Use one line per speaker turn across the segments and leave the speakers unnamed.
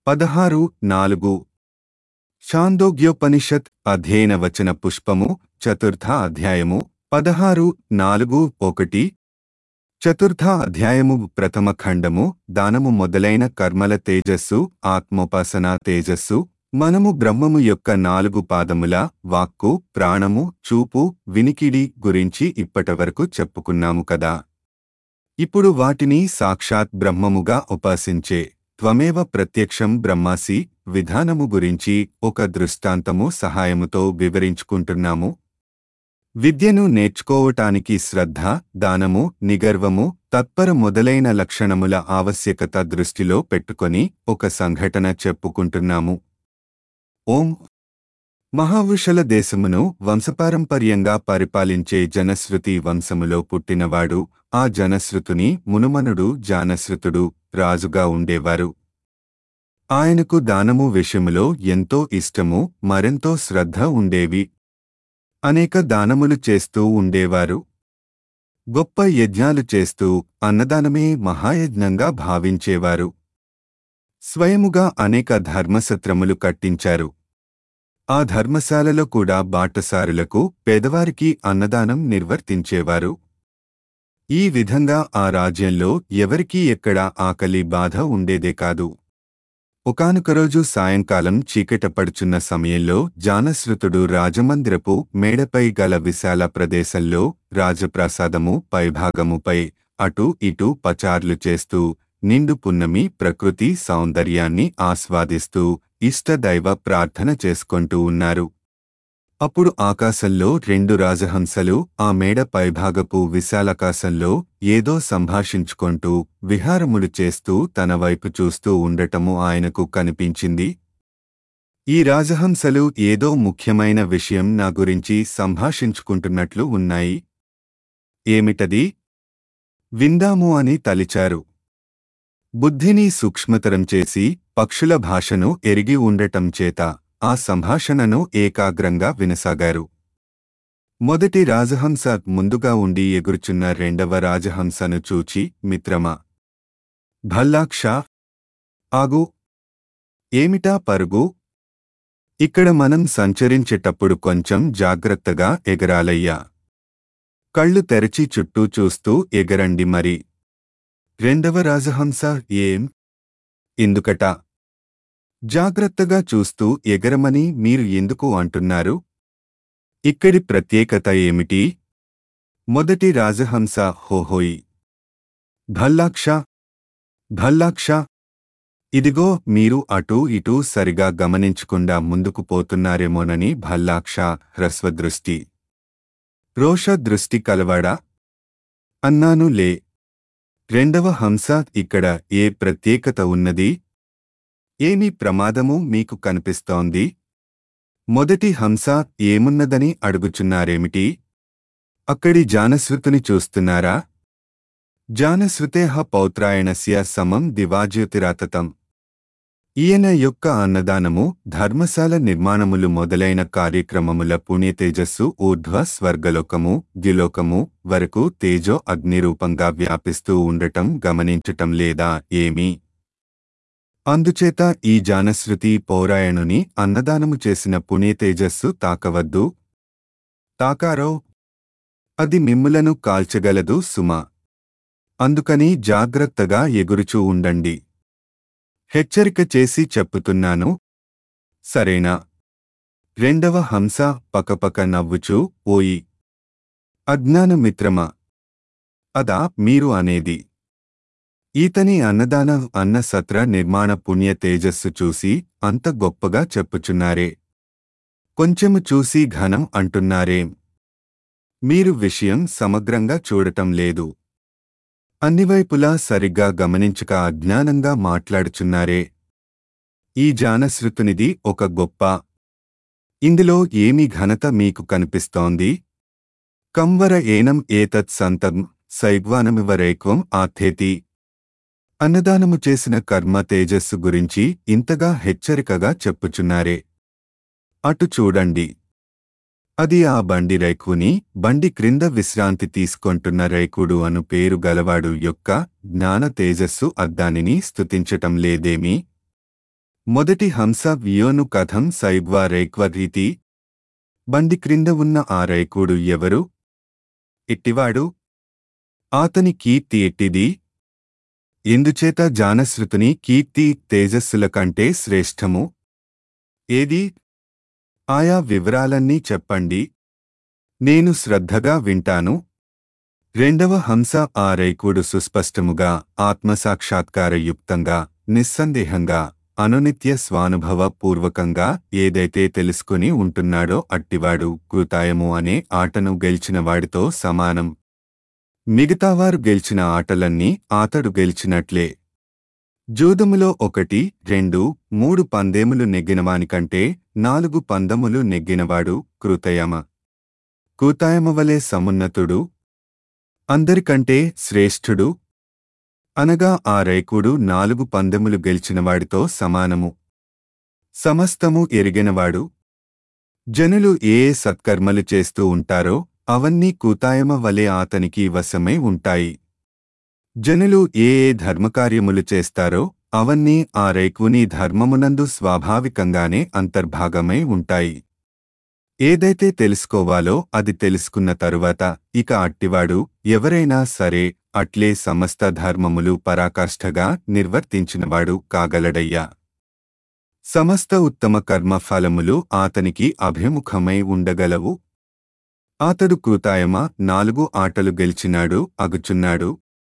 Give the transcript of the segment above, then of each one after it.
పదహారు నాలుగు ఛాందోగ్యోపనిషత్ అధ్యయన వచన పుష్పము చతుర్థ అధ్యాయము పదహారు నాలుగు ఒకటి చతుర్థ అధ్యాయము ప్రథమ ఖండము దానము మొదలైన కర్మల తేజస్సు ఆత్మోపాసన తేజస్సు మనము బ్రహ్మము యొక్క నాలుగు పాదముల వాక్కు ప్రాణము చూపు వినికిడి గురించి ఇప్పటివరకు చెప్పుకున్నాము కదా ఇప్పుడు వాటిని సాక్షాత్ బ్రహ్మముగా ఉపాసించే త్వమేవ ప్రత్యక్షం బ్రహ్మాసి విధానము గురించి ఒక దృష్టాంతము సహాయముతో వివరించుకుంటున్నాము విద్యను నేర్చుకోవటానికి శ్రద్ధ దానము నిగర్వము తత్పర మొదలైన లక్షణముల ఆవశ్యకత దృష్టిలో పెట్టుకొని ఒక సంఘటన చెప్పుకుంటున్నాము ఓం మహావిషల దేశమును వంశపారంపర్యంగా పరిపాలించే జనశ్రుతి వంశములో పుట్టినవాడు ఆ జనశ్రుతుని మునుమనుడు జానశ్రుతుడు రాజుగా ఉండేవారు ఆయనకు దానము విషయములో ఎంతో ఇష్టము మరెంతో శ్రద్ధ ఉండేవి అనేక దానములు చేస్తూ ఉండేవారు గొప్ప యజ్ఞాలు చేస్తూ అన్నదానమే మహాయజ్ఞంగా భావించేవారు స్వయముగా అనేక ధర్మసత్రములు కట్టించారు ఆ ధర్మశాలలో కూడా బాటసారులకు పేదవారికి అన్నదానం నిర్వర్తించేవారు ఈ విధంగా ఆ రాజ్యంలో ఎవరికీ ఎక్కడా ఆకలి బాధ ఉండేదే కాదు ఒకానొక రోజు సాయంకాలం చీకటపడుచున్న సమయంలో జానశ్రుతుడు రాజమందిరపు మేడపై గల విశాల ప్రదేశంలో రాజప్రాసాదము పైభాగముపై అటూ ఇటూ పచార్లు చేస్తూ నిండు పున్నమి ప్రకృతి సౌందర్యాన్ని ఆస్వాదిస్తూ ఇష్టదైవ ప్రార్థన చేసుకుంటూ ఉన్నారు అప్పుడు ఆకాశంలో రెండు రాజహంసలు ఆ మేడ పైభాగపు విశాలకాశంలో ఏదో సంభాషించుకుంటూ విహారములు చేస్తూ తన వైపు చూస్తూ ఉండటము ఆయనకు కనిపించింది ఈ రాజహంసలు ఏదో ముఖ్యమైన విషయం నా గురించి సంభాషించుకుంటున్నట్లు ఉన్నాయి ఏమిటది విందాము అని తలిచారు బుద్ధిని సూక్ష్మతరం చేసి పక్షుల భాషను ఎరిగి ఉండటం చేత ఆ సంభాషణను ఏకాగ్రంగా వినసాగారు మొదటి రాజహంస ముందుగా ఉండి ఎగురుచున్న రెండవ రాజహంసను చూచి మిత్రమా భల్లాక్షా ఆగు ఏమిటా పరుగు ఇక్కడ మనం సంచరించేటప్పుడు కొంచెం జాగ్రత్తగా ఎగరాలయ్యా కళ్ళు తెరచి చుట్టూ చూస్తూ ఎగరండి మరి రెండవ రాజహంస ఏం ఎందుకట జాగ్రత్తగా చూస్తూ ఎగరమని మీరు ఎందుకు అంటున్నారు ఇక్కడి ప్రత్యేకత ఏమిటి మొదటి రాజహంస హోహోయి భల్లాక్ష భల్లాక్ష ఇదిగో మీరు అటూ ఇటూ సరిగా గమనించకుండా ముందుకు పోతున్నారేమోనని భల్లాక్ష హ్రస్వదృష్టి రోష దృష్టి కలవాడా అన్నాను లే రెండవ హంస ఇక్కడ ఏ ప్రత్యేకత ఉన్నది ఏమి ప్రమాదము మీకు కనిపిస్తోంది మొదటి హంస ఏమున్నదని అడుగుచున్నారేమిటి అక్కడి జానశ్రుతుని చూస్తున్నారా జానశ్రుతేహ పౌత్రాయణస్య సమం దివాజ్యోతిరాతతం ఈయన యొక్క అన్నదానము ధర్మశాల నిర్మాణములు మొదలైన కార్యక్రమముల పుణ్యతేజస్సు ఊర్ధ్వ స్వర్గలోకము ద్యులోకము వరకు తేజో అగ్నిరూపంగా వ్యాపిస్తూ ఉండటం గమనించటం లేదా ఏమీ అందుచేత ఈ జానశ్రుతి పౌరాయణుని అన్నదానము చేసిన పుణ్యతేజస్సు తాకవద్దు తాకారో అది మిమ్ములను కాల్చగలదు సుమ అందుకని జాగ్రత్తగా ఎగురుచూ ఉండండి హెచ్చరిక చేసి చెప్పుతున్నాను సరేనా రెండవ హంస పకపక నవ్వుచూ ఓయి అజ్ఞానమిత్రమా అదా మీరు అనేది ఈతని అన్నదాన అన్న సత్ర నిర్మాణ పుణ్య తేజస్సు చూసి అంత గొప్పగా చెప్పుచున్నారే కొంచెము చూసి ఘనం అంటున్నారేం మీరు విషయం సమగ్రంగా చూడటం లేదు అన్నివైపులా సరిగ్గా గమనించక అజ్ఞానంగా మాట్లాడుచున్నారే ఈ జానశ్రుతునిది ఒక గొప్ప ఇందులో ఏమి ఘనత మీకు కనిపిస్తోంది కంవర ఏనం ఏతత్ సంతం సైగ్వానమివరైక్వం ఆథేతి అన్నదానము చేసిన కర్మ తేజస్సు గురించి ఇంతగా హెచ్చరికగా చెప్పుచున్నారే అటు చూడండి అది ఆ బండి రైకుని బండి క్రింద విశ్రాంతి తీసుకొంటున్న రైకుడు అను పేరు గలవాడు యొక్క జ్ఞాన తేజస్సు అద్దానిని స్తుతించటం లేదేమీ మొదటి హంస వియోను కథం సైగ్వా రేక్వ రీతి బండి క్రింద ఉన్న ఆ రైకుడు ఎవరు ఎట్టివాడు ఆతని కీర్తి ఎట్టిది ఎందుచేత జానశ్రుతుని కీర్తి తేజస్సుల కంటే శ్రేష్టము ఏది ఆయా వివరాలన్నీ చెప్పండి నేను శ్రద్ధగా వింటాను రెండవ హంస ఆ రైకుడు సుస్పష్టముగా ఆత్మసాక్షాత్కారయుక్తంగా నిస్సందేహంగా అనునిత్య స్వానుభవ పూర్వకంగా ఏదైతే తెలుసుకుని ఉంటున్నాడో అట్టివాడు కృతాయము అనే ఆటను గెలిచిన వాడితో సమానం మిగతావారు గెలిచిన ఆటలన్నీ ఆతడు గెలిచినట్లే జూదములో ఒకటి రెండు మూడు పందేములు నెగ్గినవానికంటే నాలుగు పందములు నెగ్గినవాడు కృతయమ కూతాయమవలే సమున్నతుడు అందరికంటే శ్రేష్ఠుడు అనగా ఆ రైకుడు నాలుగు పందెములు గెలిచినవాడితో సమానము సమస్తము ఎరిగినవాడు జనులు ఏ ఏ సత్కర్మలు చేస్తూ ఉంటారో అవన్నీ కూతాయమ వలె ఆతనికి వశమై ఉంటాయి జనులు ఏ ఏ ధర్మకార్యములు చేస్తారో అవన్నీ ఆ రైకుని ధర్మమునందు స్వాభావికంగానే అంతర్భాగమై ఉంటాయి ఏదైతే తెలుసుకోవాలో అది తెలుసుకున్న తరువాత ఇక అట్టివాడు ఎవరైనా సరే అట్లే సమస్త ధర్మములు పరాకాష్ఠగా నిర్వర్తించినవాడు కాగలడయ్యా సమస్త ఉత్తమ కర్మఫలములు ఆతనికి అభిముఖమై ఉండగలవు ఆతడు కృతాయమ నాలుగు ఆటలు గెలిచినాడు అగుచున్నాడు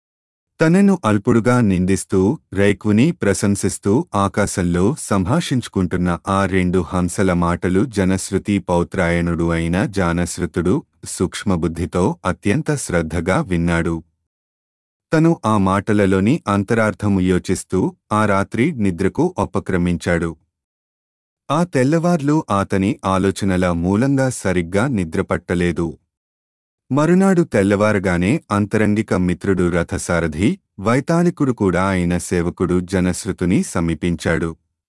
తనను అల్పుడుగా నిందిస్తూ రైకుని ప్రశంసిస్తూ ఆకాశంలో సంభాషించుకుంటున్న ఆ రెండు హంసల మాటలు జనశ్రుతి పౌత్రాయణుడు అయిన జానశ్రుతుడు సూక్ష్మబుద్ధితో అత్యంత శ్రద్ధగా విన్నాడు తను ఆ మాటలలోని అంతరార్థము యోచిస్తూ ఆ రాత్రి నిద్రకు ఉపక్రమించాడు ఆ తెల్లవార్లు ఆతని ఆలోచనల మూలంగా సరిగ్గా నిద్రపట్టలేదు మరునాడు తెల్లవారగానే అంతరంగిక మిత్రుడు రథసారథి వైతాళికుడు కూడా అయిన సేవకుడు జనశ్రుతుని సమీపించాడు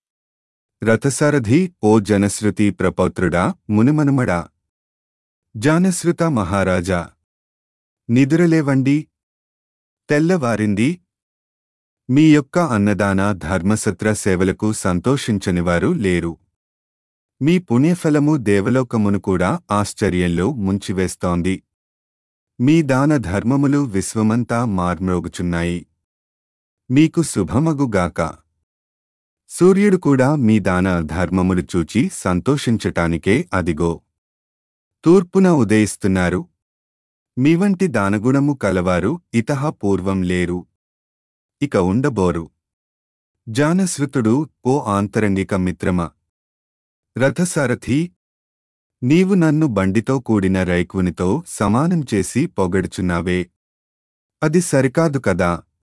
రథసారథి ఓ జనశ్రుతి ప్రపౌత్రుడా మునిమనుమడా జానశ్రుత మహారాజా నిదురలేవండి తెల్లవారింది మీ యొక్క అన్నదాన ధర్మసత్ర సేవలకు సంతోషించనివారు లేరు మీ పుణ్యఫలము దేవలోకమును కూడా ఆశ్చర్యంలో ముంచివేస్తోంది మీ దాన ధర్మములు విశ్వమంతా మార్మ్రోగుచున్నాయి మీకు శుభమగుగాక సూర్యుడు కూడా మీ దాన ధర్మములు చూచి సంతోషించటానికే అదిగో తూర్పున ఉదయిస్తున్నారు మీ వంటి దానగుణము కలవారు ఇతహ పూర్వం లేరు ఇక ఉండబోరు జానశ్రుతుడు ఓ ఆంతరంగిక మిత్రమ రథసారథి నీవు నన్ను బండితో కూడిన రైకునితో సమానం చేసి పొగడుచున్నావే అది సరికాదు కదా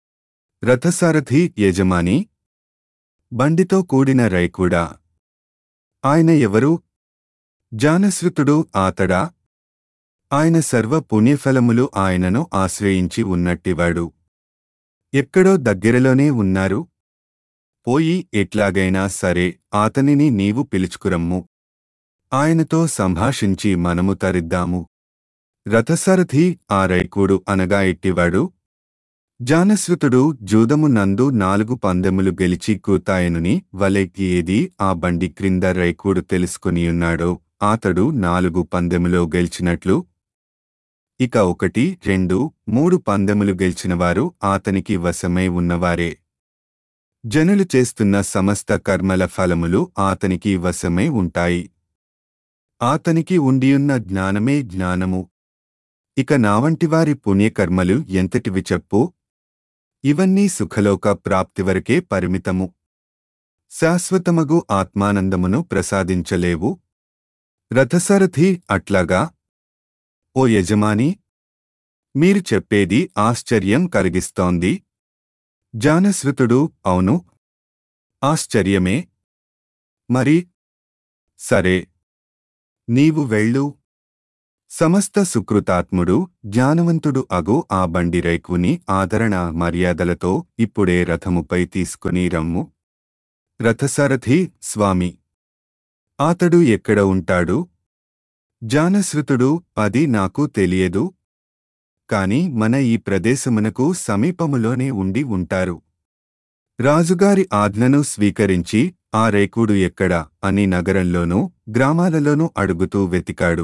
రథసారథి యజమాని బండితో కూడిన రైకుడా ఆయన ఎవరు జానశ్రుతుడు ఆతడా ఆయన సర్వ పుణ్యఫలములు ఆయనను ఆశ్రయించి ఉన్నట్టివాడు ఎక్కడో దగ్గరలోనే ఉన్నారు పోయి ఎట్లాగైనా సరే ఆతనిని నీవు పిలుచుకురమ్ము ఆయనతో సంభాషించి మనము తరిద్దాము రథసారథి ఆ రైకుడు అనగా ఎట్టివాడు జానశ్రుతుడు జూదము నందు నాలుగు పందెములు గెలిచి కూతాయనుని వలెకి ఏది ఆ బండి క్రింద రైకుడు తెలుసుకునియున్నాడో ఆతడు నాలుగు పందెములో గెలిచినట్లు ఇక ఒకటి రెండు మూడు పందెములు గెలిచినవారు ఆతనికి వశమై ఉన్నవారే జనులు చేస్తున్న సమస్త కర్మల ఫలములు ఆతనికి వశమై ఉంటాయి ఆతనికి ఉండియున్న జ్ఞానమే జ్ఞానము ఇక నావంటివారి పుణ్యకర్మలు ఎంతటివి చెప్పు ఇవన్నీ సుఖలోక ప్రాప్తివరకే పరిమితము శాశ్వతమగు ఆత్మానందమును ప్రసాదించలేవు రథసారథి అట్లాగా ఓ యజమాని మీరు చెప్పేది ఆశ్చర్యం కలిగిస్తోంది జానశ్రుతుడు అవును ఆశ్చర్యమే మరి సరే నీవు వెళ్ళు సమస్త సుకృతాత్ముడు జ్ఞానవంతుడు అగు ఆ బండి రైకుని ఆదరణ మర్యాదలతో ఇప్పుడే రథముపై తీసుకుని రమ్ము రథసారథి స్వామి ఆతడు ఎక్కడ ఉంటాడు జానశ్రుతుడు అది నాకు తెలియదు కాని మన ఈ ప్రదేశమునకు సమీపములోనే ఉండి ఉంటారు రాజుగారి ఆజ్ఞను స్వీకరించి ఆ రేకుడు ఎక్కడా అని నగరంలోనూ గ్రామాలలోనూ అడుగుతూ వెతికాడు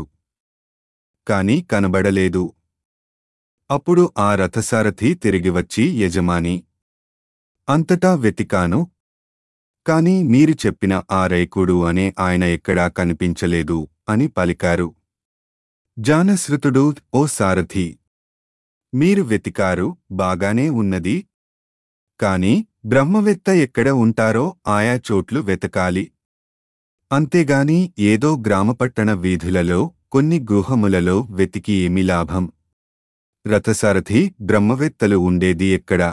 కాని కనబడలేదు అప్పుడు ఆ రథసారథి తిరిగి వచ్చి యజమాని అంతటా వెతికాను కాని మీరు చెప్పిన ఆ రేకుడు అనే ఆయన ఎక్కడా కనిపించలేదు అని పలికారు జానశ్రుతుడు ఓ సారథి మీరు వెతికారు బాగానే ఉన్నది కాని బ్రహ్మవేత్త ఎక్కడ ఉంటారో ఆయా చోట్లు వెతకాలి అంతేగాని ఏదో గ్రామపట్టణ వీధులలో కొన్ని గుహములలో వెతికి ఏమి లాభం రథసారథి బ్రహ్మవేత్తలు ఉండేది ఎక్కడా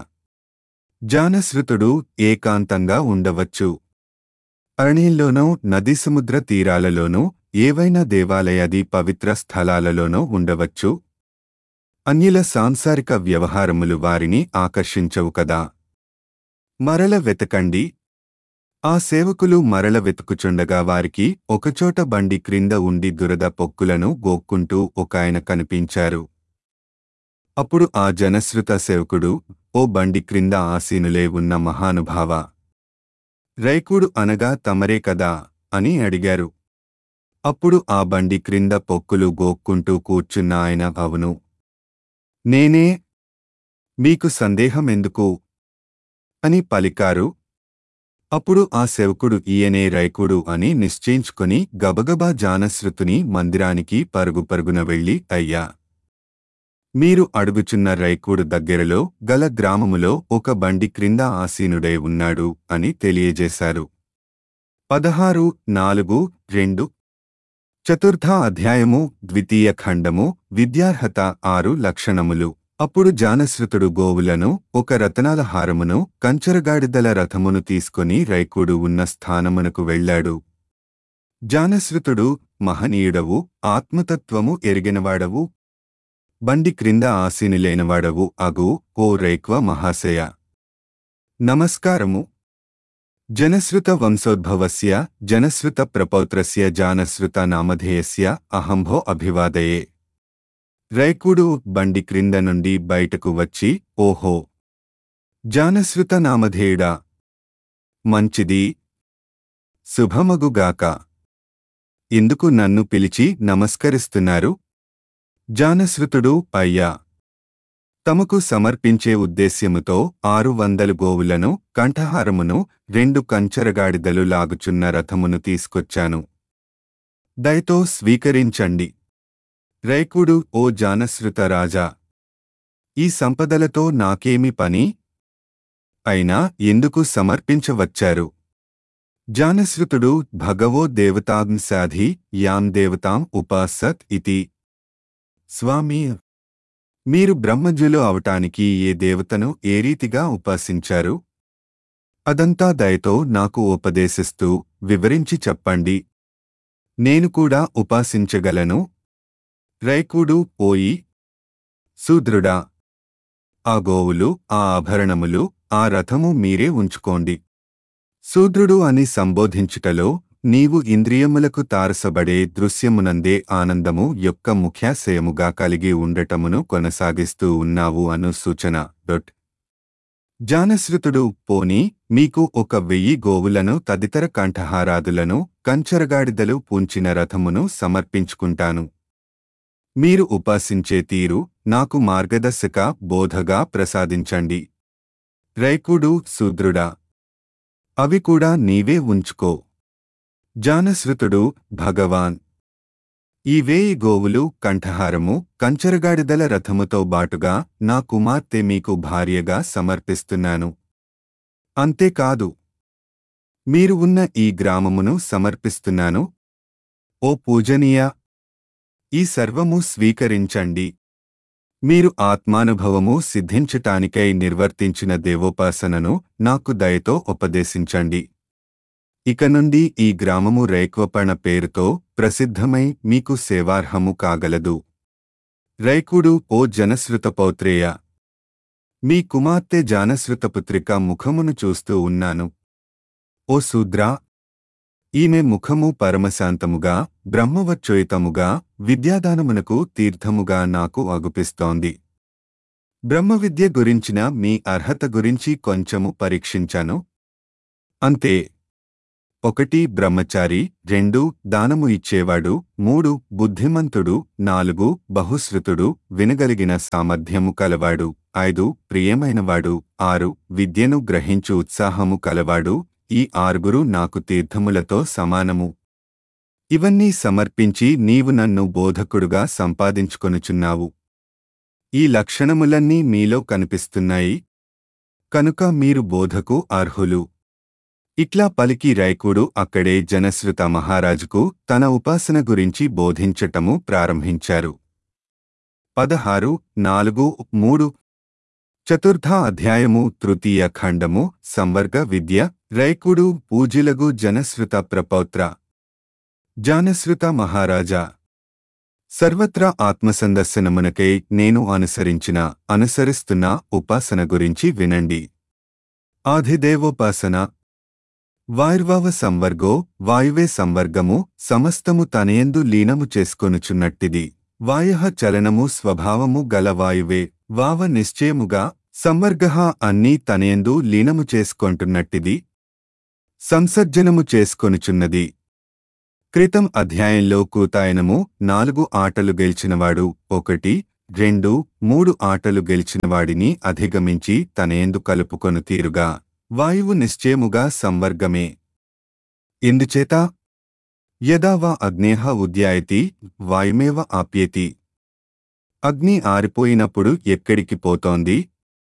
జానశ్రుతుడు ఏకాంతంగా ఉండవచ్చు అరణ్యంలోనో నదీ సముద్ర తీరాలలోనూ ఏవైనా దేవాలయాది పవిత్ర స్థలాలలోనో ఉండవచ్చు అన్యుల సాంసారిక వ్యవహారములు వారిని ఆకర్షించవు కదా మరల వెతకండి ఆ సేవకులు మరల వెతుకుచుండగా వారికి ఒకచోట బండి క్రింద ఉండి దురద పొక్కులను గోక్కుంటూ ఒకాయన కనిపించారు అప్పుడు ఆ జనశ్రుత సేవకుడు ఓ బండి క్రింద ఆసీనులే ఉన్న మహానుభావ రైకుడు అనగా తమరే కదా అని అడిగారు అప్పుడు ఆ బండి క్రింద పొక్కులు గోక్కుంటూ కూర్చున్న ఆయన అవును నేనే మీకు సందేహమెందుకు అని పలికారు అప్పుడు ఆ సేవకుడు ఈయనే రైకుడు అని నిశ్చయించుకొని గబగబా జానశ్రుతుని మందిరానికి పరుగు పరుగున వెళ్ళి అయ్యా మీరు అడుగుచున్న రైకుడు దగ్గరలో గల గ్రామములో ఒక బండి క్రింద ఆసీనుడై ఉన్నాడు అని తెలియజేశారు పదహారు నాలుగు రెండు చతుర్థ అధ్యాయము ద్వితీయ ఖండము విద్యార్హత ఆరు లక్షణములు అప్పుడు జానశ్రుతుడు గోవులను ఒక రతనాల హారమును కంచరగాడిదల రథమును తీసుకొని రైకుడు ఉన్న స్థానమునకు వెళ్ళాడు జానశ్రుతుడు మహనీయుడవు ఆత్మతత్వము ఎరిగినవాడవు బండి క్రింద ఆసీనులైనవాడవు అగు ఓ రైక్వ మహాశయ నమస్కారము జనశ్రుత వంశోద్భవస్య జనశ్రుత ప్రపౌత్రస్య జానశ్రుత నామధేయస్య అహంభో అభివాదయే రైకుడు బండి క్రింద నుండి బయటకు వచ్చి ఓహో జానశ్రుత నామధేయుడా మంచిది శుభమగుగాక ఎందుకు నన్ను పిలిచి నమస్కరిస్తున్నారు జానశ్రుతుడు అయ్యా తమకు సమర్పించే ఉద్దేశ్యముతో ఆరు వందలు గోవులను కంఠహారమును రెండు కంచరగాడిదలు లాగుచున్న రథమును తీసుకొచ్చాను దయతో స్వీకరించండి రైకుడు ఓ జానశ్రుత రాజా ఈ సంపదలతో నాకేమి పని అయినా ఎందుకు సమర్పించవచ్చారు జానశ్రుతుడు భగవో దేవతాం సాధి యాం దేవతాం ఉపాసత్ ఇతి స్వామి మీరు బ్రహ్మజ్ఞులు అవటానికి ఏ దేవతను ఏ రీతిగా ఉపాసించారు అదంతా దయతో నాకు ఉపదేశిస్తూ వివరించి చెప్పండి నేను కూడా ఉపాసించగలను రైకుడు పోయి శూద్రుడా ఆ గోవులు ఆ ఆభరణములు ఆ రథము మీరే ఉంచుకోండి శూద్రుడు అని సంబోధించుటలో నీవు ఇంద్రియములకు తారసబడే దృశ్యమునందే ఆనందము యొక్క ముఖ్యాశయముగా కలిగి ఉండటమును కొనసాగిస్తూ ఉన్నావు అను సూచన డొట్ జానశ్రుతుడు పోని మీకు ఒక వెయ్యి గోవులను తదితర కంఠహారాదులను కంచరగాడిదలు పూంచిన రథమును సమర్పించుకుంటాను మీరు ఉపాసించే తీరు నాకు మార్గదర్శక బోధగా ప్రసాదించండి రైకుడు శూద్రుడా అవి కూడా నీవే ఉంచుకో జానశ్రుతుడు భగవాన్ ఈ వేయి గోవులు కంఠహారము కంచరగాడిదల రథముతో బాటుగా నా కుమార్తె మీకు భార్యగా సమర్పిస్తున్నాను అంతేకాదు మీరు ఉన్న ఈ గ్రామమును సమర్పిస్తున్నాను ఓ పూజనీయ ఈ సర్వము స్వీకరించండి మీరు ఆత్మానుభవము సిద్ధించటానికై నిర్వర్తించిన దేవోపాసనను నాకు దయతో ఉపదేశించండి ఇక నుండి ఈ గ్రామము రైక్వపణ పేరుతో ప్రసిద్ధమై మీకు సేవార్హము కాగలదు రైకుడు ఓ జనశ్రుత పౌత్రేయ మీ కుమార్తె జానశ్రుతపుత్రిక ముఖమును చూస్తూ ఉన్నాను ఓ శూద్రా ఈమె ముఖము పరమశాంతముగా బ్రహ్మవచ్చోయితముగా విద్యాదానమునకు తీర్థముగా నాకు అగుపిస్తోంది బ్రహ్మవిద్య గురించిన మీ అర్హత గురించి కొంచెము పరీక్షించాను అంతే ఒకటి బ్రహ్మచారి రెండు దానము ఇచ్చేవాడు మూడు బుద్ధిమంతుడు నాలుగు బహుశ్రుతుడు వినగలిగిన సామర్థ్యము కలవాడు ఐదు ప్రియమైనవాడు ఆరు విద్యను గ్రహించు ఉత్సాహము కలవాడు ఈ ఆరుగురు నాకు తీర్థములతో సమానము ఇవన్నీ సమర్పించి నీవు నన్ను బోధకుడుగా సంపాదించుకొనుచున్నావు ఈ లక్షణములన్నీ మీలో కనిపిస్తున్నాయి కనుక మీరు బోధకు అర్హులు ఇట్లా పలికి రైకుడు అక్కడే జనశ్రుత మహారాజుకు తన ఉపాసన గురించి బోధించటము ప్రారంభించారు పదహారు నాలుగు మూడు చతుర్థ అధ్యాయము తృతీయ ఖండము సంవర్గ విద్య రైకుడు పూజిలగు జనశ్రుత ప్రపౌత్ర జానశ్రుత మహారాజా సర్వత్రా ఆత్మసందర్శనమునకై నేను అనుసరించిన అనుసరిస్తున్న ఉపాసన గురించి వినండి ఆధిదేవోపాసన వాయుర్వావ సంవర్గో వాయువే సంవర్గము సమస్తము తనయందు లీనము చేసుకొనుచున్నట్టిది వాయః చలనము స్వభావము గల వాయువే వావ నిశ్చయముగా సంవర్గ అన్నీ తనయందు లీనము చేసుకొంటున్నట్టిది సంసర్జనము చేసుకొనుచున్నది క్రితం అధ్యాయంలో కూతాయనము నాలుగు ఆటలు గెలిచినవాడు ఒకటి రెండు మూడు ఆటలు గెలిచినవాడిని అధిగమించి తనయందు కలుపుకొను తీరుగా వాయువు నిశ్చయముగా సంవర్గమే ఎందుచేత యదా వా అగ్నేహ ఉద్యాయతి వాయుమేవ ఆప్యేతి అగ్ని ఆరిపోయినప్పుడు ఎక్కడికి పోతోంది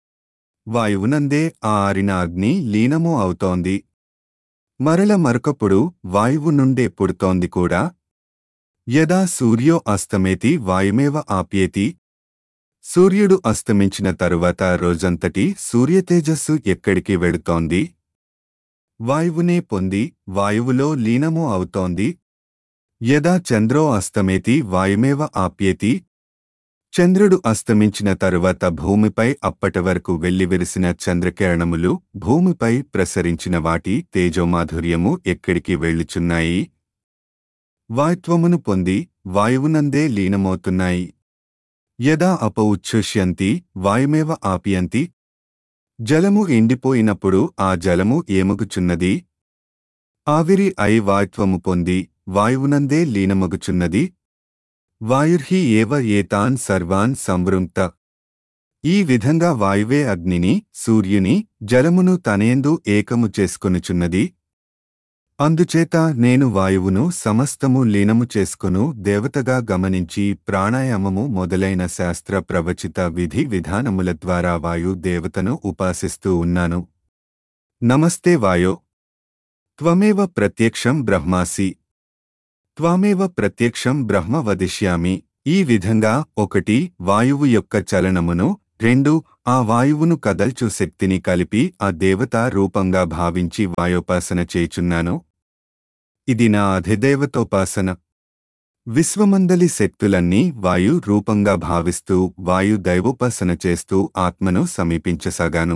వాయువునందే ఆ ఆరిన అగ్ని లీనము అవుతోంది మరల మరొకప్పుడు వాయువు నుండే పుడుతోంది కూడా యదా సూర్యో అస్తమేతి వాయుమేవ ఆప్యేతి సూర్యుడు అస్తమించిన తరువాత రోజంతటి సూర్యతేజస్సు ఎక్కడికి వెడుతోంది వాయువునే పొంది వాయువులో లీనము అవుతోంది యదా చంద్రో అస్తమేతి వాయుమేవ ఆప్యేతి చంద్రుడు అస్తమించిన తరువాత భూమిపై అప్పటి వరకు వెల్లివిరిసిన చంద్రకిరణములు భూమిపై ప్రసరించిన వాటి తేజోమాధుర్యము ఎక్కడికి వెళ్ళుచున్నాయి వాయుత్వమును పొంది వాయువునందే లీనమవుతున్నాయి యదా అపౌచ్ఛుష్యంతి వాయుమేవ ఆపియంతి జలము ఎండిపోయినప్పుడు ఆ జలము ఏమగుచున్నది ఆవిరి అయి వాయుత్వము పొంది వాయువునందే లీనమగుచున్నది వాయుర్హి ఏవ ఏతాన్ సర్వాన్ సంవృంక్త ఈ విధంగా వాయువే అగ్నిని సూర్యుని జలమును తనయందు ఏకము చేసుకొనుచున్నది అందుచేత నేను వాయువును సమస్తము లీనము చేసుకొను దేవతగా గమనించి ప్రాణాయామము మొదలైన శాస్త్ర ప్రవచిత విధి విధానముల ద్వారా వాయు దేవతను ఉపాసిస్తూ ఉన్నాను నమస్తే వాయో త్వమేవ ప్రత్యక్షం బ్రహ్మాసి త్వామేవ ప్రత్యక్షం బ్రహ్మ వదిష్యామి ఈ విధంగా ఒకటి వాయువు యొక్క చలనమును రెండు ఆ వాయువును కదల్చు శక్తిని కలిపి ఆ దేవతా రూపంగా భావించి వాయోపాసన చేయుచున్నాను ఇది నా అధిదేవతోపాసన విశ్వమందలి శక్తులన్నీ వాయు రూపంగా భావిస్తూ వాయు దైవోపాసన చేస్తూ ఆత్మను సమీపించసాగాను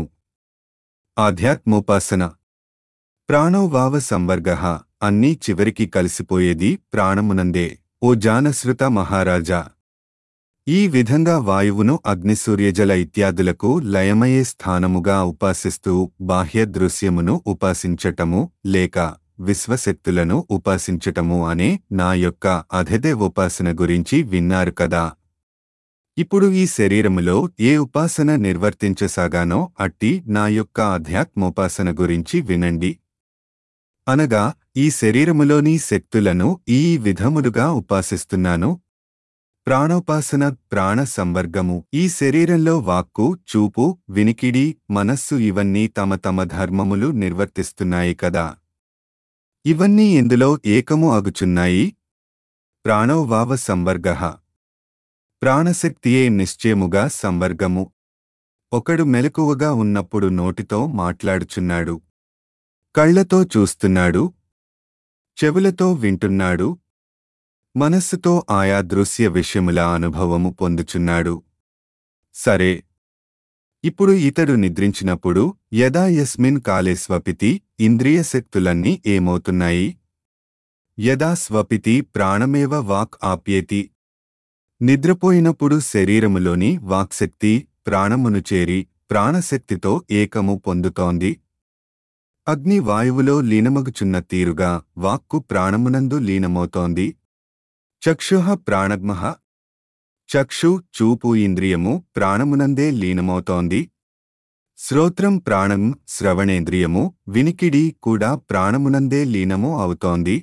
ఆధ్యాత్మోపాసన ప్రాణోవావ సంవర్గ అన్నీ చివరికి కలిసిపోయేది ప్రాణమునందే ఓ జానశ్రుత మహారాజా ఈ విధంగా వాయువును అగ్నిసూర్యజల ఇత్యాదులకు లయమయ్యే స్థానముగా ఉపాసిస్తూ బాహ్య దృశ్యమును ఉపాసించటము లేక విశ్వశక్తులను ఉపాసించటము అనే నా యొక్క అధిదేవోపాసన గురించి విన్నారు కదా ఇప్పుడు ఈ శరీరములో ఏ ఉపాసన నిర్వర్తించసాగానో అట్టి నా యొక్క అధ్యాత్మోపాసన గురించి వినండి అనగా ఈ శరీరములోని శక్తులను ఈ విధములుగా ఉపాసిస్తున్నాను ప్రాణోపాసన ప్రాణ సంవర్గము ఈ శరీరంలో వాక్కు చూపు వినికిడి మనస్సు ఇవన్నీ తమ తమ ధర్మములు నిర్వర్తిస్తున్నాయి కదా ఇవన్నీ ఇందులో ఏకము అగుచున్నాయి ప్రాణోవావ సంవర్గ ప్రాణశక్తియే నిశ్చయముగా సంవర్గము ఒకడు మెలకువగా ఉన్నప్పుడు నోటితో మాట్లాడుచున్నాడు కళ్లతో చూస్తున్నాడు చెవులతో వింటున్నాడు మనస్సుతో ఆయా దృశ్య విషయముల అనుభవము పొందుచున్నాడు సరే ఇప్పుడు ఇతడు నిద్రించినప్పుడు యదా యస్మిన్ కాలే స్వపితి ఇంద్రియ శక్తులన్నీ ఏమవుతున్నాయి యదా స్వపితి ప్రాణమేవ వాక్ ఆప్యేతి నిద్రపోయినప్పుడు శరీరములోని వాక్శక్తి ప్రాణమును చేరి ప్రాణశక్తితో ఏకము పొందుతోంది అగ్ని వాయువులో లీనమగుచున్న తీరుగా వాక్కు ప్రాణమునందు లీనమవుతోంది చక్షుః ప్రాణగ్మః చక్షు చూపు ఇంద్రియము ప్రాణమునందే లీనమవుతోంది శ్రోత్రం ప్రాణం శ్రవణేంద్రియము వినికిడి కూడా ప్రాణమునందే లీనము అవుతోంది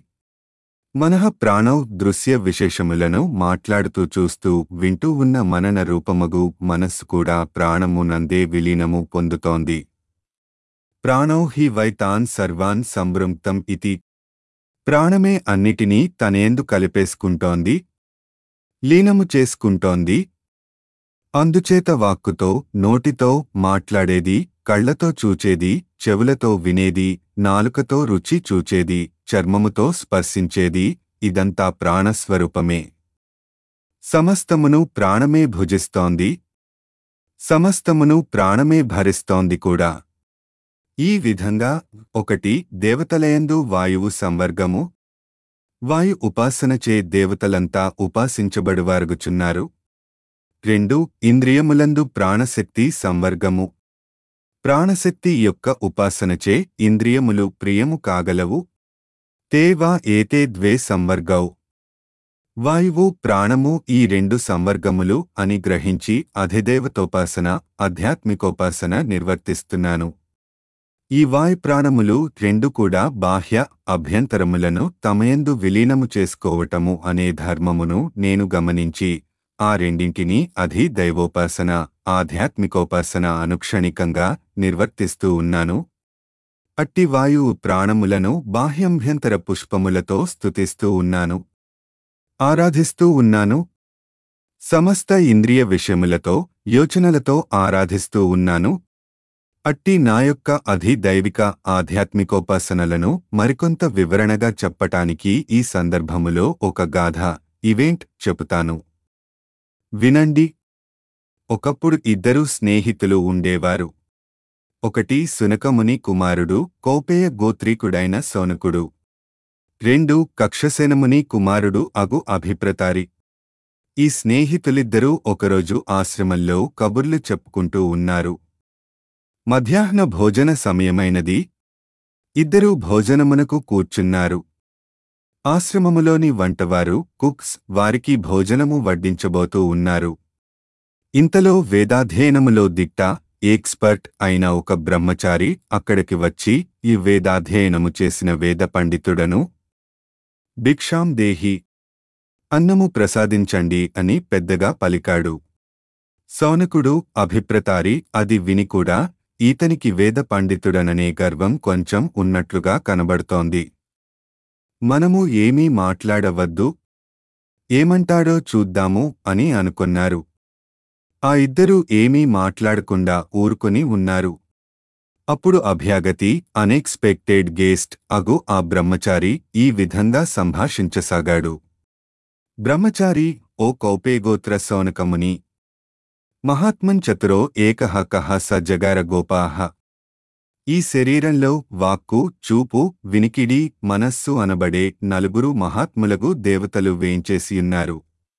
మనః ప్రాణౌ దృశ్య విశేషములను మాట్లాడుతూ చూస్తూ వింటూ ఉన్న మనన రూపమగు మనస్సు కూడా ప్రాణమునందే విలీనము పొందుతోంది ప్రాణౌ హి వైతాన్ సర్వాన్ సంబృంక్తం ఇతి ప్రాణమే అన్నిటినీ తనేందు కలిపేసుకుంటోంది లీనము చేసుకుంటోంది అందుచేత వాక్కుతో నోటితో మాట్లాడేది కళ్లతో చూచేది చెవులతో వినేది నాలుకతో రుచి చూచేది చర్మముతో స్పర్శించేది ఇదంతా ప్రాణస్వరూపమే సమస్తమును ప్రాణమే భుజిస్తోంది సమస్తమును ప్రాణమే భరిస్తోంది కూడా ఈ విధంగా ఒకటి దేవతలయందు వాయువు సంవర్గము వాయు ఉపాసనచే దేవతలంతా ఉపాసించబడువారుగుచున్నారు రెండు ఇంద్రియములందు ప్రాణశక్తి సంవర్గము ప్రాణశక్తి యొక్క ఉపాసనచే ఇంద్రియములు ప్రియము కాగలవు తేవా ఏతే ద్వే సంవర్గౌ వాయువు ప్రాణము ఈ రెండు సంవర్గములు అని గ్రహించి అధిదేవతోపాసన ఆధ్యాత్మికోపాసన నిర్వర్తిస్తున్నాను ఈ వాయు ప్రాణములు రెండు కూడా బాహ్య అభ్యంతరములను తమయందు విలీనము చేసుకోవటము అనే ధర్మమును నేను గమనించి ఆ రెండింటినీ అధి దైవోపాసన ఆధ్యాత్మికోపాసన అనుక్షణికంగా నిర్వర్తిస్తూ ఉన్నాను అట్టి వాయువు ప్రాణములను బాహ్యంభ్యంతర పుష్పములతో స్తుతిస్తూ ఉన్నాను ఆరాధిస్తూ ఉన్నాను సమస్త ఇంద్రియ విషయములతో యోచనలతో ఆరాధిస్తూ ఉన్నాను అట్టి నా యొక్క అధి దైవిక ఆధ్యాత్మికోపాసనలను మరికొంత వివరణగా చెప్పటానికి ఈ సందర్భములో ఒక గాథ ఈవెంట్ చెబుతాను వినండి ఒకప్పుడు ఇద్దరు స్నేహితులు ఉండేవారు ఒకటి సునకముని కుమారుడు కౌపేయ గోత్రీకుడైన సోనకుడు రెండు కక్షసేనముని కుమారుడు అగు అభిప్రతారి ఈ స్నేహితులిద్దరూ ఒకరోజు ఆశ్రమంలో కబుర్లు చెప్పుకుంటూ ఉన్నారు మధ్యాహ్న భోజన సమయమైనది ఇద్దరూ భోజనమునకు కూర్చున్నారు ఆశ్రమములోని వంటవారు కుక్స్ వారికి భోజనము వడ్డించబోతూ ఉన్నారు ఇంతలో వేదాధ్యయనములో దిట్ట ఎక్స్పర్ట్ అయిన ఒక బ్రహ్మచారి అక్కడికి వచ్చి ఈ వేదాధ్యయనము చేసిన వేద పండితుడను భిక్షాం దేహి అన్నము ప్రసాదించండి అని పెద్దగా పలికాడు సౌనకుడు అభిప్రతారి అది విని కూడా ఈతనికి వేద పండితుడననే గర్వం కొంచెం ఉన్నట్లుగా కనబడుతోంది మనము ఏమీ మాట్లాడవద్దు ఏమంటాడో చూద్దాము అని అనుకొన్నారు ఆ ఇద్దరూ ఏమీ మాట్లాడకుండా ఊరుకుని ఉన్నారు అప్పుడు అభ్యాగతి అన్ఎక్స్పెక్టెడ్ గెస్ట్ అగు ఆ బ్రహ్మచారి ఈ విధంగా సంభాషించసాగాడు బ్రహ్మచారి ఓ కౌపేగోత్ర సౌనకముని మహాత్మన్ చతురో ఏకః కః స జగార గోపాహ ఈ శరీరంలో వాక్కు చూపు వినికిడి మనస్సు అనబడే నలుగురు మహాత్ములకు దేవతలు వేంచేసియున్నారు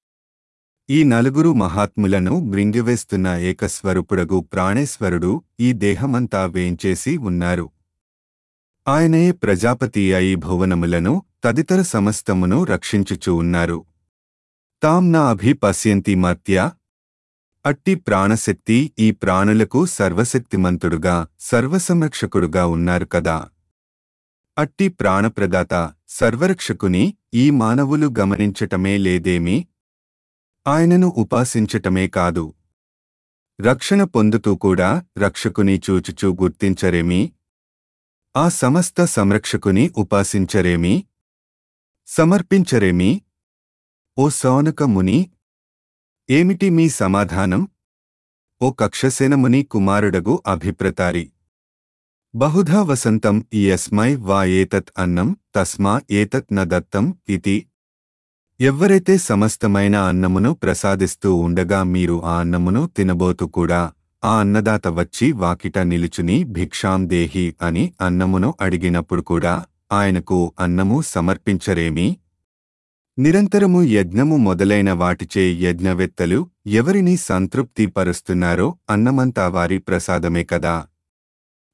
ఈ నలుగురు మహాత్ములను మృంగివేస్తున్న ఏకస్వరూపుడగు ప్రాణేశ్వరుడు ఈ దేహమంతా వేంచేసి ఉన్నారు ఆయనే ప్రజాపతి అయి భువనములను తదితర సమస్తమును రక్షించుచూ ఉన్నారు తాం నా అభిపశ్యంతి మత్య అట్టి ప్రాణశక్తి ఈ ప్రాణులకు సర్వశక్తిమంతుడుగా సర్వసంరక్షకుడుగా ఉన్నారు కదా అట్టి ప్రాణప్రదాత సర్వరక్షకుని ఈ మానవులు గమనించటమే లేదేమి ఆయనను ఉపాసించటమే కాదు రక్షణ పొందుతూ కూడా రక్షకుని చూచుచూ గుర్తించరేమి ఆ సమస్త సంరక్షకుని ఉపాసించరేమి సమర్పించరేమి ఓ సౌనక ముని ఏమిటి మీ సమాధానం ఓ కక్షసేనముని కుమారుడగు అభిప్రతారి బహుధా వసంతం యస్మై వా ఏతత్ అన్నం తస్మా ఏతత్ న దత్తం ఇతి ఎవ్వరైతే సమస్తమైన అన్నమును ప్రసాదిస్తూ ఉండగా మీరు ఆ అన్నమును తినబోతూ కూడా ఆ అన్నదాత వచ్చి వాకిట నిలుచుని భిక్షాం దేహి అని అన్నమును అడిగినప్పుడు కూడా ఆయనకు అన్నము సమర్పించరేమి నిరంతరము యజ్ఞము మొదలైన వాటిచే యజ్ఞవెత్తలు ఎవరిని సంతృప్తి పరుస్తున్నారో అన్నమంతా వారి ప్రసాదమే కదా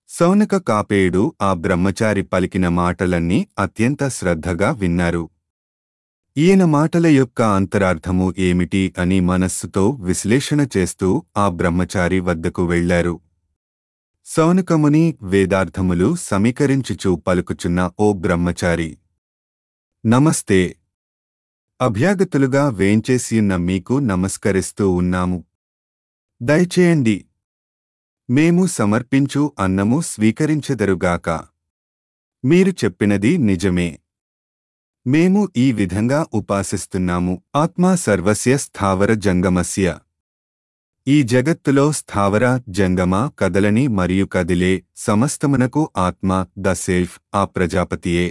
సౌనక కాపేయుడు ఆ బ్రహ్మచారి పలికిన మాటలన్నీ అత్యంత శ్రద్ధగా విన్నారు ఈయన మాటల యొక్క అంతరార్థము ఏమిటి అని మనస్సుతో విశ్లేషణ చేస్తూ ఆ బ్రహ్మచారి వద్దకు వెళ్లారు సౌనకముని వేదార్థములు సమీకరించుచూ పలుకుచున్న ఓ బ్రహ్మచారి నమస్తే అభ్యాగతులుగా వేంచేసియున్న మీకు నమస్కరిస్తూ ఉన్నాము దయచేయండి మేము సమర్పించు అన్నము స్వీకరించెదరుగాక మీరు చెప్పినది నిజమే మేము ఈ విధంగా ఉపాసిస్తున్నాము ఆత్మా సర్వస్య స్థావర జంగమస్య ఈ జగత్తులో స్థావర జంగమ కదలని మరియు కదిలే సమస్తమునకు ఆత్మ ద సెల్ఫ్ ఆ ప్రజాపతియే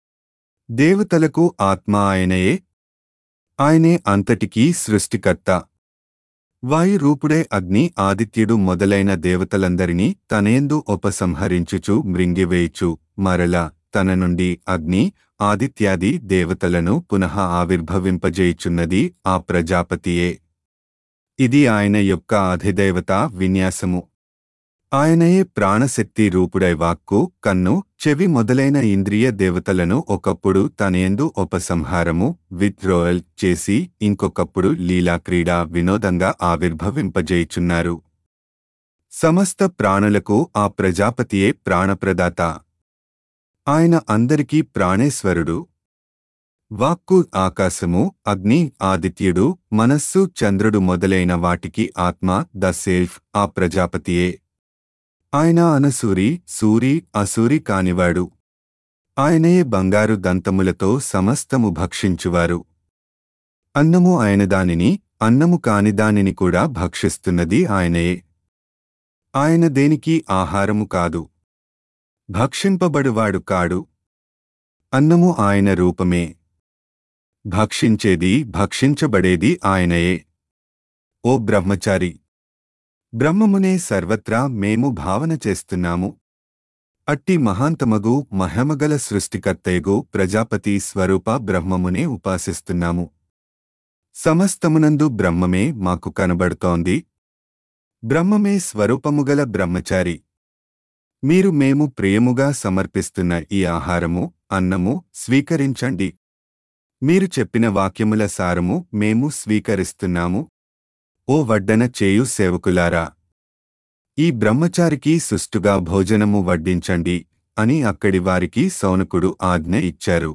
దేవతలకు ఆత్మ ఆయనయే ఆయనే అంతటికీ సృష్టికర్త వాయురూపుడే అగ్ని ఆదిత్యుడు మొదలైన దేవతలందరినీ తనయందు ఉపసంహరించుచు మృంగివేయుచు మరల తన నుండి అగ్ని ఆదిత్యాది దేవతలను పునః ఆవిర్భవింపజేయుచున్నది ఆ ప్రజాపతియే ఇది ఆయన యొక్క అధిదేవత విన్యాసము ఆయనయే ప్రాణశక్తి రూపుడై వాక్కు కన్ను చెవి మొదలైన ఇంద్రియ దేవతలను ఒకప్పుడు తనయందు ఉపసంహారము విత్డ్రోయల్ చేసి ఇంకొకప్పుడు లీలాక్రీడా వినోదంగా ఆవిర్భవింపజేయుచున్నారు సమస్త ప్రాణులకు ఆ ప్రజాపతియే ప్రాణప్రదాత ఆయన అందరికీ ప్రాణేశ్వరుడు వాక్కు ఆకాశము అగ్ని ఆదిత్యుడు మనస్సు చంద్రుడు మొదలైన వాటికి ఆత్మ ద సెల్ఫ్ ఆ ప్రజాపతియే ఆయన అనసూరి సూరి అసూరి కానివాడు ఆయనయే బంగారు దంతములతో సమస్తము భక్షించువారు అన్నము ఆయన దానిని అన్నము కాని దానిని కూడా భక్షిస్తున్నది ఆయనయే ఆయన దేనికి ఆహారము కాదు భక్షింపబడువాడు కాడు అన్నము ఆయన రూపమే భక్షించేది భక్షించబడేది ఆయనయే ఓ బ్రహ్మచారి బ్రహ్మమునే సర్వత్రా మేము భావన చేస్తున్నాము అట్టి మహాంతమగు మహమగల సృష్టికర్తయగు ప్రజాపతి స్వరూప బ్రహ్మమునే ఉపాసిస్తున్నాము సమస్తమునందు బ్రహ్మమే మాకు కనబడుతోంది బ్రహ్మమే స్వరూపముగల బ్రహ్మచారి మీరు మేము ప్రియముగా సమర్పిస్తున్న ఈ ఆహారము అన్నము స్వీకరించండి మీరు చెప్పిన వాక్యముల సారము మేము స్వీకరిస్తున్నాము ఓ వడ్డన చేయు సేవకులారా ఈ బ్రహ్మచారికి సుష్టుగా భోజనము వడ్డించండి అని అక్కడి వారికి సౌనకుడు ఆజ్ఞ ఇచ్చారు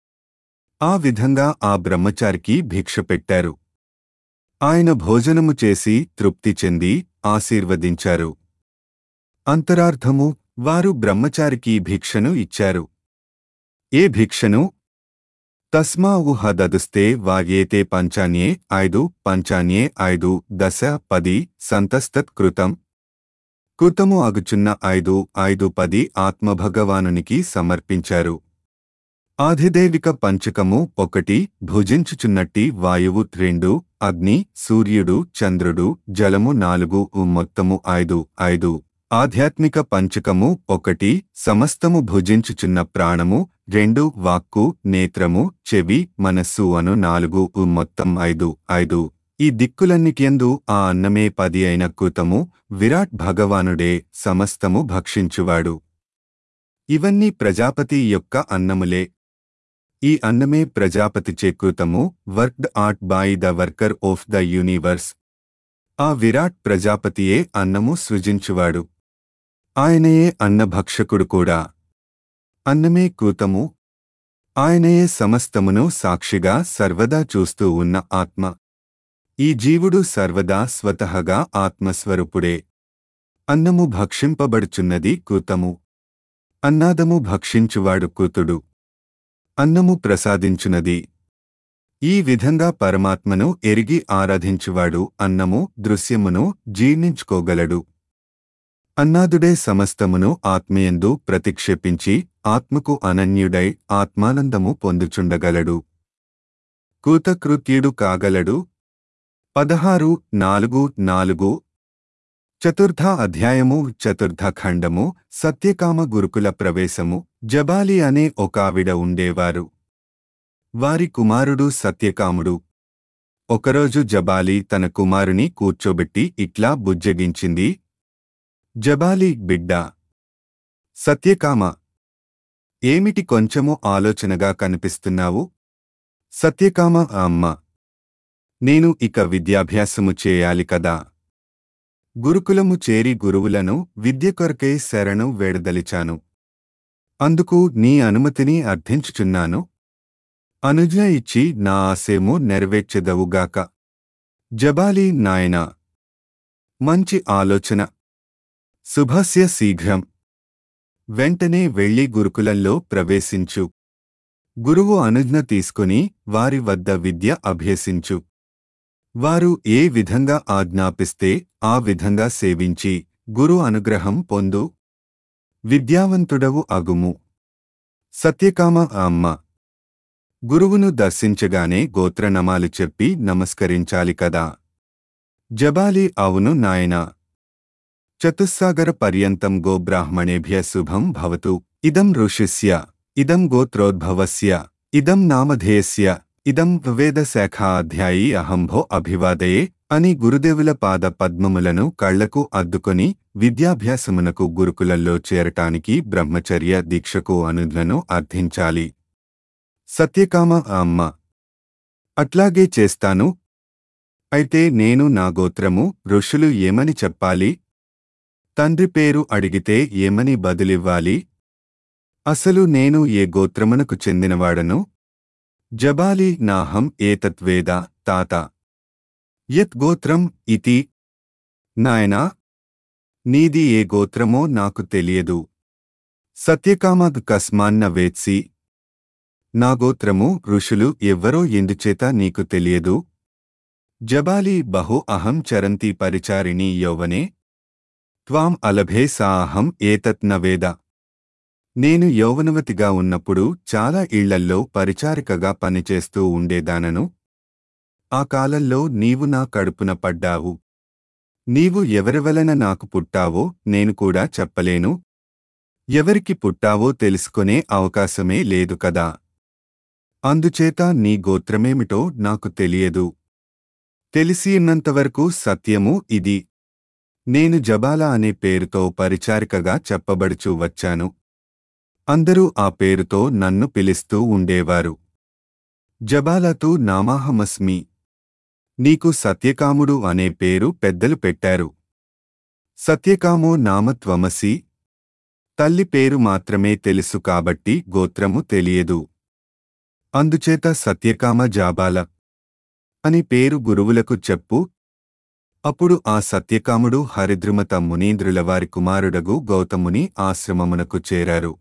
ఆ విధంగా ఆ బ్రహ్మచారికి భిక్ష పెట్టారు ఆయన భోజనము చేసి తృప్తి చెంది ఆశీర్వదించారు అంతరార్థము వారు బ్రహ్మచారికి భిక్షను ఇచ్చారు ఏ భిక్షను తస్మా ఊహ దదుస్తే వాయేతే పంచాన్యే ఐదు పంచాన్యే ఐదు దశ పది సంతస్తత్ కృతం కృతము అగుచున్న ఐదు ఐదు పది ఆత్మభగవానునికి సమర్పించారు ఆధిదేవిక పంచకము ఒకటి భుజించుచున్నట్టి వాయువు రెండు అగ్ని సూర్యుడు చంద్రుడు జలము నాలుగు ఉ మొత్తము ఐదు ఐదు ఆధ్యాత్మిక పంచకము ఒకటి సమస్తము భుజించుచున్న ప్రాణము రెండు వాక్కు నేత్రము చెవి మనస్సు అను నాలుగు ఉ మొత్తం ఐదు ఐదు ఈ దిక్కులన్నిటియందు ఆ అన్నమే పది అయిన కృతము విరాట్ భగవానుడే సమస్తము భక్షించువాడు ఇవన్నీ ప్రజాపతి యొక్క అన్నములే ఈ అన్నమే ప్రజాపతి చేకృతము worked out by the worker of the universe ఆ విరాట్ ప్రజాపతియే అన్నము సృజించువాడు ఆయనయే అన్నభక్షకుడు కూడా అన్నమే కూతము ఆయనయే సమస్తమును సాక్షిగా సర్వదా చూస్తూ ఉన్న ఆత్మ ఈ జీవుడు సర్వదా స్వతహగా ఆత్మస్వరూపుడే అన్నము భక్షింపబడుచున్నది కూతము అన్నాదము భక్షించువాడు కూతుడు అన్నము ప్రసాదించునది ఈ విధంగా పరమాత్మను ఎరిగి ఆరాధించువాడు అన్నము దృశ్యమును జీర్ణించుకోగలడు అన్నాదుడే సమస్తమును ఆత్మయందు ప్రతిక్షేపించి ఆత్మకు అనన్యుడై ఆత్మానందము పొందుచుండగలడు కూతకృత్యుడు కాగలడు పదహారు నాలుగు నాలుగు చతుర్థ అధ్యాయము చతుర్థ ఖండము సత్యకామ గురుకుల ప్రవేశము జబాలి అనే ఒక ఆవిడ ఉండేవారు వారి కుమారుడు సత్యకాముడు ఒకరోజు జబాలి తన కుమారుని కూర్చోబెట్టి ఇట్లా బుజ్జగించింది జబాలి బిడ్డ సత్యకామ ఏమిటి కొంచెము ఆలోచనగా కనిపిస్తున్నావు సత్యకామ అమ్మ నేను ఇక విద్యాభ్యాసము చేయాలి కదా గురుకులము చేరి గురువులను విద్య కొరకై శరణు వేడదలిచాను అందుకు నీ అనుమతిని అర్థించుచున్నాను అనుజ్ఞ ఇచ్చి నా ఆశేమో నెరవేర్చెదవుగాక జబాలి నాయనా మంచి ఆలోచన శుభస్య శీఘ్రం వెంటనే వెళ్లి గురుకులంలో ప్రవేశించు గురువు అనుజ్ఞ తీసుకుని వారి వద్ద విద్య అభ్యసించు వారు ఏ విధంగా ఆజ్ఞాపిస్తే ఆ విధంగా సేవించి గురు అనుగ్రహం పొందు విద్యావంతుడవు అగుము సత్యకామ అమ్మ గురువును దర్శించగానే గోత్రనమాలు చెప్పి నమస్కరించాలి కదా జబాలి అవును నాయనా చతుస్సాగర పర్యంతం గో బ్రాహ్మణేభ్య శుభం భవతు ఇదం ఋషిస్య ఇదం గోత్రోద్భవస్య ఇదం నామధేయస్య ఇదం వేదశాఖాధ్యాయీ అహంభో అభివాదయే అని గురుదేవుల పాద పద్మములను కళ్లకు అద్దుకొని విద్యాభ్యాసమునకు గురుకులంలో చేరటానికి బ్రహ్మచర్య దీక్షకు అనుజ్ఞను అర్థించాలి సత్యకామ అమ్మ అట్లాగే చేస్తాను అయితే నేను నా గోత్రము ఋషులు ఏమని చెప్పాలి తండ్రి పేరు అడిగితే ఏమని బదులివ్వాలి అసలు నేను ఏ గోత్రమునకు చెందినవాడను జబాలి నాహం ఏతత్వేద తాత యత్ గోత్రం ఇతి నాయనా నీది ఏ గోత్రమో నాకు తెలియదు సత్యకామద్ కస్మాన్న వేత్సి నా గోత్రము ఋషులు ఎవ్వరో ఎందుచేత నీకు తెలియదు జబాలి బహు అహం చరంతి పరిచారిణీ యౌవనే త్వాం అలభే సా అహం ఏతత్ నవేద నేను యౌవనవతిగా ఉన్నప్పుడు చాలా ఇళ్లల్లో పరిచారికగా పనిచేస్తూ ఉండేదానను ఆ కాలంలో నీవు నా కడుపున పడ్డావు నీవు ఎవరివలన నాకు పుట్టావో నేను కూడా చెప్పలేను ఎవరికి పుట్టావో తెలుసుకునే అవకాశమే లేదు కదా అందుచేత నీ గోత్రమేమిటో నాకు తెలియదు తెలిసియున్నంతవరకు సత్యము ఇది నేను జబాలా అనే పేరుతో పరిచారికగా చెప్పబడుచూ వచ్చాను అందరూ ఆ పేరుతో నన్ను పిలుస్తూ ఉండేవారు జబాలతు నామాహమస్మి నీకు సత్యకాముడు అనే పేరు పెద్దలు పెట్టారు సత్యకామో నామత్వమసి తల్లి పేరు మాత్రమే తెలుసు కాబట్టి గోత్రము తెలియదు అందుచేత సత్యకామ జాబాల అని పేరు గురువులకు చెప్పు అప్పుడు ఆ సత్యకాముడు హరిద్రుమత మునీంద్రుల వారి కుమారుడగు గౌతముని ఆశ్రమమునకు చేరారు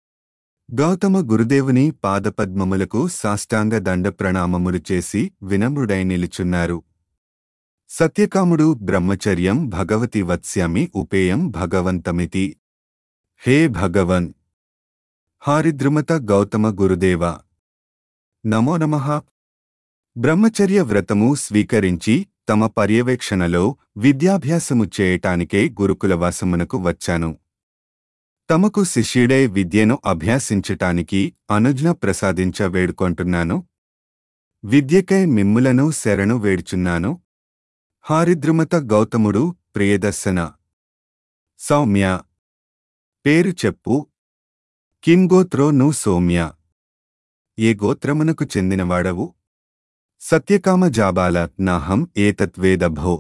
గౌతమ గురుదేవుని పాదపద్మములకు సాష్టాంగ దండ ప్రణామములు చేసి వినమ్రుడై నిలుచున్నారు సత్యకాముడు బ్రహ్మచర్యం భగవతి వత్స్యామి ఉపేయం భగవంతమితి హే భగవన్ హారిద్రుమత గౌతమ గురుదేవ నమో నమః బ్రహ్మచర్య వ్రతము స్వీకరించి తమ పర్యవేక్షణలో విద్యాభ్యాసము చేయటానికే గురుకులవాసమునకు వచ్చాను తమకు శిష్యుడై విద్యను అభ్యాసించటానికి అనుజ్ఞ ప్రసాదించ వేడుకొంటున్నాను విద్యకై మిమ్ములను శరణు వేడుచున్నాను హారిద్రుమత గౌతముడు ప్రియదర్శన సౌమ్య పేరు చెప్పు కిం గోత్రో ను సౌమ్య ఏ గోత్రమునకు చెందినవాడవు సత్యకామ జాబాల నాహం ఏతత్వేదభో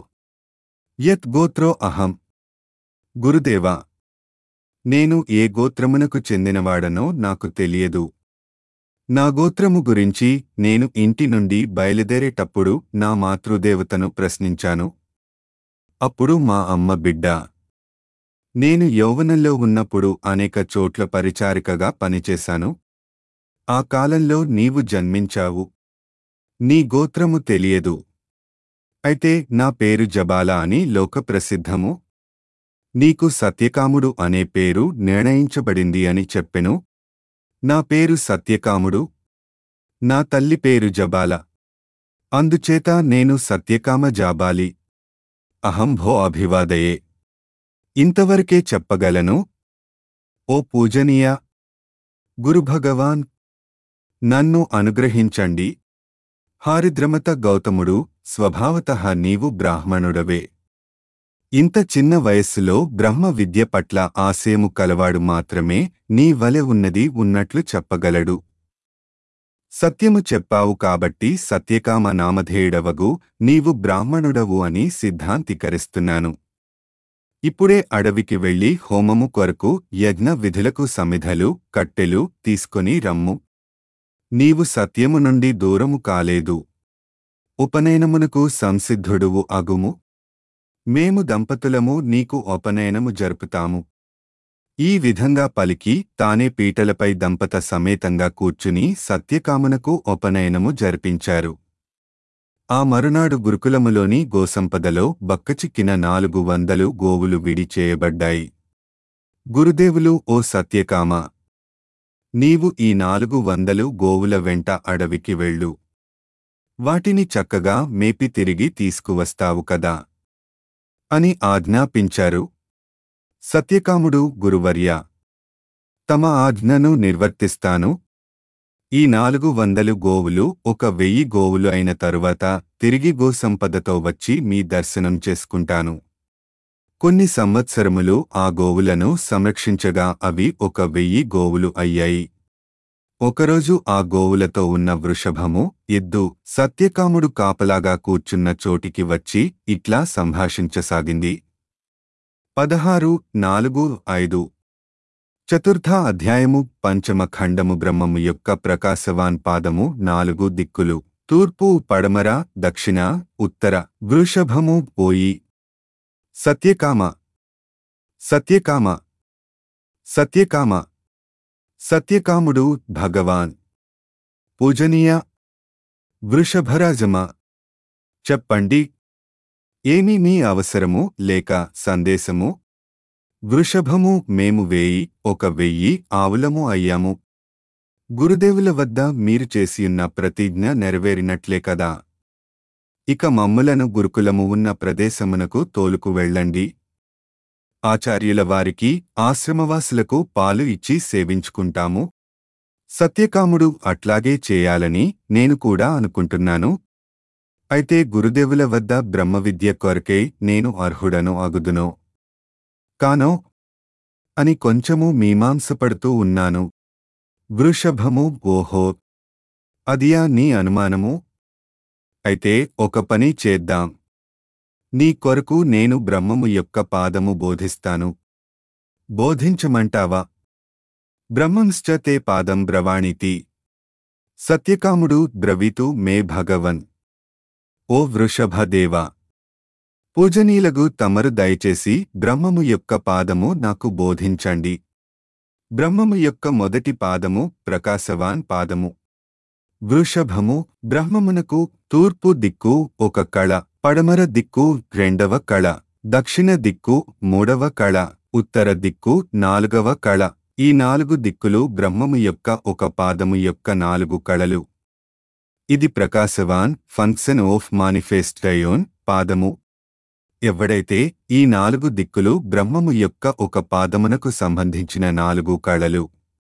యత్ గోత్రో అహం గురుదేవా నేను ఏ గోత్రమునకు చెందినవాడనో నాకు తెలియదు నా గోత్రము గురించి నేను ఇంటి నుండి బయలుదేరేటప్పుడు నా మాతృదేవతను ప్రశ్నించాను అప్పుడు మా అమ్మ బిడ్డ నేను యౌవనంలో ఉన్నప్పుడు అనేక చోట్ల పరిచారికగా పనిచేశాను ఆ కాలంలో నీవు జన్మించావు నీ గోత్రము తెలియదు అయితే నా పేరు జబాలా అని లోకప్రసిద్ధము నీకు సత్యకాముడు అనే పేరు నిర్ణయించబడింది అని చెప్పెను నా పేరు సత్యకాముడు నా తల్లి పేరు జబాల అందుచేత నేను సత్యకామ జాబాలి అహం భో అభివాదయే ఇంతవరకే చెప్పగలను ఓ పూజనీయ గురుభగవాన్ నన్ను అనుగ్రహించండి హారిద్రమత గౌతముడు స్వభావతః నీవు బ్రాహ్మణుడవే ఇంత చిన్న వయస్సులో బ్రహ్మ విద్య పట్ల ఆశయము కలవాడు మాత్రమే నీ వలె ఉన్నది ఉన్నట్లు చెప్పగలడు సత్యము చెప్పావు కాబట్టి సత్యకామ నామధేయుడవగు నీవు బ్రాహ్మణుడవు అని సిద్ధాంతీకరిస్తున్నాను ఇప్పుడే అడవికి వెళ్లి హోమము కొరకు యజ్ఞ విధులకు సమిధలు కట్టెలు తీసుకొని రమ్ము నీవు సత్యము నుండి దూరము కాలేదు ఉపనయనమునకు సంసిద్ధుడువు అగుము మేము దంపతులము నీకు ఉపనయనము జరుపుతాము ఈ విధంగా పలికి తానే పీటలపై దంపత సమేతంగా కూర్చుని సత్యకామునకు ఉపనయనము జరిపించారు ఆ మరునాడు గురుకులములోని గోసంపదలో బక్కచిక్కిన నాలుగు వందలు గోవులు విడి చేయబడ్డాయి గురుదేవులు ఓ సత్యకామ నీవు ఈ నాలుగు వందలు గోవుల వెంట అడవికి వెళ్ళు వాటిని చక్కగా మేపి తిరిగి తీసుకువస్తావు కదా అని ఆజ్ఞాపించారు సత్యకాముడు గురువర్య తమ ఆజ్ఞను నిర్వర్తిస్తాను ఈ నాలుగు వందలు గోవులు ఒక వెయ్యి గోవులు అయిన తరువాత తిరిగి గోసంపదతో వచ్చి మీ దర్శనం చేసుకుంటాను కొన్ని సంవత్సరములు ఆ గోవులను సంరక్షించగా అవి ఒక వెయ్యి గోవులు అయ్యాయి ఒకరోజు ఆ గోవులతో ఉన్న వృషభము ఎద్దు సత్యకాముడు కాపలాగా కూర్చున్న చోటికి వచ్చి ఇట్లా సంభాషించసాగింది పదహారు నాలుగు ఐదు చతుర్థ అధ్యాయము పంచమ ఖండము బ్రహ్మము యొక్క ప్రకాశవాన్ పాదము నాలుగు దిక్కులు తూర్పు పడమర దక్షిణ ఉత్తర వృషభము పోయి సత్యకామ సత్యకామ సత్యకామ సత్యకాముడు భగవాన్ పూజనీయ వృషభరాజమా చెప్పండి ఏమి మీ అవసరము లేక సందేశము వృషభము మేము వేయి ఒక వెయ్యి ఆవులము అయ్యాము గురుదేవుల వద్ద మీరు చేసియున్న ప్రతిజ్ఞ నెరవేరినట్లే కదా ఇక మమ్ములను గురుకులము ఉన్న ప్రదేశమునకు తోలుకు వెళ్ళండి ఆచార్యుల వారికి ఆశ్రమవాసులకు పాలు ఇచ్చి సేవించుకుంటాము సత్యకాముడు అట్లాగే చేయాలని నేను కూడా అనుకుంటున్నాను అయితే గురుదేవుల వద్ద బ్రహ్మవిద్య కొరకై నేను అర్హుడను అగుదునో కానో అని కొంచెము మీమాంసపడుతూ ఉన్నాను వృషభము ఓహో అదియా నీ అనుమానము అయితే ఒక పని చేద్దాం నీ కొరకు నేను బ్రహ్మము యొక్క పాదము బోధిస్తాను బోధించమంటావా బ్రహ్మంశ్చ తే పాదం బ్రవాణితి సత్యకాముడు బ్రవీతు మే భగవన్ ఓ వృషభదేవా పూజనీలగు తమరు దయచేసి బ్రహ్మము యొక్క పాదము నాకు బోధించండి బ్రహ్మము యొక్క మొదటి పాదము ప్రకాశవాన్ పాదము వృషభము బ్రహ్మమునకు తూర్పు దిక్కు ఒక కళ పడమర దిక్కు రెండవ కళ దక్షిణ దిక్కు మూడవ కళ ఉత్తర దిక్కు నాలుగవ కళ ఈ నాలుగు దిక్కులు బ్రహ్మము యొక్క ఒక పాదము యొక్క నాలుగు కళలు ఇది ప్రకాశవాన్ ఫంక్షన్ ఆఫ్ మానిఫెస్టయోన్ పాదము ఎవడైతే ఈ నాలుగు దిక్కులు బ్రహ్మము యొక్క ఒక పాదమునకు సంబంధించిన నాలుగు కళలు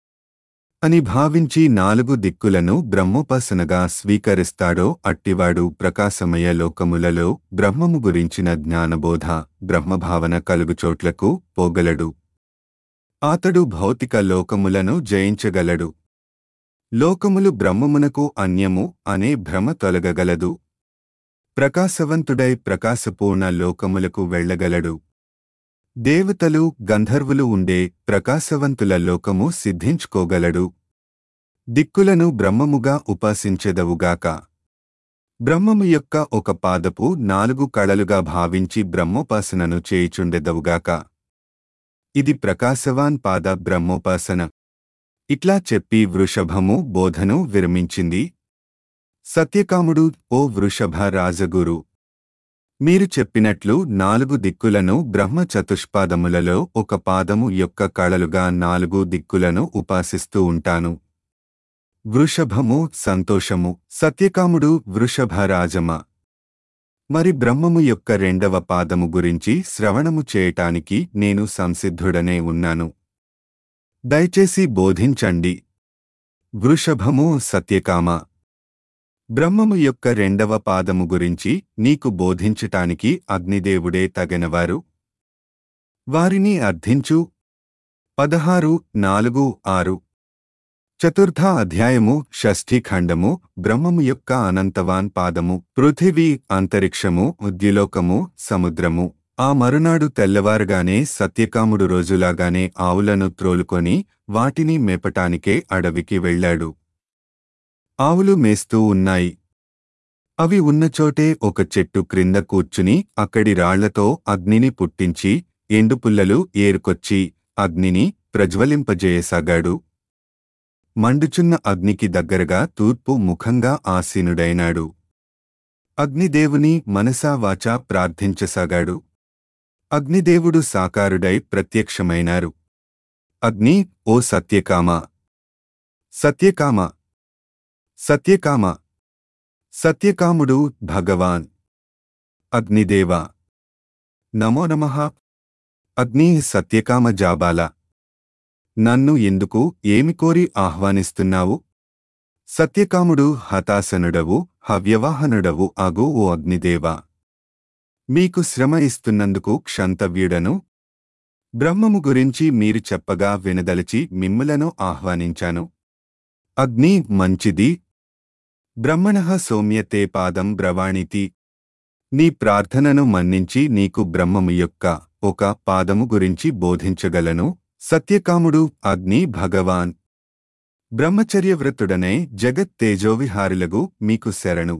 అని భావించి నాలుగు దిక్కులను బ్రహ్మోపాసనగా స్వీకరిస్తాడో అట్టివాడు ప్రకాశమయ లోకములలో బ్రహ్మము గురించిన జ్ఞానబోధ బ్రహ్మభావన కలుగుచోట్లకు పోగలడు అతడు భౌతిక లోకములను జయించగలడు లోకములు బ్రహ్మమునకు అన్యము అనే భ్రమ తొలగగలదు ప్రకాశవంతుడై ప్రకాశపూర్ణ లోకములకు వెళ్ళగలడు దేవతలు గంధర్వులు ఉండే ప్రకాశవంతుల లోకము సిద్ధించుకోగలడు దిక్కులను బ్రహ్మముగా ఉపాసించెదవుగాక బ్రహ్మము యొక్క ఒక పాదపు నాలుగు కళలుగా భావించి బ్రహ్మోపాసనను చేయుచుండెదవుగాక ఇది ప్రకాశవాన్ పాద బ్రహ్మోపాసన ఇట్లా చెప్పి వృషభము బోధను విరమించింది సత్యకాముడు ఓ వృషభ రాజగురు మీరు చెప్పినట్లు నాలుగు దిక్కులను బ్రహ్మ చతుష్పాదములలో ఒక పాదము యొక్క కళలుగా నాలుగు దిక్కులను ఉపాసిస్తూ ఉంటాను వృషభము సంతోషము సత్యకాముడు వృషభ రాజమ మరి బ్రహ్మము యొక్క రెండవ పాదము గురించి శ్రవణము చేయటానికి నేను సంసిద్ధుడనే ఉన్నాను దయచేసి బోధించండి వృషభము సత్యకామ బ్రహ్మము యొక్క రెండవ పాదము గురించి నీకు బోధించటానికి అగ్నిదేవుడే తగినవారు వారిని అర్థించు పదహారు నాలుగు ఆరు చతుర్థ అధ్యాయము షష్ఠీ ఖండము బ్రహ్మము యొక్క అనంతవాన్ పాదము పృథివీ అంతరిక్షము ఉద్యులోకము సముద్రము ఆ మరునాడు తెల్లవారుగానే సత్యకాముడు రోజులాగానే ఆవులను త్రోలుకొని వాటిని మేపటానికే అడవికి వెళ్ళాడు ఆవులు మేస్తూ ఉన్నాయి అవి ఉన్నచోటే ఒక చెట్టు క్రింద కూర్చుని అక్కడి రాళ్లతో అగ్నిని పుట్టించి ఎండుపుల్లలు ఏరుకొచ్చి అగ్నిని ప్రజ్వలింపజేయసాగాడు మండుచున్న అగ్నికి దగ్గరగా తూర్పు ముఖంగా ఆసీనుడైనాడు అగ్నిదేవుని మనసా వాచా ప్రార్థించసాగాడు అగ్నిదేవుడు సాకారుడై ప్రత్యక్షమైనారు అగ్ని ఓ సత్యకామ సత్యకామ సత్యకామ సత్యకాముడు భగవాన్ అగ్నిదేవ నమో నమః అగ్ని సత్యకామ జాబాల నన్ను ఎందుకు ఏమి కోరి ఆహ్వానిస్తున్నావు సత్యకాముడు హతాసనుడవు హవ్యవాహనుడవు అగు ఓ అగ్నిదేవా మీకు శ్రమ ఇస్తున్నందుకు క్షంతవ్యుడను బ్రహ్మము గురించి మీరు చెప్పగా వినదలిచి మిమ్ములను ఆహ్వానించాను అగ్ని మంచిది బ్రహ్మణ సౌమ్యతే పాదం బ్రవాణితి నీ ప్రార్థనను మన్నించి నీకు బ్రహ్మము యొక్క ఒక పాదము గురించి బోధించగలను సత్యకాముడు అగ్ని భగవాన్ బ్రహ్మచర్యవ్రతుడనే జగత్ తేజోవిహారులగు మీకు శరణు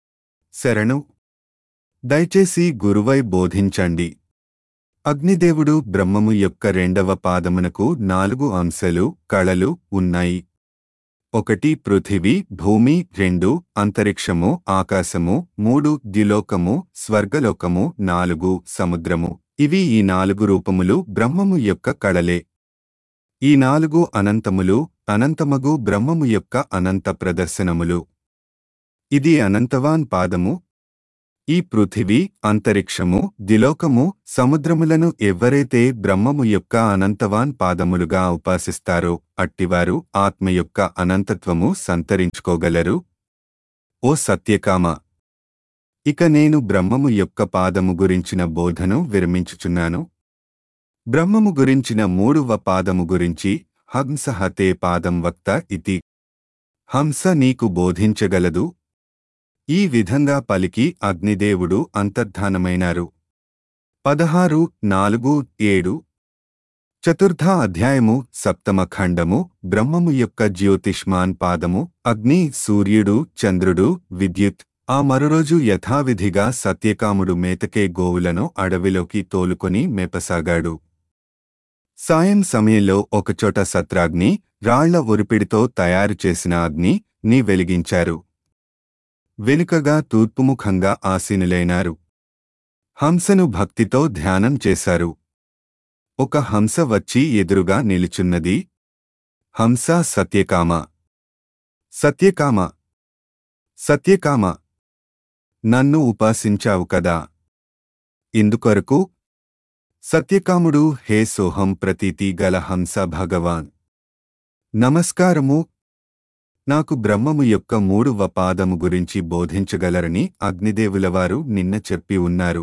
శరణు దయచేసి గురువై బోధించండి అగ్నిదేవుడు బ్రహ్మము యొక్క రెండవ పాదమునకు నాలుగు అంశలు కళలు ఉన్నాయి ఒకటి పృథివీ భూమి రెండు అంతరిక్షము ఆకాశము మూడు ద్యులోకము స్వర్గలోకము నాలుగు సముద్రము ఇవి ఈ నాలుగు రూపములు బ్రహ్మము యొక్క కళలే ఈ నాలుగు అనంతములు అనంతమగు బ్రహ్మము యొక్క అనంత ప్రదర్శనములు ఇది అనంతవాన్ పాదము ఈ పృథివీ అంతరిక్షము దిలోకము సముద్రములను ఎవ్వరైతే బ్రహ్మము యొక్క అనంతవాన్ పాదములుగా ఉపాసిస్తారో అట్టివారు ఆత్మ యొక్క అనంతత్వము సంతరించుకోగలరు ఓ సత్యకామ ఇక నేను బ్రహ్మము యొక్క పాదము గురించిన బోధను విరమించుచున్నాను బ్రహ్మము గురించిన మూడవ పాదము గురించి హంస హతే పాదం వక్త ఇతి హంస నీకు బోధించగలదు ఈ విధంగా పలికి అగ్నిదేవుడు అంతర్ధానమైనారు పదహారు నాలుగు ఏడు చతుర్థ అధ్యాయము సప్తమ ఖండము బ్రహ్మము యొక్క జ్యోతిష్మాన్ పాదము అగ్ని సూర్యుడు చంద్రుడు విద్యుత్ ఆ మరురోజు యథావిధిగా సత్యకాముడు మేతకే గోవులను అడవిలోకి తోలుకొని మేపసాగాడు సాయం సమయంలో ఒకచోట సత్రాగ్ని రాళ్ల ఒరిపిడితో తయారు చేసిన అగ్ని ని వెలిగించారు వెనుకగా తూర్పుముఖంగా ఆసీనులైనారు హంసను భక్తితో ధ్యానం చేశారు ఒక హంస వచ్చి ఎదురుగా నిలుచున్నది హంస సత్యకామ సత్యకామ సత్యకామ నన్ను ఉపాసించావు కదా ఇందుకొరకు సత్యకాముడు హే సోహం ప్రతీతి గల హంస భగవాన్ నమస్కారము నాకు బ్రహ్మము యొక్క మూడవ పాదము గురించి బోధించగలరని అగ్నిదేవులవారు నిన్న చెప్పి ఉన్నారు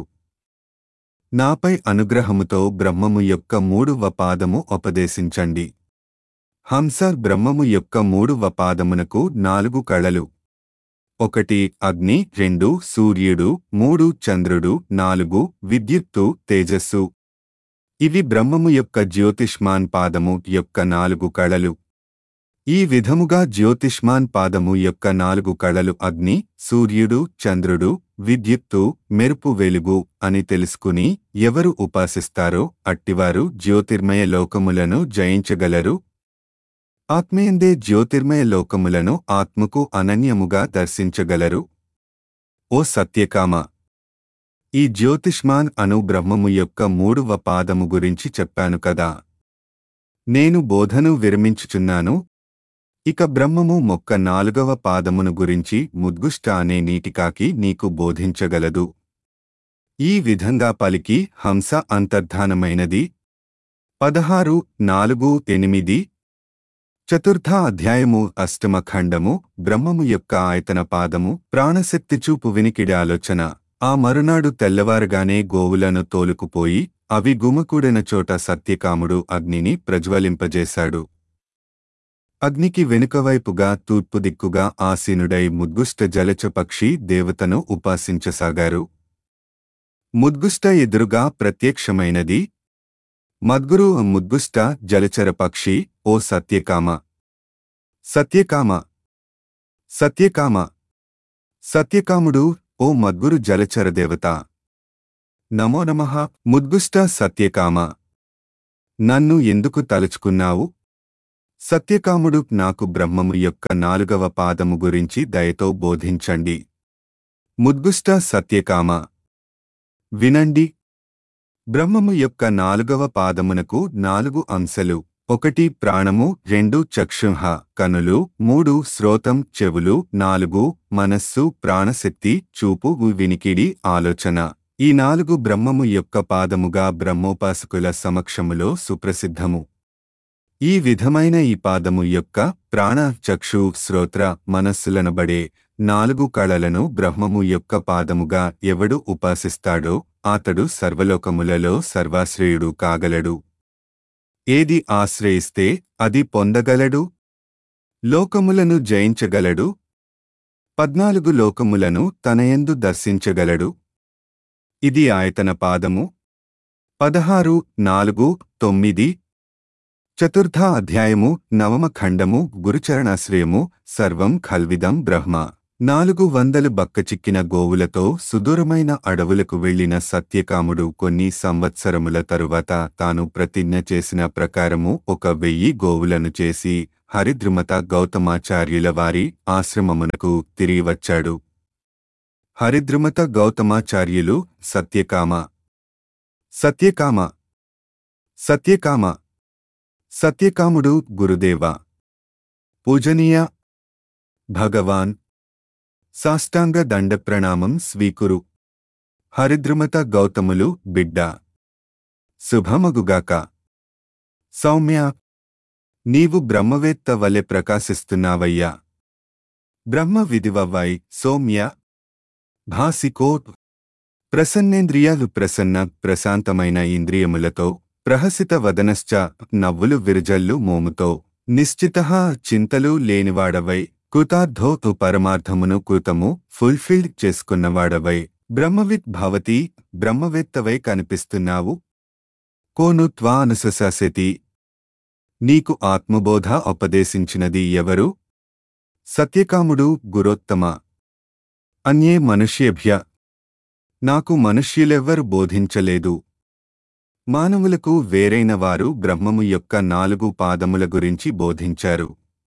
నాపై అనుగ్రహముతో బ్రహ్మము యొక్క మూడవ పాదము ఉపదేశించండి హంస బ్రహ్మము యొక్క మూడవ పాదమునకు నాలుగు కళలు ఒకటి అగ్ని రెండు సూర్యుడు మూడు చంద్రుడు నాలుగు విద్యుత్తు తేజస్సు ఇవి బ్రహ్మము యొక్క జ్యోతిష్మాన్ పాదము యొక్క నాలుగు కళలు ఈ విధముగా జ్యోతిష్మాన్ పాదము యొక్క నాలుగు కళలు అగ్ని సూర్యుడు చంద్రుడు విద్యుత్తు మెరుపు వెలుగు అని తెలుసుకుని ఎవరు ఉపాసిస్తారో అట్టివారు జ్యోతిర్మయ లోకములను జయించగలరు ఆత్మయందే జ్యోతిర్మయ లోకములను ఆత్మకు అనన్యముగా దర్శించగలరు ఓ సత్యకామ ఈ జ్యోతిష్మాన్ అను బ్రహ్మము యొక్క మూడవ పాదము గురించి చెప్పాను కదా నేను బోధను విరమించుచున్నాను ఇక బ్రహ్మము మొక్క నాలుగవ పాదమును గురించి ముద్గుష్ట అనే నీటికాకి నీకు బోధించగలదు ఈ విధంగా పలికి హంస అంతర్ధానమైనది పదహారు నాలుగు ఎనిమిది చతుర్థ అధ్యాయము అష్టమ ఖండము బ్రహ్మము యొక్క ఆయతన పాదము ప్రాణశక్తి చూపు వినికిడి ఆలోచన ఆ మరునాడు తెల్లవారుగానే గోవులను తోలుకుపోయి అవి గుమకూడిన చోట సత్యకాముడు అగ్నిని ప్రజ్వలింపజేశాడు అగ్నికి వెనుకవైపుగా తూర్పు దిక్కుగా ఆసీనుడై ముద్గుష్ట జలచ పక్షి దేవతను ఉపాసించసాగారు ముద్గుష్ట ఎదురుగా ప్రత్యక్షమైనది మద్గురు ముద్గుష్ట జలచర పక్షి ఓ సత్యకామ సత్యకామ సత్యకామ సత్యకాముడు ఓ మద్గురు జలచర దేవత నమో నమః ముద్గుష్ట సత్యకామ నన్ను ఎందుకు తలుచుకున్నావు సత్యకాముడు నాకు బ్రహ్మము యొక్క నాలుగవ పాదము గురించి దయతో బోధించండి ముద్గుష్ట సత్యకామ వినండి బ్రహ్మము యొక్క నాలుగవ పాదమునకు నాలుగు అంశలు ఒకటి ప్రాణము రెండు చక్షుహ కనులు మూడు శ్రోతం చెవులు నాలుగు మనస్సు ప్రాణశక్తి చూపు వినికిడి ఆలోచన ఈ నాలుగు బ్రహ్మము యొక్క పాదముగా బ్రహ్మోపాసకుల సమక్షములో సుప్రసిద్ధము ఈ విధమైన ఈ పాదము యొక్క ప్రాణ చక్షు శ్రోత్ర మనస్సులనబడే నాలుగు కళలను బ్రహ్మము యొక్క పాదముగా ఎవడు ఉపాసిస్తాడో అతడు సర్వలోకములలో సర్వాశ్రయుడు కాగలడు ఏది ఆశ్రయిస్తే అది పొందగలడు లోకములను జయించగలడు పద్నాలుగు లోకములను తనయందు దర్శించగలడు ఇది ఆయతన పాదము పదహారు నాలుగు తొమ్మిది చతుర్థ అధ్యాయము నవమ ఖండము గురుచరణాశ్రయము సర్వం ఖల్విదం బ్రహ్మ నాలుగు వందలు బక్కచిక్కిన గోవులతో సుదూరమైన అడవులకు వెళ్లిన సత్యకాముడు కొన్ని సంవత్సరముల తరువాత తాను ప్రతిజ్ఞ చేసిన ప్రకారము ఒక వెయ్యి గోవులను చేసి హరిద్రుమత గౌతమాచార్యుల వారి ఆశ్రమమునకు తిరిగి వచ్చాడు హరిద్రుమత గౌతమాచార్యులు సత్యకామ సత్యకామ సత్యకామ సత్యకాముడు గురుదేవ పూజనీయ భగవాన్ సాష్టాంగ దండ ప్రణామం స్వీకురు హరిద్రుమత గౌతములు బిడ్డ శుభమగుగాక సౌమ్య నీవు బ్రహ్మవేత్త వలె ప్రకాశిస్తున్నావయ్యా బ్రహ్మ విధివవ్వై సౌమ్య భాసికోట్ ప్రసన్నేంద్రియాలు ప్రసన్న ప్రశాంతమైన ఇంద్రియములతో ప్రహసిత వదనశ్చ నవ్వులు విరజల్లు మోముతో నిశ్చిత చింతలు లేనివాడవై కృతార్థో పరమార్థమును కృతము ఫుల్ఫిల్డ్ చేసుకున్నవాడవై బ్రహ్మవిత్ భవతి బ్రహ్మవేత్తవై కనిపిస్తున్నావు కోను త్వా అనుసశాసతి నీకు ఆత్మబోధ ఉపదేశించినది ఎవరు సత్యకాముడు గురోత్తమ అన్యే మనుష్యేభ్య నాకు మనుష్యులెవ్వరు బోధించలేదు మానవులకు వేరైన వారు బ్రహ్మము యొక్క నాలుగు పాదముల గురించి బోధించారు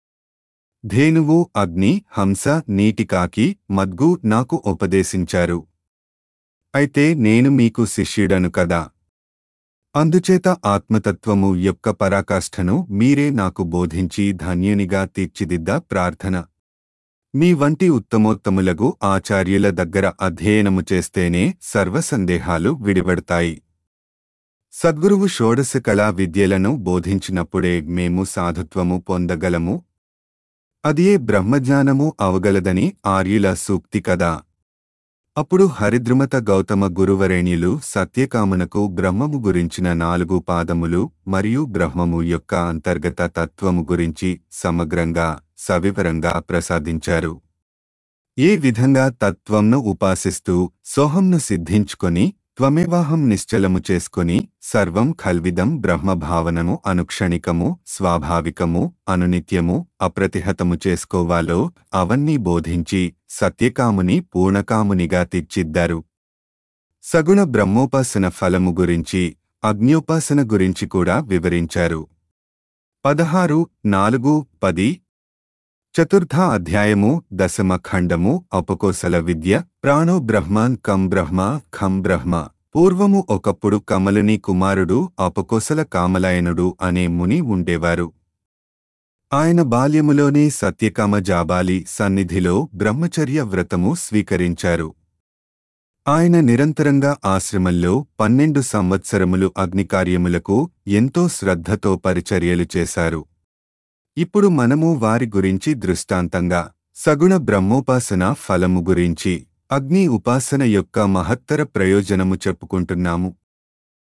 ధేనువు అగ్ని హంస నీటికాకి మద్గు నాకు ఉపదేశించారు అయితే నేను మీకు శిష్యుడను కదా అందుచేత ఆత్మతత్వము యొక్క పరాకాష్ఠను మీరే నాకు బోధించి ధన్యునిగా తీర్చిదిద్ద ప్రార్థన మీ వంటి ఉత్తమోత్తములగు ఆచార్యుల దగ్గర అధ్యయనము చేస్తేనే సర్వసందేహాలు విడివడతాయి సద్గురువు షోడశ కళా విద్యలను బోధించినప్పుడే మేము సాధుత్వము పొందగలము అదియే బ్రహ్మజ్ఞానము అవగలదని ఆర్యుల సూక్తి కదా అప్పుడు హరిద్రుమత గౌతమ గురువరేణ్యులు సత్యకామునకు బ్రహ్మము గురించిన నాలుగు పాదములు మరియు బ్రహ్మము యొక్క అంతర్గత తత్వము గురించి సమగ్రంగా సవివరంగా ప్రసాదించారు ఏ విధంగా తత్వంను ఉపాసిస్తూ సోహంను సిద్ధించుకొని త్వమేవాహం నిశ్చలము చేసుకొని సర్వం ఖల్విదం బ్రహ్మభావనము అనుక్షణికము స్వాభావికము అనునిత్యము అప్రతిహతము చేసుకోవాలో అవన్నీ బోధించి సత్యకాముని పూర్ణకామునిగా తీర్చిద్దారు సగుణ బ్రహ్మోపాసన ఫలము గురించి అగ్న్యోపాసన గురించి కూడా వివరించారు పదహారు నాలుగు పది చతుర్థ అధ్యాయము దశమ ఖండము అపకోసల విద్య ప్రాణో బ్రహ్మాన్ కం బ్రహ్మ ఖం బ్రహ్మ పూర్వము ఒకప్పుడు కమలుని కుమారుడు అపకోసల కామలాయనుడు అనే ముని ఉండేవారు ఆయన బాల్యములోనే సత్యకామ జాబాలి సన్నిధిలో బ్రహ్మచర్య వ్రతము స్వీకరించారు ఆయన నిరంతరంగా ఆశ్రమంలో పన్నెండు సంవత్సరములు అగ్నికార్యములకు ఎంతో శ్రద్ధతో పరిచర్యలు చేశారు ఇప్పుడు మనము వారి గురించి దృష్టాంతంగా సగుణ బ్రహ్మోపాసన ఫలము గురించి అగ్ని ఉపాసన యొక్క మహత్తర ప్రయోజనము చెప్పుకుంటున్నాము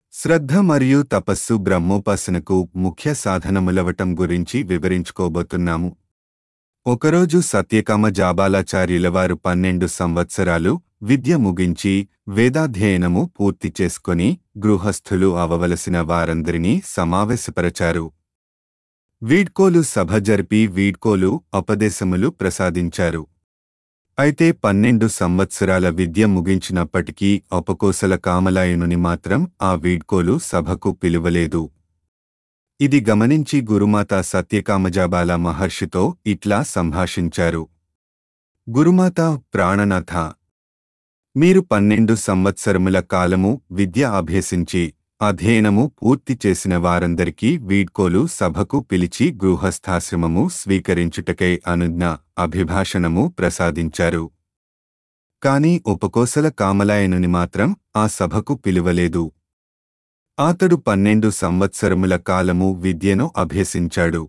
శ్రద్ధ మరియు తపస్సు బ్రహ్మోపాసనకు ముఖ్య సాధనములవటం గురించి వివరించుకోబోతున్నాము ఒకరోజు సత్యకామ జాబాలాచార్యుల వారు పన్నెండు సంవత్సరాలు విద్య ముగించి వేదాధ్యయనము పూర్తి చేసుకొని గృహస్థులు అవవలసిన వారందరినీ సమావేశపరచారు వీడ్కోలు సభ జరిపి వీడ్కోలు ఉపదేశములు ప్రసాదించారు అయితే పన్నెండు సంవత్సరాల విద్య ముగించినప్పటికీ అపకోసల కామలాయనుని మాత్రం ఆ వీడ్కోలు సభకు పిలువలేదు ఇది గమనించి గురుమాత సత్యకామజాబాల మహర్షితో ఇట్లా సంభాషించారు గురుమాత ప్రాణనాథ మీరు పన్నెండు సంవత్సరముల కాలము విద్య అభ్యసించి అధ్యయనము పూర్తి చేసిన వారందరికీ వీడ్కోలు సభకు పిలిచి గృహస్థాశ్రమము స్వీకరించుటకై అనుజ్ఞ అభిభాషణము ప్రసాదించారు కాని ఉపకోసల కామలాయనుని మాత్రం ఆ సభకు పిలువలేదు అతడు పన్నెండు సంవత్సరముల కాలము విద్యను అభ్యసించాడు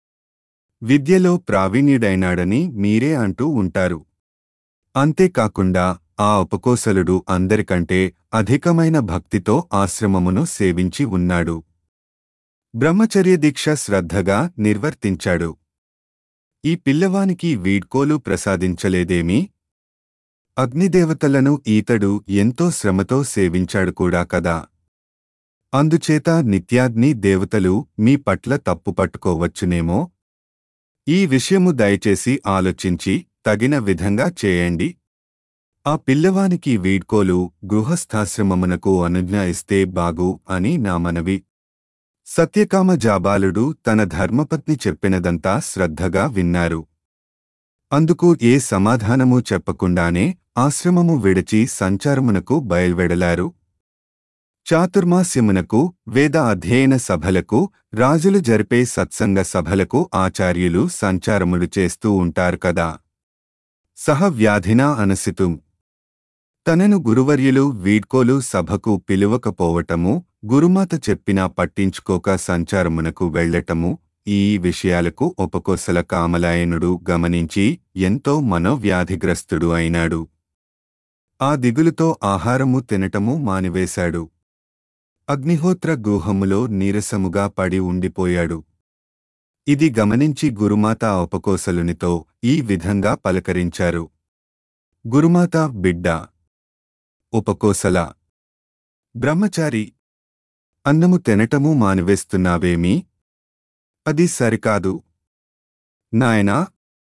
విద్యలో ప్రావీణ్యుడైనాడని మీరే అంటూ ఉంటారు అంతేకాకుండా ఆ ఉపకోసలుడు అందరికంటే అధికమైన భక్తితో ఆశ్రమమును సేవించి ఉన్నాడు బ్రహ్మచర్య దీక్ష శ్రద్ధగా నిర్వర్తించాడు ఈ పిల్లవానికి వీడ్కోలు ప్రసాదించలేదేమీ అగ్నిదేవతలను ఈతడు ఎంతో శ్రమతో సేవించాడు కూడా కదా అందుచేత నిత్యాగ్ని దేవతలు మీ పట్ల తప్పు పట్టుకోవచ్చునేమో ఈ విషయము దయచేసి ఆలోచించి తగిన విధంగా చేయండి ఆ పిల్లవానికి వీడ్కోలు గృహస్థాశ్రమమునకు అనుజ్ఞ ఇస్తే బాగు అని నా మనవి సత్యకామ జాబాలుడు తన ధర్మపత్ని చెప్పినదంతా శ్రద్ధగా విన్నారు అందుకు ఏ సమాధానమూ చెప్పకుండానే ఆశ్రమము విడిచి సంచారమునకు బయల్వెడలారు చాతుర్మాస్యమునకు వేద అధ్యయన సభలకు రాజులు జరిపే సత్సంగ సభలకు ఆచార్యులు సంచారములు చేస్తూ ఉంటారు కదా సహ వ్యాధినా అనసితుం తనను గురువర్యులు వీడ్కోలు సభకు పిలువకపోవటము గురుమాత చెప్పినా పట్టించుకోక సంచారమునకు వెళ్లటము ఈ విషయాలకు ఉపకోసల కామలాయనుడు గమనించి ఎంతో మనోవ్యాధిగ్రస్తుడు అయినాడు ఆ దిగులుతో ఆహారము తినటము మానివేశాడు అగ్నిహోత్ర గుహములో నీరసముగా పడి ఉండిపోయాడు ఇది గమనించి గురుమాత ఉపకోసలునితో ఈ విధంగా పలకరించారు గురుమాత బిడ్డ ఉపకోసల బ్రహ్మచారి అన్నము తినటము మానివేస్తున్నావేమీ అది సరికాదు నాయనా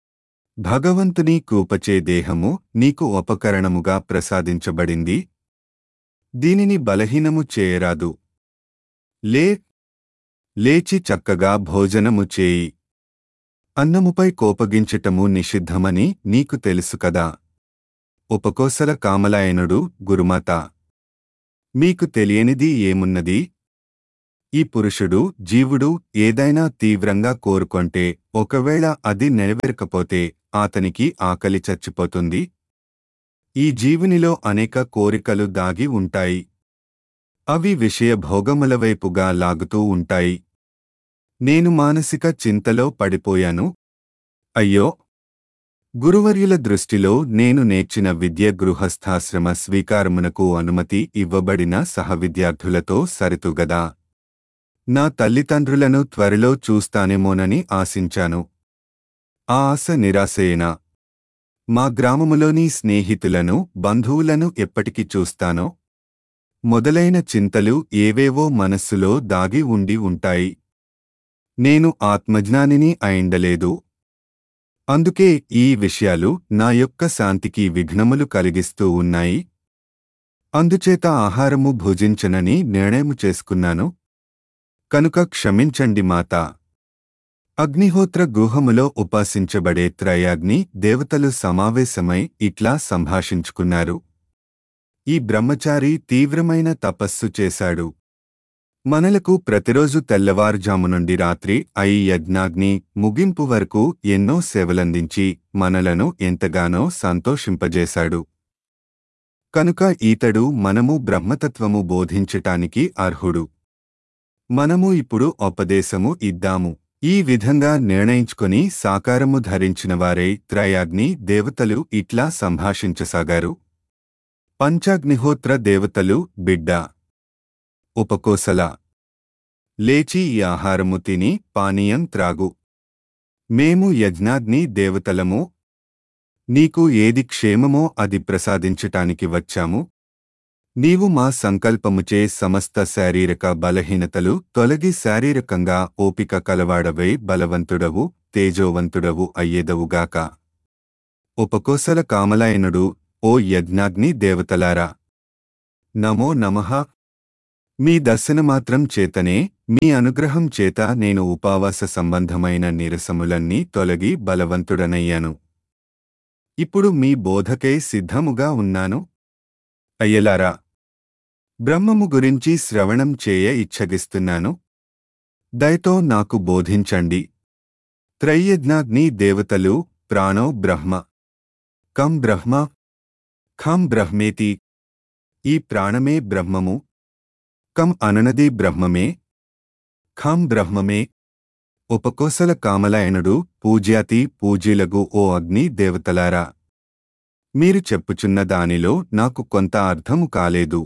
భగవంతుని కూపచే దేహము నీకు ఉపకరణముగా ప్రసాదించబడింది దీనిని బలహీనము చేయరాదు లే లేచి చక్కగా భోజనము చేయి అన్నముపై కోపగించటము నిషిద్ధమని నీకు తెలుసు కదా ఉపకోసల కామలాయనుడు గురుమాత మీకు తెలియనిది ఏమున్నది ఈ పురుషుడు జీవుడు ఏదైనా తీవ్రంగా కోరుకొంటే ఒకవేళ అది నెరవేరకపోతే అతనికి ఆకలి చచ్చిపోతుంది ఈ జీవునిలో అనేక కోరికలు దాగి ఉంటాయి అవి విషయ భోగముల వైపుగా లాగుతూ ఉంటాయి నేను మానసిక చింతలో పడిపోయాను అయ్యో గురువర్యుల దృష్టిలో నేను నేర్చిన విద్య గృహస్థాశ్రమ స్వీకారమునకు అనుమతి ఇవ్వబడిన సహవిద్యార్థులతో సరితుగదా నా తల్లిదండ్రులను త్వరలో చూస్తానేమోనని ఆశించాను ఆ ఆశ నిరాశయేనా మా గ్రామములోని స్నేహితులను బంధువులను ఎప్పటికి చూస్తానో మొదలైన చింతలు ఏవేవో మనస్సులో దాగి ఉండి ఉంటాయి నేను ఆత్మజ్ఞానిని అయిండలేదు అందుకే ఈ విషయాలు నా యొక్క శాంతికి విఘ్నములు కలిగిస్తూ ఉన్నాయి అందుచేత ఆహారము భుజించనని నిర్ణయము చేసుకున్నాను కనుక క్షమించండి మాతా అగ్నిహోత్ర గుహములో ఉపాసించబడే త్రయాగ్ని దేవతలు సమావేశమై ఇట్లా సంభాషించుకున్నారు ఈ బ్రహ్మచారి తీవ్రమైన తపస్సు చేశాడు మనలకు ప్రతిరోజు తెల్లవారుజాము నుండి రాత్రి అయి యజ్ఞాగ్ని ముగింపు వరకు ఎన్నో సేవలందించి మనలను ఎంతగానో సంతోషింపజేశాడు కనుక ఈతడు మనము బ్రహ్మతత్వము బోధించటానికి అర్హుడు మనము ఇప్పుడు ఉపదేశము ఇద్దాము ఈ విధంగా నిర్ణయించుకొని సాకారము ధరించినవారై త్రయాగ్ని దేవతలు ఇట్లా సంభాషించసాగారు పంచాగ్నిహోత్ర దేవతలు బిడ్డ ఉపకోసల లేచి ఈ ఆహారము తిని పానీయం త్రాగు మేము యజ్ఞాగ్ని దేవతలము నీకు ఏది క్షేమమో అది ప్రసాదించటానికి వచ్చాము నీవు మా సంకల్పముచే సమస్త శారీరక బలహీనతలు తొలగి శారీరకంగా ఓపిక కలవాడవై బలవంతుడవు తేజోవంతుడవు అయ్యేదవుగాక ఉపకోసల కామలాయనుడు ఓ యజ్ఞాగ్ని దేవతలారా నమో నమః మీ దర్శనమాత్రం చేతనే మీ అనుగ్రహం చేత నేను ఉపావాస సంబంధమైన నిరసములన్నీ తొలగి బలవంతుడనయ్యాను ఇప్పుడు మీ బోధకై సిద్ధముగా ఉన్నాను అయ్యలారా బ్రహ్మము గురించి శ్రవణం చేయ ఇచ్చగిస్తున్నాను దయతో నాకు బోధించండి త్రయ్యజ్ఞాగ్ని దేవతలు ప్రాణో బ్రహ్మ కం బ్రహ్మ ఖం బ్రహ్మేతి ఈ ప్రాణమే బ్రహ్మము కం అననది బ్రహ్మమే ఖం బ్రహ్మమే ఉపకోసల కామలాయనుడు పూజ్యాతి పూజ్యులగు ఓ అగ్ని దేవతలారా మీరు చెప్పుచున్న దానిలో నాకు కొంత అర్థము కాలేదు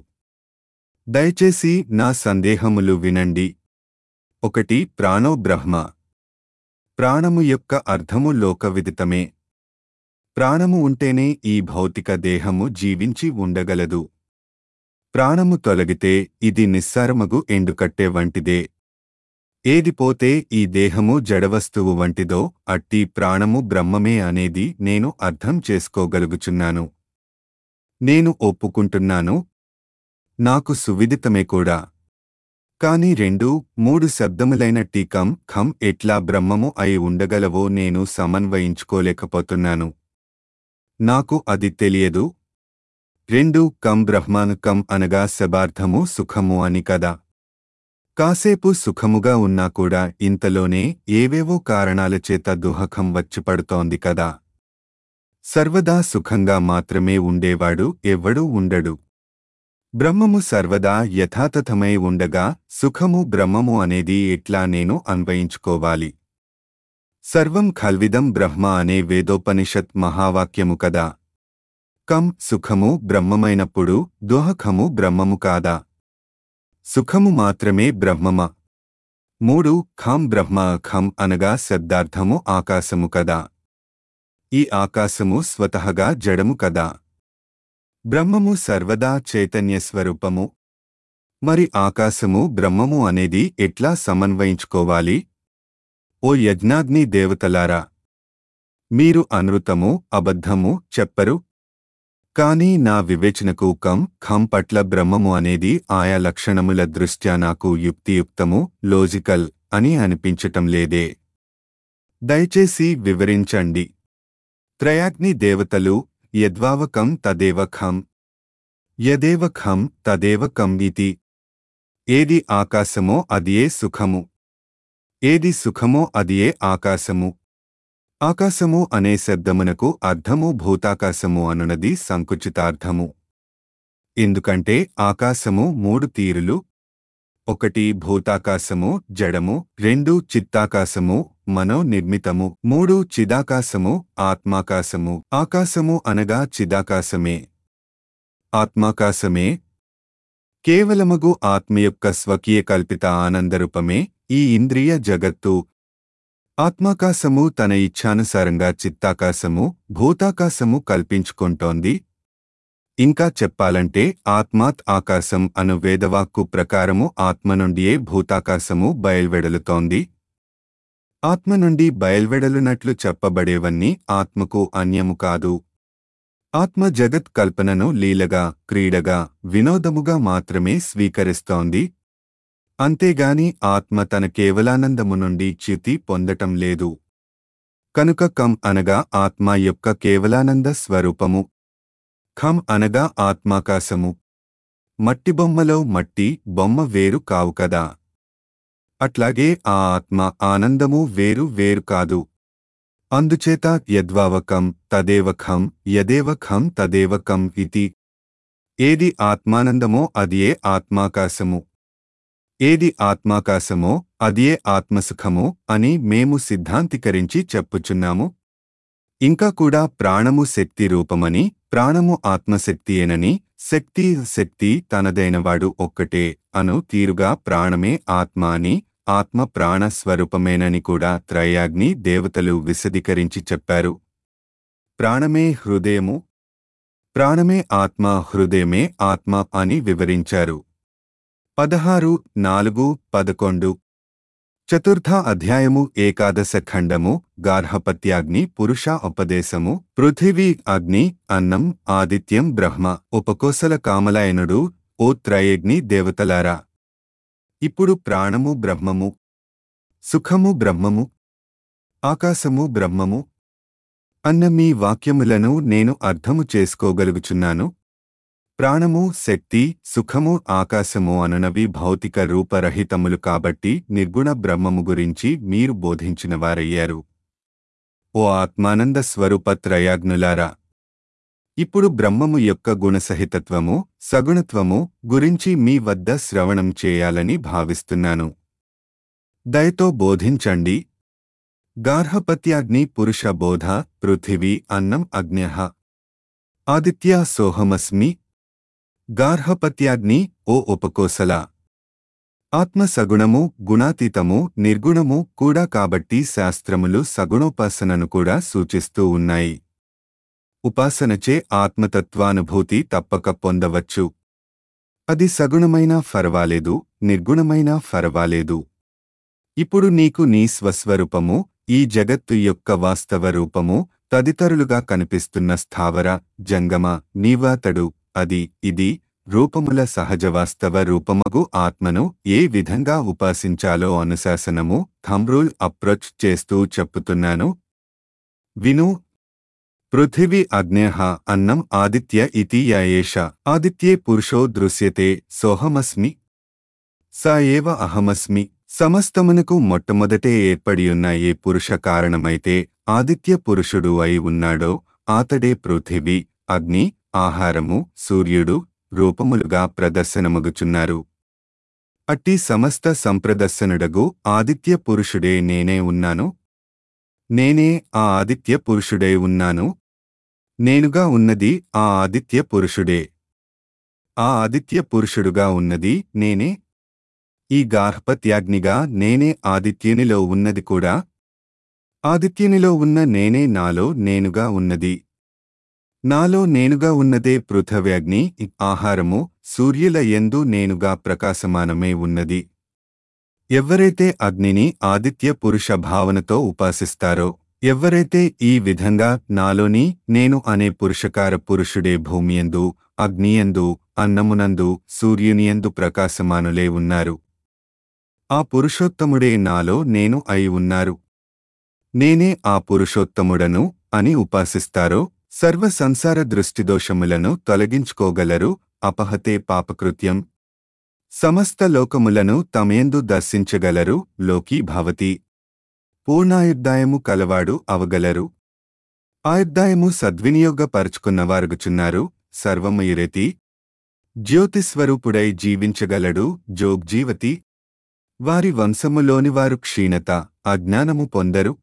దయచేసి నా సందేహములు వినండి ఒకటి ప్రాణో బ్రహ్మ ప్రాణము యొక్క అర్థము లోకవిదితమే ప్రాణము ఉంటేనే ఈ భౌతిక దేహము జీవించి ఉండగలదు ప్రాణము తొలగితే ఇది నిస్సారమగు ఎండుకట్టె వంటిదే ఏది పోతే ఈ దేహము జడవస్తువు వంటిదో అట్టి ప్రాణము బ్రహ్మమే అనేది నేను అర్థం చేసుకోగలుగుచున్నాను నేను ఒప్పుకుంటున్నాను నాకు సువిదితమే కూడా కాని రెండు మూడు శబ్దములైన టీకం ఖం ఎట్లా బ్రహ్మము అయి ఉండగలవో నేను సమన్వయించుకోలేకపోతున్నాను నాకు అది తెలియదు రెండు కం బ్రహ్మాను కం అనగా శబార్థము సుఖము అని కదా కాసేపు సుఖముగా ఉన్నా కూడా ఇంతలోనే ఏవేవో కారణాల చేత దుహకం వచ్చి పడుతోంది కదా సర్వదా సుఖంగా మాత్రమే ఉండేవాడు ఎవ్వడూ ఉండడు బ్రహ్మము సర్వదా యథాతథమై ఉండగా సుఖము బ్రహ్మము అనేది ఎట్లా నేను అన్వయించుకోవాలి సర్వం ఖల్విదం బ్రహ్మ అనే వేదోపనిషత్ మహావాక్యము కదా కం సుఖము బ్రహ్మమైనప్పుడు దుహఖము బ్రహ్మము కాదా సుఖము మాత్రమే బ్రహ్మమ మూడు ఖం బ్రహ్మ ఖం అనగా శబ్దార్థము ఆకాశము కదా ఈ ఆకాశము స్వతహగా జడము కదా బ్రహ్మము సర్వదా చైతన్య స్వరూపము మరి ఆకాశము బ్రహ్మము అనేది ఎట్లా సమన్వయించుకోవాలి ఓ యజ్ఞాగ్ని దేవతలారా మీరు అనృతము అబద్ధము చెప్పరు కాని నా వివేచనకు కం ఖం పట్ల బ్రహ్మము అనేది ఆయా లక్షణముల దృష్ట్యా నాకు యుక్తియుక్తము లోజికల్ అని అనిపించటం లేదే దయచేసి వివరించండి త్రయాగ్ని దేవతలు యద్వావకం తదేవ ఖం యదేవ ఖం తదేవ కం ఇతి ఏది ఆకాశమో అదియే సుఖము ఏది సుఖమో అదియే ఆకాశము ఆకాశము అనే శబ్దమునకు అర్థము భూతాకాశము అనునది సంకుచితార్థము ఎందుకంటే ఆకాశము మూడు తీరులు ఒకటి భూతాకాశము జడము రెండు చిత్తాకాశము మనో నిర్మితము మూడు చిదాకాశము ఆత్మాకాశము ఆకాశము అనగా చిదాకాశమే ఆత్మాకాశమే కేవలమగు ఆత్మ యొక్క స్వకీయ కల్పిత ఆనందరూపమే ఈ ఇంద్రియ జగత్తు ఆత్మాకాశము తన ఇచ్ఛానుసారంగా చిత్తాకాశము భూతాకాశము కల్పించుకుంటోంది ఇంకా చెప్పాలంటే ఆత్మాత్ ఆకాశం అను వేదవాక్కు ప్రకారము ఆత్మ నుండియే భూతాకాశము బయల్వెడలుతోంది ఆత్మ నుండి బయల్వెడలునట్లు చెప్పబడేవన్నీ ఆత్మకు అన్యము కాదు ఆత్మ జగత్ కల్పనను లీలగా క్రీడగా వినోదముగా మాత్రమే స్వీకరిస్తోంది అంతేగాని ఆత్మ తన కేవలానందము నుండి చ్యుతి పొందటం లేదు కనుక కం అనగా ఆత్మ యొక్క కేవలానంద స్వరూపము ఖం అనగా ఆత్మాకాశము మట్టి బొమ్మలో మట్టి బొమ్మ వేరు కావు కదా అట్లాగే ఆ ఆత్మ ఆనందము వేరు వేరు కాదు అందుచేత యద్వావకం తదేవఖం యదేవఖం తదేవకం ఇతి ఏది ఆత్మానందమో అదియే ఆత్మాకాశము ఏది ఆత్మాకాశమో అదియే ఆత్మసుఖము అని మేము సిద్ధాంతీకరించి చెప్పుచున్నాము ఇంకా కూడా ప్రాణము శక్తి రూపమని ప్రాణము ఆత్మశక్తియేనని శక్తి శక్తి తనదైనవాడు ఒక్కటే అను తీరుగా ప్రాణమే ఆత్మ అని ఆత్మ ప్రాణ స్వరూపమేనని కూడా త్రయాగ్ని దేవతలు విశదీకరించి చెప్పారు ప్రాణమే హృదయము ప్రాణమే ఆత్మ హృదయమే ఆత్మ అని వివరించారు పదహారు నాలుగు పదకొండు చతుర్థ అధ్యాయము ఏకాదశ ఖండము గార్హపత్యాగ్ని పురుష ఉపదేశము పృథివీ అగ్ని అన్నం ఆదిత్యం బ్రహ్మ ఉపకోసల కామలాయనుడు ఓ త్రయగ్ని దేవతలారా ఇప్పుడు ప్రాణము బ్రహ్మము సుఖము బ్రహ్మము ఆకాశము బ్రహ్మము అన్న మీ వాక్యములను నేను అర్థము చేసుకోగలుగుచున్నాను ప్రాణము శక్తి సుఖము ఆకాశము అనునవి భౌతిక రూపరహితములు కాబట్టి నిర్గుణ బ్రహ్మము గురించి మీరు బోధించినవారయ్యారు ఓ ఆత్మానంద స్వరూప త్రయాగ్నులారా ఇప్పుడు బ్రహ్మము యొక్క గుణసహితత్వము సగుణత్వము గురించి మీ వద్ద శ్రవణం చేయాలని భావిస్తున్నాను దయతో బోధించండి గార్హపత్యాగ్ని పురుష బోధ పృథివీ అన్నం అగ్న్యః ఆదిత్య సోహమస్మి గార్హపత్యాగ్ని ఓ ఉపకోసల ఆత్మ సగుణము గుణాతీతము నిర్గుణము కూడా కాబట్టి శాస్త్రములు సగుణోపాసనను కూడా సూచిస్తూ ఉన్నాయి ఉపాసనచే ఆత్మతత్వానుభూతి తప్పక పొందవచ్చు అది సగుణమైనా ఫరవాలేదు నిర్గుణమైనా ఫరవాలేదు ఇప్పుడు నీకు నీ స్వస్వరూపము ఈ జగత్తు యొక్క వాస్తవ రూపము తదితరులుగా కనిపిస్తున్న స్థావర జంగమ నీవాతడు అది ఇది రూపముల సహజ వాస్తవ రూపమగు ఆత్మను ఏ విధంగా ఉపాసించాలో అనుశాసనము థంబ్రూల్ అప్రోచ్ చేస్తూ చెప్పుతున్నాను విను పృథివీ అగ్నేహ అన్నం ఆదిత్య ఇతి యాయేష ఆదిత్యే పురుషో దృశ్యతే సోహమస్మి స ఏవ అహమస్మి సమస్తమునకు మొట్టమొదటే ఏర్పడియున్న ఏ పురుష కారణమైతే ఆదిత్య పురుషుడు అయి ఉన్నాడో ఆతడే పృథివీ అగ్ని ఆహారము సూర్యుడు రూపములుగా ప్రదర్శనమగుచున్నారు అట్టి సమస్త సంప్రదర్శనుడగు ఆదిత్య పురుషుడే నేనే ఉన్నాను నేనే ఆ ఆదిత్య పురుషుడే ఉన్నాను నేనుగా ఉన్నది ఆ ఆదిత్య పురుషుడే ఆ ఆదిత్య పురుషుడుగా ఉన్నది నేనే ఈ గార్హపత్యాగ్నిగా నేనే ఆదిత్యునిలో ఉన్నది కూడా ఆదిత్యునిలో ఉన్న నేనే నాలో నేనుగా ఉన్నది నాలో నేనుగా ఉన్నదే పృథవ్యాగ్ని ఆహారము సూర్యుల ఎందు నేనుగా ప్రకాశమానమే ఉన్నది ఎవ్వరైతే అగ్నిని ఆదిత్య పురుష భావనతో ఉపాసిస్తారో ఎవ్వరైతే ఈ విధంగా నాలోని నేను అనే పురుషకార పురుషుడే భూమియందు అగ్నియందు అన్నమునందు సూర్యునియందు ప్రకాశమానులే ఉన్నారు ఆ పురుషోత్తముడే నాలో నేను అయి ఉన్నారు నేనే ఆ పురుషోత్తముడను అని ఉపాసిస్తారో సర్వ సంసార దృష్టిదోషములను తొలగించుకోగలరు అపహతే పాపకృత్యం సమస్త లోకములను తమయందు దర్శించగలరు లోకీ భవతి పూర్ణాయుర్దాయము కలవాడు అవగలరు ఆయుర్దాయము సద్వినియోగపరుచుకున్నవారుగుచున్నారు సర్వమయురెతి జ్యోతిస్వరూపుడై జీవించగలడు జోగ్జీవతి వారి వంశములోనివారు క్షీణత అజ్ఞానము పొందరు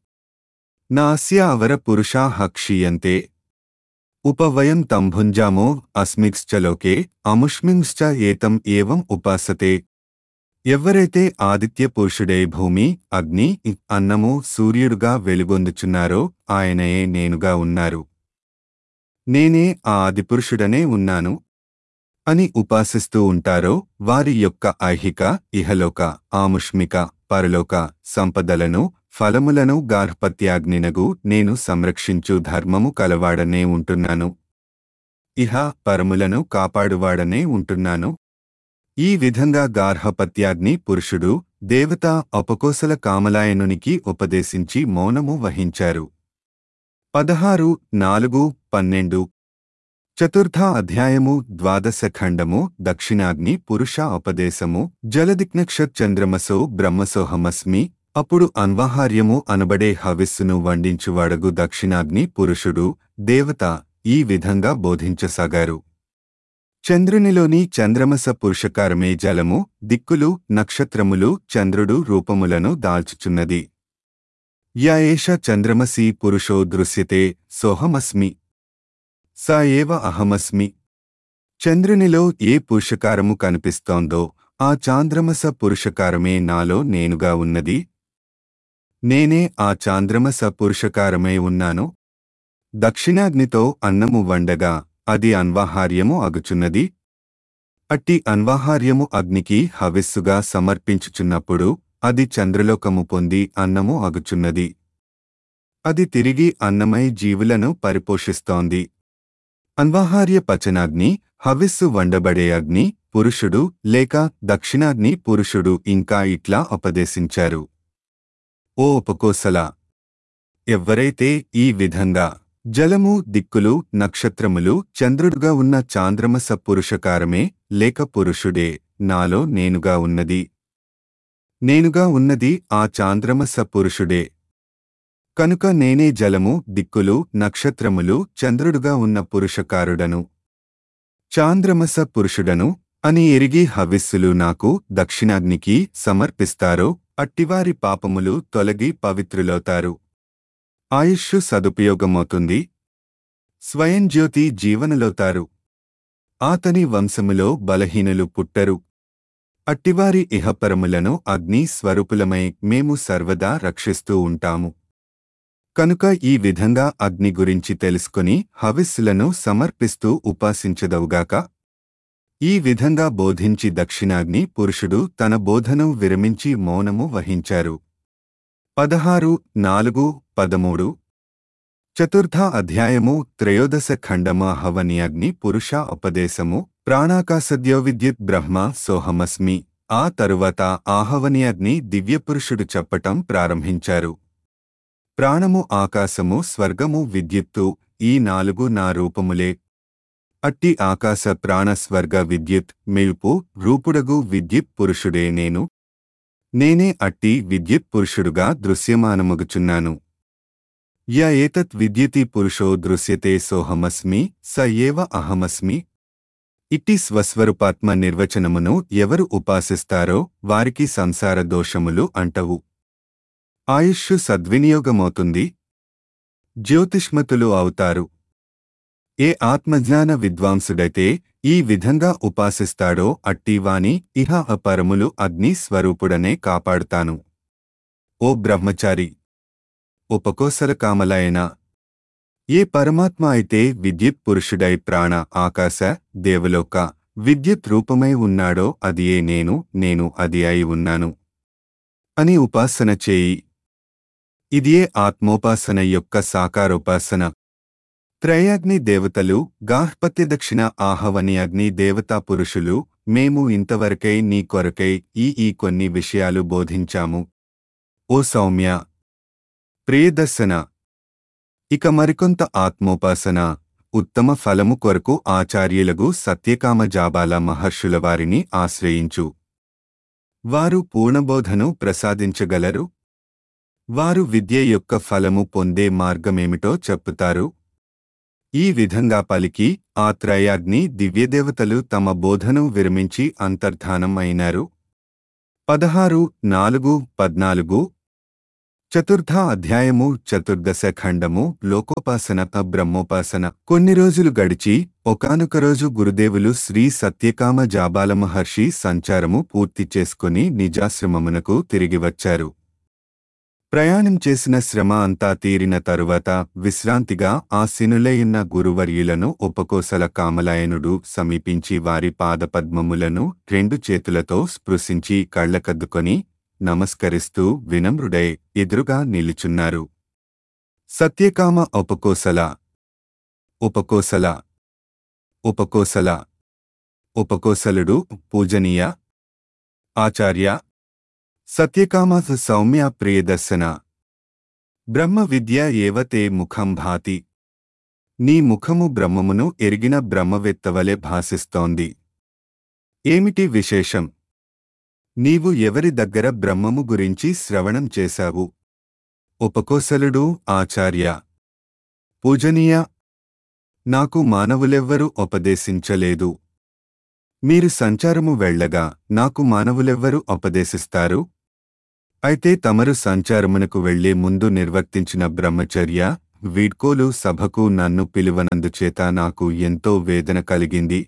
నాస్య అవర పురుషా క్షీయంతే ఉపవయం తం భుంజామో అస్మిక్శ్చ లోకే అముష్మింశ్చ ఏతం ఏవం ఉపాసతే ఎవ్వరైతే ఆదిత్య పురుషుడే భూమి అగ్ని అన్నము సూర్యుడుగా వెలుగొందుచున్నారో ఆయనయే నేనుగా ఉన్నారు నేనే ఆ ఆదిపురుషుడనే ఉన్నాను అని ఉపాసిస్తూ ఉంటారో వారి యొక్క ఐహిక ఇహలోక ఆముష్మిక పరలోక సంపదలను ఫలములను గార్హపత్యాగ్నినగు నేను సంరక్షించు ధర్మము కలవాడనే ఉంటున్నాను ఇహ పరములను కాపాడువాడనే ఉంటున్నాను ఈ విధంగా గార్హపత్యాగ్ని పురుషుడు దేవత అపకోసల కామలాయనునికి ఉపదేశించి మౌనము వహించారు పదహారు నాలుగు పన్నెండు చతుర్థ అధ్యాయము ద్వాదశ ఖండము దక్షిణాగ్ని పురుష ఉపదేశము జలదిక్నక్షత్ చంద్రమసో బ్రహ్మసోహమస్మి అప్పుడు అన్వాహార్యము అనబడే హవిస్సును వండించువాడగు దక్షిణాగ్ని పురుషుడు దేవత ఈ విధంగా బోధించసాగారు చంద్రునిలోని చంద్రమస పురుషకారమే జలము దిక్కులు నక్షత్రములు చంద్రుడు రూపములను దాల్చుచున్నది య ఏష చంద్రమసి పురుషో దృశ్యతే సోహమస్మి స ఏవ అహమస్మి చంద్రునిలో ఏ పురుషకారము కనిపిస్తోందో ఆ చాంద్రమస పురుషకారమే నాలో నేనుగా ఉన్నది నేనే ఆ చాంద్రమస పురుషకారమై ఉన్నాను దక్షిణాగ్నితో అన్నము వండగా అది అన్వాహార్యము అగుచున్నది అట్టి అన్వాహార్యము అగ్నికి హవిస్సుగా సమర్పించుచున్నప్పుడు అది చంద్రలోకము పొంది అన్నము అగుచున్నది అది తిరిగి అన్నమై జీవులను పరిపోషిస్తోంది అన్వాహార్య పచనాగ్ని హవిస్సు వండబడే అగ్ని పురుషుడు లేక దక్షిణాగ్ని పురుషుడు ఇంకా ఇట్లా ఉపదేశించారు ఓ ఉపకోసల ఎవ్వరైతే ఈ విధంగా జలము దిక్కులు నక్షత్రములు చంద్రుడుగా ఉన్న చాంద్రమస పురుషకారమే లేక పురుషుడే నాలో నేనుగా ఉన్నది నేనుగా ఉన్నది ఆ చాంద్రమస పురుషుడే కనుక నేనే జలము దిక్కులు నక్షత్రములు చంద్రుడుగా ఉన్న పురుషకారుడను చాంద్రమస పురుషుడను అని ఎరిగి హవిస్సులు నాకు దక్షిణాగ్నికి సమర్పిస్తారో అట్టివారి పాపములు తొలగి పవిత్రులవుతారు ఆయుష్షు సదుపయోగమవుతుంది స్వయం జ్యోతి జీవనలవుతారు ఆతని వంశములో బలహీనులు పుట్టరు అట్టివారి ఇహపరములను అగ్ని స్వరూపులమై మేము సర్వదా రక్షిస్తూ ఉంటాము కనుక ఈ విధంగా అగ్ని గురించి తెలుసుకుని హవిస్సులను సమర్పిస్తూ ఉపాసించదవుగాక ఈ విధంగా బోధించి దక్షిణాగ్ని పురుషుడు తన బోధను విరమించి మౌనము వహించారు పదహారు నాలుగు పదమూడు చతుర్థ అధ్యాయము త్రయోదశ ఖండమ హవనియగ్ని పురుష ఉపదేశము ప్రాణాకాశద్యో విద్యుత్ బ్రహ్మ సోహమస్మి ఆ తరువాత ఆహవనియగ్ని దివ్యపురుషుడు చెప్పటం ప్రారంభించారు ప్రాణము ఆకాశము స్వర్గము విద్యుత్తు ఈ నాలుగు నా రూపములే అట్టి ఆకాశ ప్రాణ స్వర్గ విద్యుత్ మెల్పు రూపుడగు విద్యుత్ పురుషుడే నేను నేనే అట్టి విద్యుత్ పురుషుడుగా దృశ్యమానమగుచున్నాను య ఏతత్ విద్యుతి పురుషో దృశ్యతే సోహమస్మి స ఏవ అహమస్మి ఇట్టి స్వస్వరూపాత్మ నిర్వచనమును ఎవరు ఉపాసిస్తారో వారికి సంసార దోషములు అంటవు ఆయుష్షు సద్వినియోగమవుతుంది జ్యోతిష్మతులు అవుతారు ఏ ఆత్మజ్ఞాన విద్వాంసుడైతే ఈ విధంగా ఉపాసిస్తాడో అట్టివాని ఇహ అపరములు అగ్ని స్వరూపుడనే కాపాడుతాను ఓ బ్రహ్మచారి ఉపకోసల కామలయన ఏ పరమాత్మ అయితే విద్యుత్ పురుషుడై ప్రాణ ఆకాశ దేవలోక విద్యుత్ రూపమై ఉన్నాడో అది ఏ నేను నేను అది అయి ఉన్నాను అని ఉపాసన చేయి ఇదియే ఆత్మోపాసన యొక్క సాకారోపాసన త్రయాగ్ని దేవతలు గాహ్పత్య దక్షిణ ఆహవని అగ్ని దేవతా పురుషులు మేము ఇంతవరకై నీ కొరకై ఈ ఈ కొన్ని విషయాలు బోధించాము ఓ సౌమ్య ప్రియదర్శన ఇక మరికొంత ఆత్మోపాసన ఉత్తమ ఫలము కొరకు ఆచార్యులగు సత్యకామ జాబాల మహర్షుల వారిని ఆశ్రయించు వారు పూర్ణబోధను ప్రసాదించగలరు వారు విద్య యొక్క ఫలము పొందే మార్గమేమిటో చెప్పుతారు ఈ విధంగా పలికి ఆ త్రయాగ్ని దివ్యదేవతలు తమ బోధను విరమించి అంతర్ధానం అయినారు పదహారు నాలుగు పద్నాలుగు చతుర్థ అధ్యాయము చతుర్దశ ఖండము లోకోపాసన బ్రహ్మోపాసన కొన్ని రోజులు గడిచి ఒకానొక రోజు గురుదేవులు శ్రీ సత్యకామ జాబాల మహర్షి సంచారము పూర్తి చేసుకుని నిజాశ్రమమునకు తిరిగి వచ్చారు ప్రయాణం చేసిన శ్రమ అంతా తీరిన తరువాత విశ్రాంతిగా ఆ సినులయున్న గురువర్యులను ఉపకోసల కామలాయనుడు సమీపించి వారి పాదపద్మములను రెండు చేతులతో స్పృశించి కళ్ళకద్దుకొని నమస్కరిస్తూ వినమ్రుడై ఎదురుగా నిలుచున్నారు సత్యకామ ఉపకోసల ఉపకోసల ఉపకోసల ఉపకోసలుడు పూజనీయ ఆచార్య సత్యకామ సౌమ్య ప్రియదర్శన బ్రహ్మ విద్య ఏవతే ముఖం భాతి నీ ముఖము బ్రహ్మమును ఎరిగిన బ్రహ్మవేత్తవలే భాసిస్తోంది ఏమిటి విశేషం నీవు ఎవరి దగ్గర బ్రహ్మము గురించి శ్రవణం చేశావు ఉపకోసలుడు ఆచార్య పూజనీయ నాకు మానవులెవ్వరూ ఉపదేశించలేదు మీరు సంచారము వెళ్ళగా నాకు మానవులెవ్వరు ఉపదేశిస్తారు అయితే తమరు సంచారమునకు వెళ్లే ముందు నిర్వర్తించిన బ్రహ్మచర్య వీడ్కోలు సభకు నన్ను పిలువనందుచేత నాకు ఎంతో వేదన కలిగింది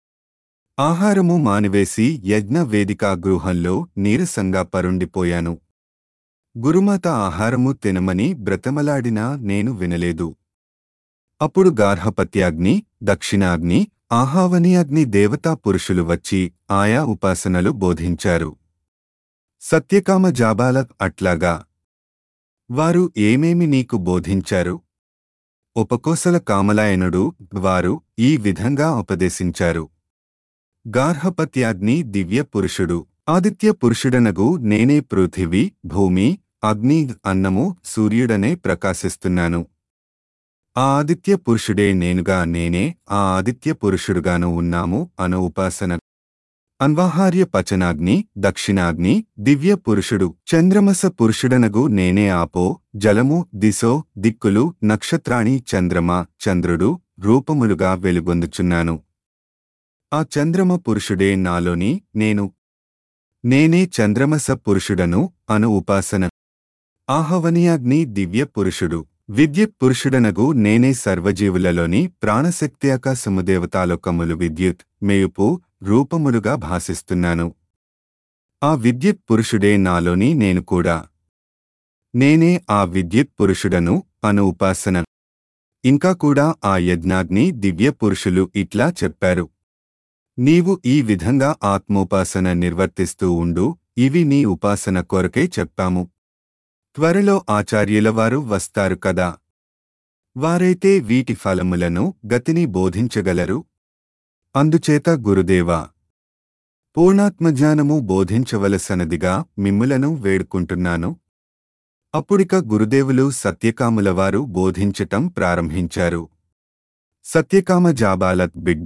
ఆహారము మానివేసి యజ్ఞ వేదికా గృహంలో నీరసంగా పరుండిపోయాను గురుమాత ఆహారము తినమని బ్రతమలాడినా నేను వినలేదు అప్పుడు గార్హపత్యాగ్ని దక్షిణాగ్ని ఆహావని అగ్ని దేవతా పురుషులు వచ్చి ఆయా ఉపాసనలు బోధించారు సత్యకామ జాబాల అట్లాగా వారు ఏమేమి నీకు బోధించారు ఉపకోసల కామలాయనుడు వారు ఈ విధంగా ఉపదేశించారు గార్హపత్యాగ్ని దివ్య పురుషుడు ఆదిత్య పురుషుడనగు నేనే పృథివీ భూమి అగ్ని అన్నము సూర్యుడనే ప్రకాశిస్తున్నాను ఆ ఆదిత్య పురుషుడే నేనుగా నేనే ఆ ఆదిత్య పురుషుడుగాను ఉన్నాము అను ఉపాసన అన్వాహార్య పచనాగ్ని దక్షిణాగ్ని దివ్య పురుషుడు చంద్రమస పురుషుడనగు నేనే ఆపో జలము దిశో దిక్కులు నక్షత్రాణి చంద్రమ చంద్రుడు రూపములుగా వెలుగొందుచున్నాను ఆ చంద్రమ పురుషుడే నాలోని నేను నేనే చంద్రమస పురుషుడను అను ఉపాసన ఆహవనీయాగ్ని దివ్య పురుషుడు విద్యుత్ పురుషుడనగు నేనే సర్వజీవులలోని ప్రాణశక్తి ఆకాశముదేవతాలోకములు విద్యుత్ మేయుపు రూపములుగా భాసిస్తున్నాను ఆ విద్యుత్ పురుషుడే నాలోని నేను కూడా నేనే ఆ విద్యుత్ పురుషుడను అను ఉపాసన ఇంకా కూడా ఆ యజ్ఞాగ్ని దివ్య పురుషులు ఇట్లా చెప్పారు నీవు ఈ విధంగా ఆత్మోపాసన నిర్వర్తిస్తూ ఉండు ఇవి నీ ఉపాసన కొరకే చెప్పాము త్వరలో ఆచార్యుల వారు వస్తారు కదా వారైతే వీటి ఫలములను గతిని బోధించగలరు అందుచేత గురుదేవా పూర్ణాత్మజ్ఞానము బోధించవలసనదిగా మిమ్ములను వేడుకుంటున్నాను అప్పుడిక గురుదేవులు సత్యకాములవారు బోధించటం ప్రారంభించారు సత్యకామ జాబాలత్ బిడ్డ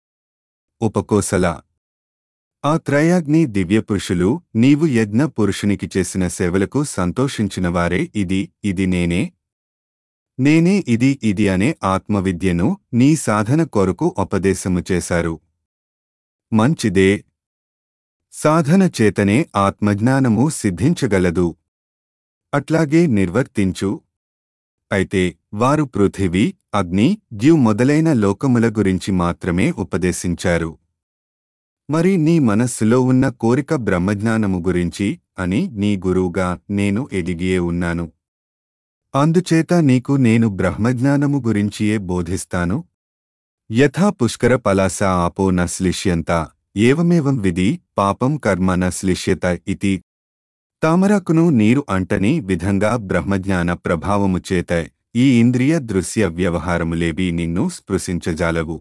ఉపకోసల ఆ త్రయాగ్ని దివ్యపురుషులు నీవు యజ్ఞ పురుషునికి చేసిన సేవలకు సంతోషించినవారే ఇది ఇది నేనే నేనే ఇది ఇది అనే ఆత్మవిద్యను నీ సాధన కొరకు ఉపదేశము చేశారు మంచిదే సాధన చేతనే ఆత్మజ్ఞానము సిద్ధించగలదు అట్లాగే నిర్వర్తించు అయితే వారు పృథివీ అగ్ని ద్యు మొదలైన లోకముల గురించి మాత్రమే ఉపదేశించారు మరి నీ మనస్సులో ఉన్న కోరిక బ్రహ్మజ్ఞానము గురించి అని నీ గురువుగా నేను ఎదిగియే ఉన్నాను అందుచేత నీకు నేను బ్రహ్మజ్ఞానము గురించియే బోధిస్తాను యథా పుష్కర పలాస ఆపో న శ్లిష్యంత ఏవమేవం విధి పాపం కర్మ న శ్లిష్యత ఇతి తామరాకును నీరు అంటని విధంగా బ్రహ్మజ్ఞాన ప్రభావము చేత ఈ ఇంద్రియ దృశ్య వ్యవహారములేవి నిన్ను స్పృశించజాలవు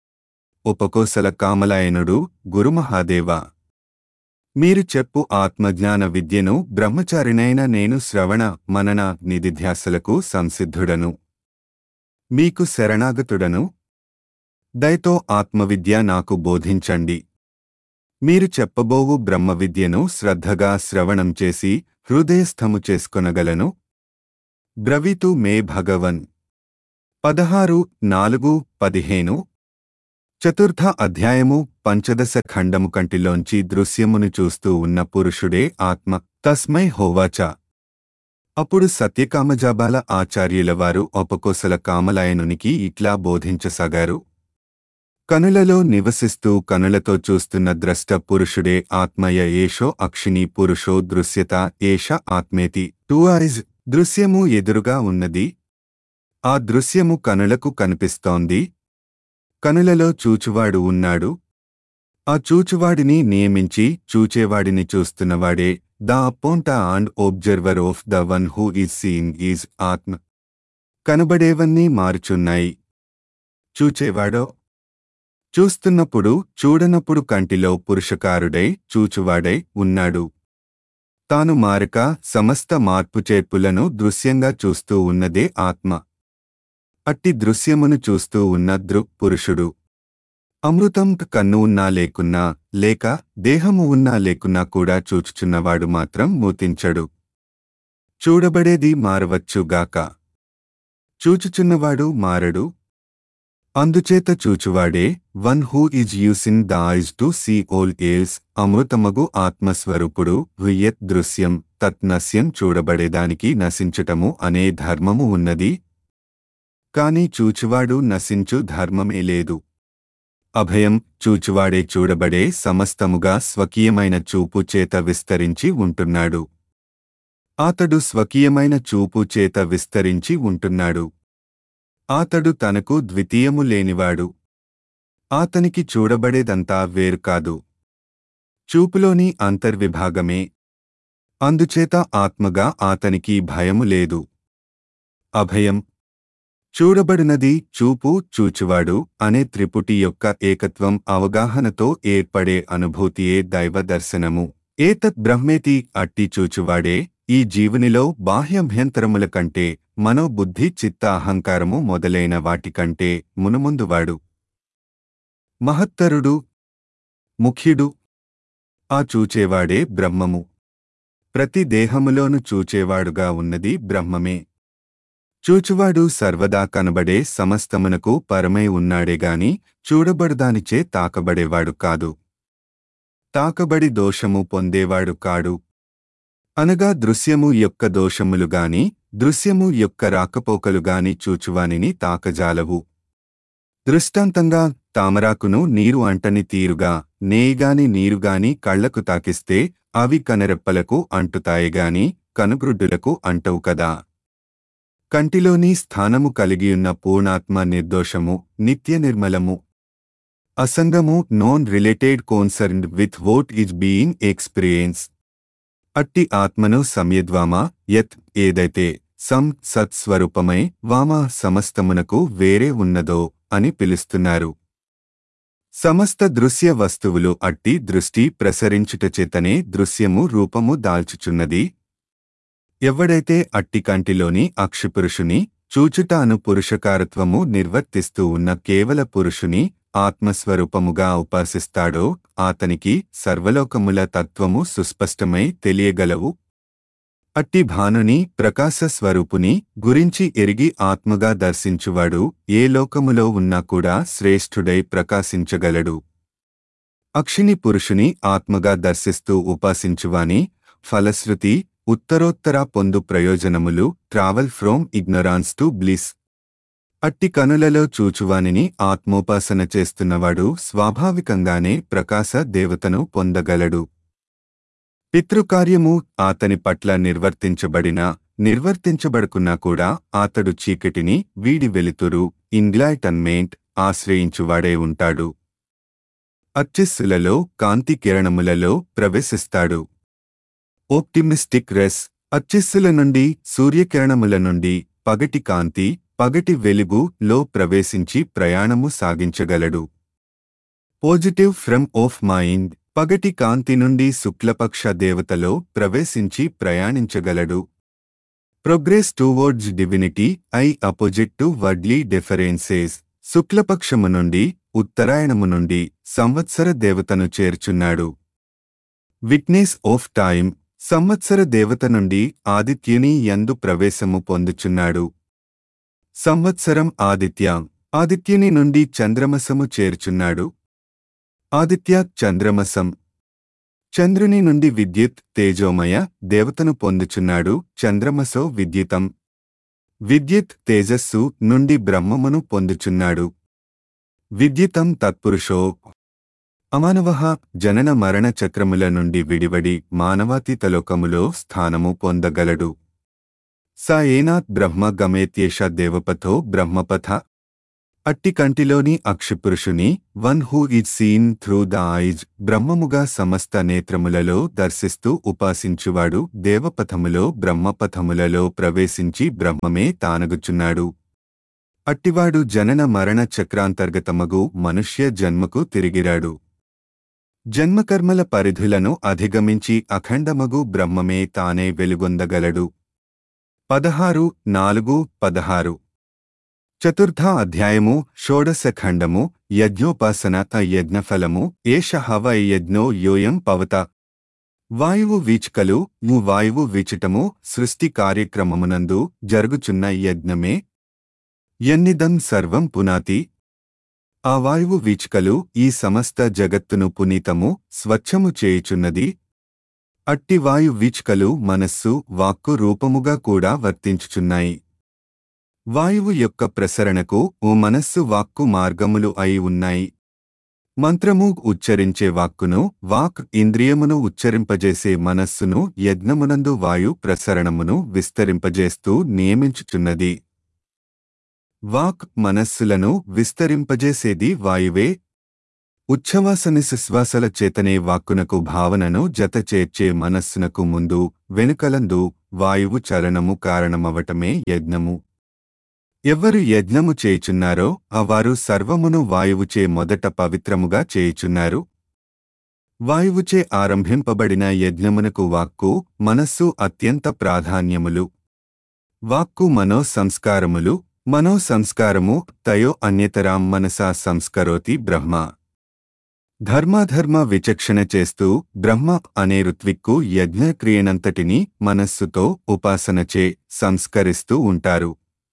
ఉపకోసల కామలాయనుడు గురుమహాదేవ మీరు చెప్పు ఆత్మజ్ఞాన విద్యను బ్రహ్మచారినైన నేను శ్రవణ మనన నిధిధ్యాసలకు సంసిద్ధుడను మీకు శరణాగతుడను దయతో ఆత్మవిద్య నాకు బోధించండి మీరు చెప్పబోవు బ్రహ్మ విద్యను శ్రద్ధగా శ్రవణం చేసి హృదయస్థము చేసుకొనగలను బ్రవీతు మే భగవన్ పదహారు నాలుగు పదిహేను చతుర్థ అధ్యాయము పంచదశ ఖండము కంటిలోంచి దృశ్యమును చూస్తూ ఉన్న పురుషుడే ఆత్మ తస్మై హోవాచ అప్పుడు సత్యకామజాబాల ఆచార్యుల వారు ఉపకోసల కామలాయనునికి ఇట్లా బోధించసాగారు కనులలో నివసిస్తూ కనులతో చూస్తున్న ద్రష్ట పురుషుడే ఆత్మయ ఏషో అక్షిణీ పురుషో దృశ్యత ఏష ఆత్మేతి టూ ఐజ్ దృశ్యము ఎదురుగా ఉన్నది ఆ దృశ్యము కనులకు కనిపిస్తోంది కనులలో చూచువాడు ఉన్నాడు ఆ చూచువాడిని నియమించి చూచేవాడిని చూస్తున్నవాడే the appointer and observer of the one who is seeing is ఆత్మ కనబడేవన్నీ మారుచున్నాయి చూచేవాడో చూస్తున్నప్పుడు చూడనప్పుడు కంటిలో పురుషకారుడై చూచువాడై ఉన్నాడు తాను మారక సమస్త మార్పుచేర్పులను దృశ్యంగా చూస్తూ ఉన్నదే ఆత్మ అట్టి దృశ్యమును చూస్తూ ఉన్న దృక్ పురుషుడు అమృతం కన్ను ఉన్నా లేకున్నా లేక దేహము ఉన్నా లేకున్నా కూడా చూచుచున్నవాడు మాత్రం మూతించడు చూడబడేది మారవచ్చుగాక చూచుచున్నవాడు మారడు అందుచేత చూచువాడే one who is using the eyes to see all else అమృతమగు ఆత్మస్వరూపుడు వియత్ దృశ్యం తత్నస్యం చూడబడేదానికి నశించటము అనే ధర్మము ఉన్నది కాని చూచువాడు నశించు ధర్మమే లేదు అభయం చూచువాడే చూడబడే సమస్తముగా స్వకీయమైన చూపు చేత విస్తరించి ఉంటున్నాడు అతడు స్వకీయమైన చూపు చేత విస్తరించి ఉంటున్నాడు అతడు తనకు ద్వితీయము లేనివాడు అతనికి చూడబడేదంతా వేరు కాదు చూపులోని అంతర్విభాగమే అందుచేత ఆత్మగా అతనికి భయము లేదు అభయం చూడబడినది చూపు చూచువాడు అనే త్రిపుటి యొక్క ఏకత్వం అవగాహనతో ఏర్పడే అనుభూతియే దైవ దర్శనము ఏతత్ బ్రహ్మేతి అట్టి చూచువాడే ఈ జీవునిలో బాహ్యభ్యంతరముల కంటే మనోబుద్ధి చిత్త అహంకారము మొదలైన వాటికంటే మునుముందువాడు మహత్తరుడు ముఖ్యుడు ఆ చూచేవాడే బ్రహ్మము ప్రతి దేహములోను చూచేవాడుగా ఉన్నది బ్రహ్మమే చూచువాడు సర్వదా కనబడే సమస్తమునకు పరమై ఉన్నాడేగాని చూడబడుదానిచే తాకబడేవాడు కాదు తాకబడి దోషము పొందేవాడు కాడు అనగా దృశ్యము యొక్క దోషములుగాని దృశ్యము యొక్క రాకపోకలుగాని చూచువానిని తాకజాలవు దృష్టాంతంగా తామరాకును నీరు అంటని తీరుగా నేయిగాని నీరుగాని కళ్లకు తాకిస్తే అవి కనరెప్పలకు అంటుతాయిగాని కనుగ్రుడ్డులకు అంటవు కదా కంటిలోని స్థానము కలిగియున్న పూర్ణాత్మ నిర్దోషము నిత్య నిర్మలము అసంగము non related concerned with what is being experience అట్టి ఆత్మను సంయద్వామ యత్ ఏదైతే సం సత్స్వరూపమై వామ సమస్తమునకు వేరే ఉన్నదో అని పిలుస్తున్నారు సమస్త దృశ్య వస్తువులు అట్టి దృష్టి ప్రసరించుటచేతనే దృశ్యము రూపము దాల్చుచున్నది ఎవడైతే అట్టి కంటిలోని అక్షిపురుషుని చూచుట అను పురుషకారత్వము నిర్వర్తిస్తూ ఉన్న కేవల పురుషుని ఆత్మస్వరూపముగా ఉపాసిస్తాడో ఆతనికి సర్వలోకముల తత్వము సుస్పష్టమై తెలియగలవు అట్టి భానుని ప్రకాశ స్వరూపుని గురించి ఎరిగి ఆత్మగా దర్శించువాడు ఏ లోకములో ఉన్నా కూడా శ్రేష్ఠుడై ప్రకాశించగలడు అక్షిని పురుషుని ఆత్మగా దర్శిస్తూ ఉపాసించువాని ఫలశ్రుతి ఉత్తరోత్తర పొందు ప్రయోజనములు travel from ignorance to bliss అట్టి కనులలో చూచువానిని ఆత్మోపాసన చేస్తున్నవాడు స్వాభావికంగానే ప్రకాశ దేవతను పొందగలడు పితృకార్యము అతని పట్ల నిర్వర్తించబడిన నిర్వర్తించబడుకున్నా కూడా అతడు చీకటిని వీడి వెలుతురు ఇంగ్లాటన్మెంట్ ఆశ్రయించువాడే ఉంటాడు అచ్చిస్సులలో కాంతి కిరణములలో ప్రవేశిస్తాడు ఓప్టిమిస్టిక్ రెస్ అచ్చిస్సుల నుండి సూర్యకిరణముల నుండి పగటి కాంతి పగటి వెలుగు లో ప్రవేశించి ప్రయాణము సాగించగలడు పాజిటివ్ ఫ్రమ్ ఆఫ్ మైండ్ పగటి కాంతి నుండి శుక్లపక్ష దేవతలో ప్రవేశించి ప్రయాణించగలడు progress towards divinity I opposite to worldly differences శుక్లపక్షము నుండి ఉత్తరాయణము నుండి సంవత్సర దేవతను చేర్చున్నాడు విట్నెస్ ఆఫ్ టైమ్ సంవత్సర దేవత నుండి ఆదిత్యుని యందు ప్రవేశము పొందుచున్నాడు సంవత్సరం ఆదిత్య ఆదిత్యుని నుండి చంద్రమసము చేర్చున్నాడు ఆదిత్య చంద్రమసం చంద్రుని నుండి విద్యుత్ తేజోమయ దేవతను పొందుచున్నాడు చంద్రమసో విద్యుతం విద్యుత్ తేజస్సు నుండి బ్రహ్మమును పొందుచున్నాడు విద్యుతం తత్పురుషో అమానవ జనన మరణ చక్రముల నుండి విడివడి మానవాతీతలోకములో స్థానము పొందగలడు స ఏనాత్ బ్రహ్మ గమేత్యేష దేవపథో బ్రహ్మపథ అట్టి కంటిలోని అక్షిపురుషుని one who is seen through the eyes బ్రహ్మముగా సమస్త నేత్రములలో దర్శిస్తూ ఉపాసించువాడు దేవపథములో బ్రహ్మపథములలో ప్రవేశించి బ్రహ్మమే తానగుచున్నాడు అట్టివాడు జనన మరణ చక్రాంతర్గతమగు మనుష్య జన్మకు తిరిగిరాడు జన్మకర్మల పరిధులను అధిగమించి అఖండమగు బ్రహ్మమే తానే వెలుగొందగలడు పదహారు నాలుగు పదహారు చతుర్థ అధ్యాయము షోడశ ఖండము యజ్ఞోపాసన యజ్ఞఫలము ఏష హవ యజ్ఞో యోయం పవత వాయువు వీచికలు ము వాయువు వీచటము సృష్టి కార్యక్రమమునందు జరుగుచున్న యజ్ఞమే యన్నిదం సర్వం పునాతి ఆ వాయువు వీచికలు ఈ సమస్త జగత్తును పునీతము స్వచ్ఛము చేయుచున్నది అట్టి వాయు వీచికలు మనస్సు వాక్కు రూపముగా కూడా వర్తించుచున్నాయి వాయువు యొక్క ప్రసరణకు ఓ మనస్సు వాక్కు మార్గములు అయి ఉన్నాయి మంత్రము ఉచ్చరించే వాక్కును వాక్ ఇంద్రియమును ఉచ్చరింపజేసే మనస్సును యజ్ఞమునందు వాయు ప్రసరణమును విస్తరింపజేస్తూ నియమించుచున్నది వాక్ మనస్సులను విస్తరింపజేసేది వాయువే ఉచ్ఛ్వాస నిశ్వాసల చేతనే వాక్కునకు భావనను జత చేర్చే మనస్సునకు ముందు వెనుకలందు వాయువు చలనము కారణమవటమే యజ్ఞము ఎవ్వరు యజ్ఞము చేయుచున్నారో అవారు సర్వమును వాయువుచే మొదట పవిత్రముగా చేయుచున్నారు వాయువుచే ఆరంభింపబడిన యజ్ఞమునకు వాక్కు మనస్సు అత్యంత ప్రాధాన్యములు వాక్కు మనో సంస్కారములు మనో సంస్కారము తయో అన్యతరాం మనసా సంస్కరోతి బ్రహ్మ ధర్మాధర్మ విచక్షణ చేస్తూ బ్రహ్మ అనే ఋత్విక్కు యజ్ఞక్రియనంతటినీ మనస్సుతో ఉపాసనచే సంస్కరిస్తూ ఉంటారు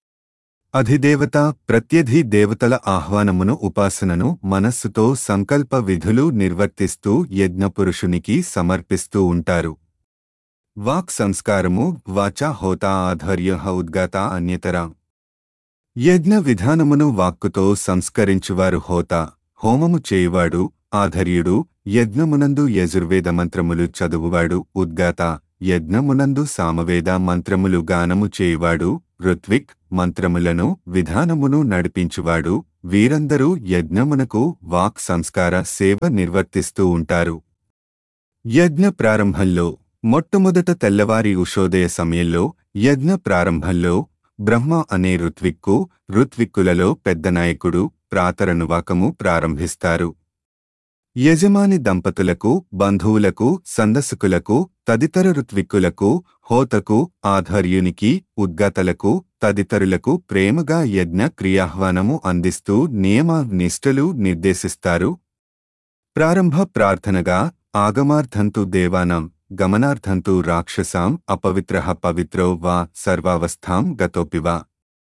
అధిదేవత ప్రత్యధి దేవతల ఆహ్వానమును ఉపాసనను మనస్సుతో సంకల్ప విధులు నిర్వర్తిస్తూ యజ్ఞపురుషునికి సమర్పిస్తూ ఉంటారు వాక్ సంస్కారము వాచా హోతా ఆధర్య ఉద్గాత అన్యతరా యజ్ఞ విధానమును వాక్కుతో సంస్కరించువారు హోత హోమము చేయువాడు ఆధర్యుడు యజ్ఞమునందు యజుర్వేద మంత్రములు చదువువాడు ఉద్గాత యజ్ఞమునందు సామవేద మంత్రములు గానము చేయువాడు ఋత్విక్ మంత్రములను విధానమును నడిపించువాడు వీరందరూ యజ్ఞమునకు వాక్ సంస్కార సేవ నిర్వర్తిస్తూ ఉంటారు యజ్ఞ ప్రారంభంలో మొట్టమొదట తెల్లవారి ఉషోదయ సమయంలో యజ్ఞ ప్రారంభంలో బ్రహ్మ అనే ఋత్విక్కు ఋత్విక్కులలో పెద్ద నాయకుడు ప్రాతరనువాకము ప్రారంభిస్తారు యజమాని దంపతులకు బంధువులకు సందస్సుకులకు తదితర ఋత్విక్కులకు హోతకు ఆధర్యునికి ఉద్గతలకు తదితరులకు ప్రేమగా యజ్ఞ క్రియాహ్వానము అందిస్తూ నియమ నిష్ఠలు నిర్దేశిస్తారు ప్రారంభ ప్రార్థనగా ఆగమార్థంతు దేవానాం గమనార్థంతు రాక్షసాం అపవిత్ర పవిత్రో వా సర్వావస్థాం గతోపివా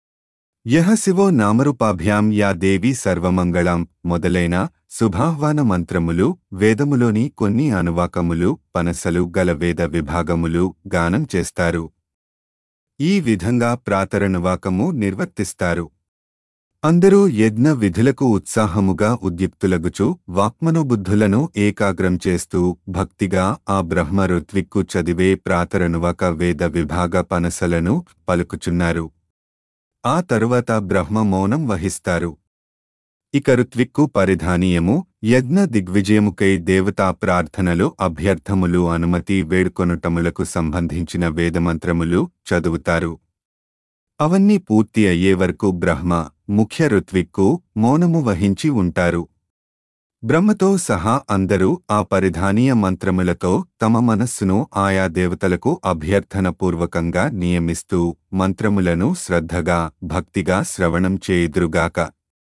యహ శివో నామరూపాభ్యాం యా దేవి సర్వమంగళం మొదలైన శుభాహ్వాన మంత్రములు వేదములోని కొన్ని అనువాకములు పనసలు గల వేద విభాగములు గానం చేస్తారు ఈ విధంగా ప్రాతరనువాకము నిర్వర్తిస్తారు అందరూ యజ్ఞ విధులకు ఉత్సాహముగా ఉద్యుక్తులగుచు వాక్మనోబుద్ధులను ఏకాగ్రం చేస్తూ భక్తిగా ఆ బ్రహ్మ ఋత్విక్కు చదివే ప్రాతరనువాక వేద విభాగ పనసలను పలుకుచున్నారు ఆ తరువాత బ్రహ్మ మౌనం వహిస్తారు ఇక ఋత్విక్కు పరిధానీయము యజ్ఞ దిగ్విజయముకై దేవతా ప్రార్థనలు అభ్యర్థములు అనుమతి వేడుకొనుటములకు సంబంధించిన వేదమంత్రములు చదువుతారు అవన్నీ పూర్తి అయ్యే వరకు బ్రహ్మ ముఖ్య ఋత్విక్కు మౌనము వహించి ఉంటారు బ్రహ్మతో సహా అందరూ ఆ పరిధానీయ మంత్రములతో తమ మనస్సును ఆయా దేవతలకు అభ్యర్థనపూర్వకంగా నియమిస్తూ మంత్రములను శ్రద్ధగా భక్తిగా శ్రవణం చేయుదురుగాక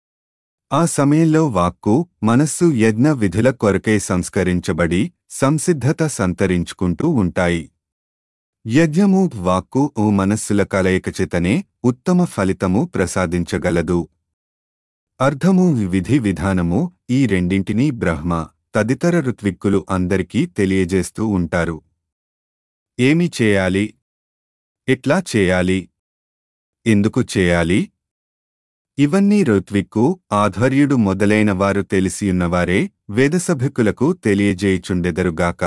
ఆ సమయంలో వాక్కు మనస్సు యజ్ఞ విధుల కొరకై సంస్కరించబడి సంసిద్ధత సంతరించుకుంటూ ఉంటాయి యజ్ఞము వాక్కు ఓ మనస్సుల కలయికచేతనే ఉత్తమ ఫలితము ప్రసాదించగలదు అర్థము విధి విధానము ఈ రెండింటినీ బ్రహ్మ తదితర ఋత్విక్కులు అందరికీ తెలియజేస్తూ ఉంటారు ఏమి చేయాలి ఎట్లా చేయాలి ఎందుకు చేయాలి ఇవన్నీ ఋత్విక్కు ఆధ్వర్యుడు మొదలైన వారు తెలిసియున్నవారే వేదసభికులకు తెలియజేయుచుండెదరుగాక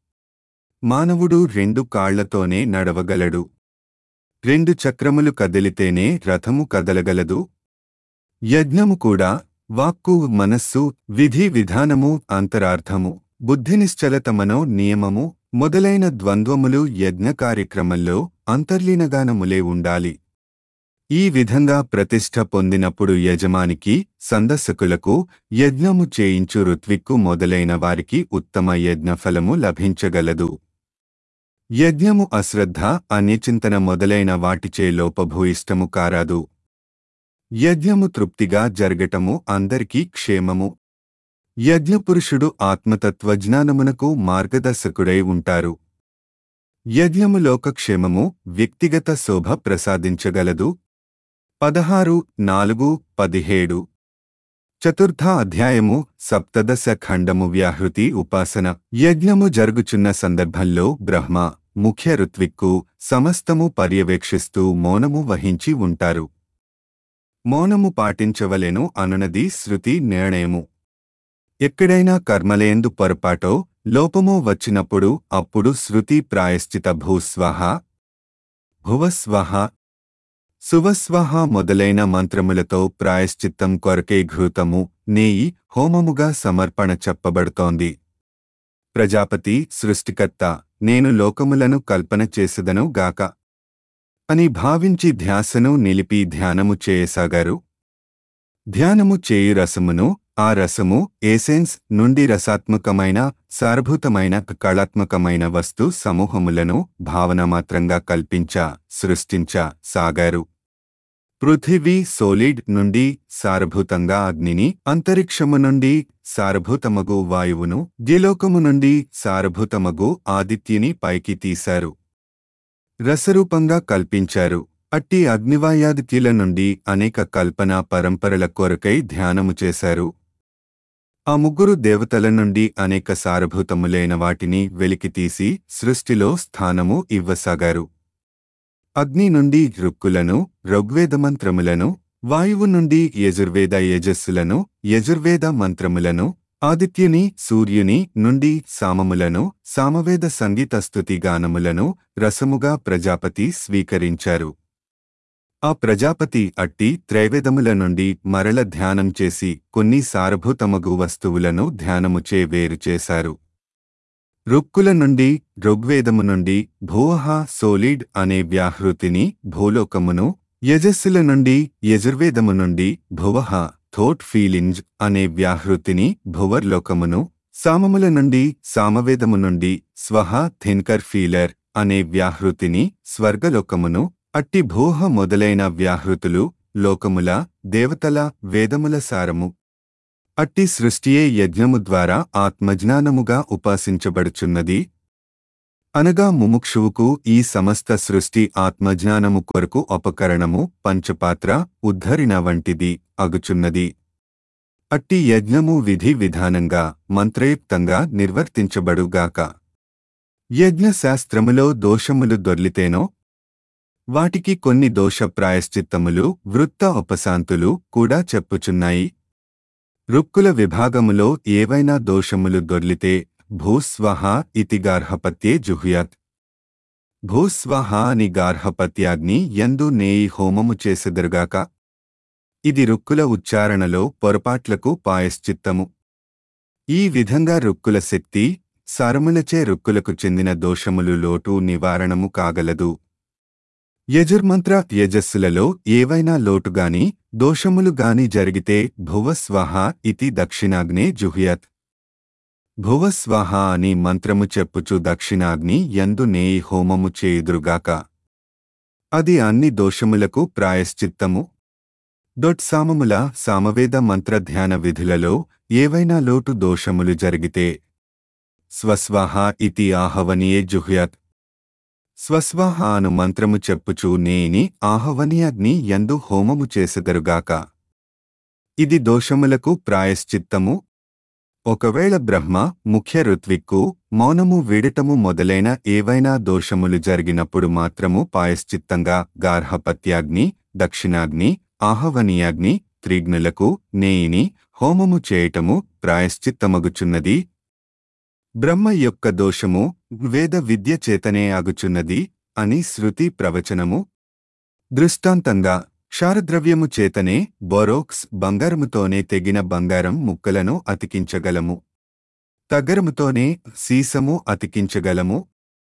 మానవుడు రెండు కాళ్లతోనే నడవగలడు రెండు చక్రములు కదిలితేనే రథము కదలగలదు యజ్ఞము కూడా వాక్కు మనస్సు విధి విధానము అంతరార్థము బుద్ధినిశ్చలతమనో నియమము మొదలైన ద్వంద్వములు యజ్ఞ కార్యక్రమంలో అంతర్లీనగానములే ఉండాలి ఈ విధంగా ప్రతిష్ఠ పొందినప్పుడు యజమానికి సందర్శకులకు యజ్ఞము చేయించు ఋత్విక్కు మొదలైన వారికి ఉత్తమ యజ్ఞఫలము లభించగలదు యజ్ఞము అశ్రద్ధ అన్యచింతన మొదలైన వాటిచే లోపభూయిష్టము కారాదు యజ్ఞము తృప్తిగా జరగటము అందరికీ క్షేమము యజ్ఞపురుషుడు ఆత్మతత్వజ్ఞానమునకు మార్గదర్శకుడై ఉంటారు యజ్ఞము లోకక్షేమము వ్యక్తిగత శోభ ప్రసాదించగలదు పదహారు నాలుగు పదిహేడు చతుర్థ అధ్యాయము సప్తదశ ఖండము వ్యాహృతి ఉపాసన యజ్ఞము జరుగుచున్న సందర్భంలో బ్రహ్మ ముఖ్య ఋత్విక్కు సమస్తము పర్యవేక్షిస్తూ మౌనము వహించి ఉంటారు మౌనము పాటించవలెను అనునది శృతి నిర్ణయము ఎక్కడైనా కర్మలేందు పొరపాటో లోపమో వచ్చినప్పుడు అప్పుడు శృతి ప్రాయశ్చిత భూస్వహ భువస్వహ సువస్వహ మొదలైన మంత్రములతో ప్రాయశ్చిత్తం కొరకే ఘృతము నేయి హోమముగా సమర్పణ చెప్పబడుతోంది ప్రజాపతి సృష్టికర్త నేను లోకములను కల్పన చేసెదను గాక అని భావించి ధ్యాసను నిలిపి ధ్యానము చేయసాగారు ధ్యానము చేయు రసమును ఆ రసము ఏసెన్స్ నుండి రసాత్మకమైన సారభూతమైన కళాత్మకమైన వస్తు సమూహములను భావనమాత్రంగా కల్పించ సృష్టించ సాగారు పృథివీ సోలిడ్ నుండి సారభూతంగా అగ్నిని అంతరిక్షము నుండి సారభూతమగు వాయువును ద్విలోకము నుండి సారభూతమగు ఆదిత్యుని పైకి తీశారు రసరూపంగా కల్పించారు అట్టి అగ్నివాయాదిత్యుల నుండి అనేక కల్పనా పరంపరల కొరకై ధ్యానము చేశారు ఆ ముగ్గురు దేవతల నుండి అనేక సారభూతములైన వాటిని వెలికితీసి సృష్టిలో స్థానము ఇవ్వసాగారు అగ్ని నుండి రుక్కులను ఋగ్వేద మంత్రములను వాయువు నుండి యజుర్వేద యజస్సులను యజుర్వేద మంత్రములను ఆదిత్యుని సూర్యుని నుండి సామములను సామవేద సంగీతస్తుతి గానములను రసముగా ప్రజాపతి స్వీకరించారు ఆ ప్రజాపతి అట్టి త్రైవేదముల నుండి మరల ధ్యానం చేసి కొన్ని సారభూతమగు వస్తువులను ధ్యానముచే వేరు చేశారు రుక్కుల నుండి ఋగ్వేదము నుండి భూహ సోలిడ్ అనే వ్యాహృతిని భూలోకమును యజస్సుల నుండి యజుర్వేదము నుండి భువహ థోట్ ఫీలింజ్ అనే వ్యాహృతిని భువర్లోకమును సామముల నుండి సామవేదము నుండి స్వహ థిన్కర్ ఫీలర్ అనే వ్యాహృతిని స్వర్గలోకమును అట్టి భూహ మొదలైన వ్యాహృతులు లోకముల దేవతల వేదముల సారము అట్టి సృష్టియే యజ్ఞము ద్వారా ఆత్మజ్ఞానముగా ఉపాసించబడుచున్నది అనగా ముముక్షువుకు ఈ సమస్త సృష్టి ఆత్మజ్ఞానము కొరకు ఉపకరణము పంచపాత్ర ఉద్ధరిణ వంటిది అగుచున్నది అట్టి యజ్ఞము విధి విధానంగా మంత్రయుక్తంగా నిర్వర్తించబడుగాక యజ్ఞశాస్త్రములో దోషములు దొర్లితేనో వాటికి కొన్ని దోష ప్రాయశ్చిత్తములు వృత్త ఉపశాంతులు కూడా చెప్పుచున్నాయి రుక్కుల విభాగములో ఏవైనా దోషములు దొర్లితే భూస్వహ ఇతి గార్హపత్యే జుహ్యాత్ భూస్వహ అని గార్హపత్యాగ్ని ఎందు నేయి హోమము చేసెదరుగాక ఇది రుక్కుల ఉచ్చారణలో పొరపాట్లకు పాయశ్చిత్తము ఈ విధంగా రుక్కుల శక్తి సరములచే రుక్కులకు చెందిన దోషములు లోటు నివారణము కాగలదు యజుర్మంత్ర యజస్సులలో ఏవైనా లోటుగాని దోషములు గాని జరిగితే భువస్వహ ఇతి దక్షిణాగ్నే జుహ్యత్ భువస్వహ అని మంత్రము చెప్పుచు దక్షిణాగ్ని ఎందు నేయి హోమము చేయుదురుగాక అది అన్ని దోషములకు ప్రాయశ్చిత్తము దొట్సామముల సామవేద మంత్రధ్యాన విధులలో ఏవైనా లోటు దోషములు జరిగితే స్వస్వాహ ఇతి ఆహవనియే జుహ్యత్ స్వస్వాహ అను మంత్రము చెప్పుచు నేని ఆహవనీయాగ్ని ఎందు హోమము చేసెదరుగాక ఇది దోషములకు ప్రాయశ్చిత్తము ఒకవేళ బ్రహ్మ ముఖ్య ఋత్విక్కు మౌనము వీడటము మొదలైన ఏవైనా దోషములు జరిగినప్పుడు మాత్రము పాయశ్చిత్తంగా గార్హపత్యాగ్ని దక్షిణాగ్ని ఆహవనీయాగ్ని త్రిగ్నులకు నేయిని హోమము చేయటము ప్రాయశ్చిత్తమగుచున్నది బ్రహ్మ యొక్క దోషము వేద విద్య చేతనే అగుచున్నది అని శృతి ప్రవచనము దృష్టాంతంగా క్షారద్రవ్యము చేతనే బొరోక్స్ బంగారముతోనే తెగిన బంగారం ముక్కలను అతికించగలము తగరముతోనే సీసము అతికించగలము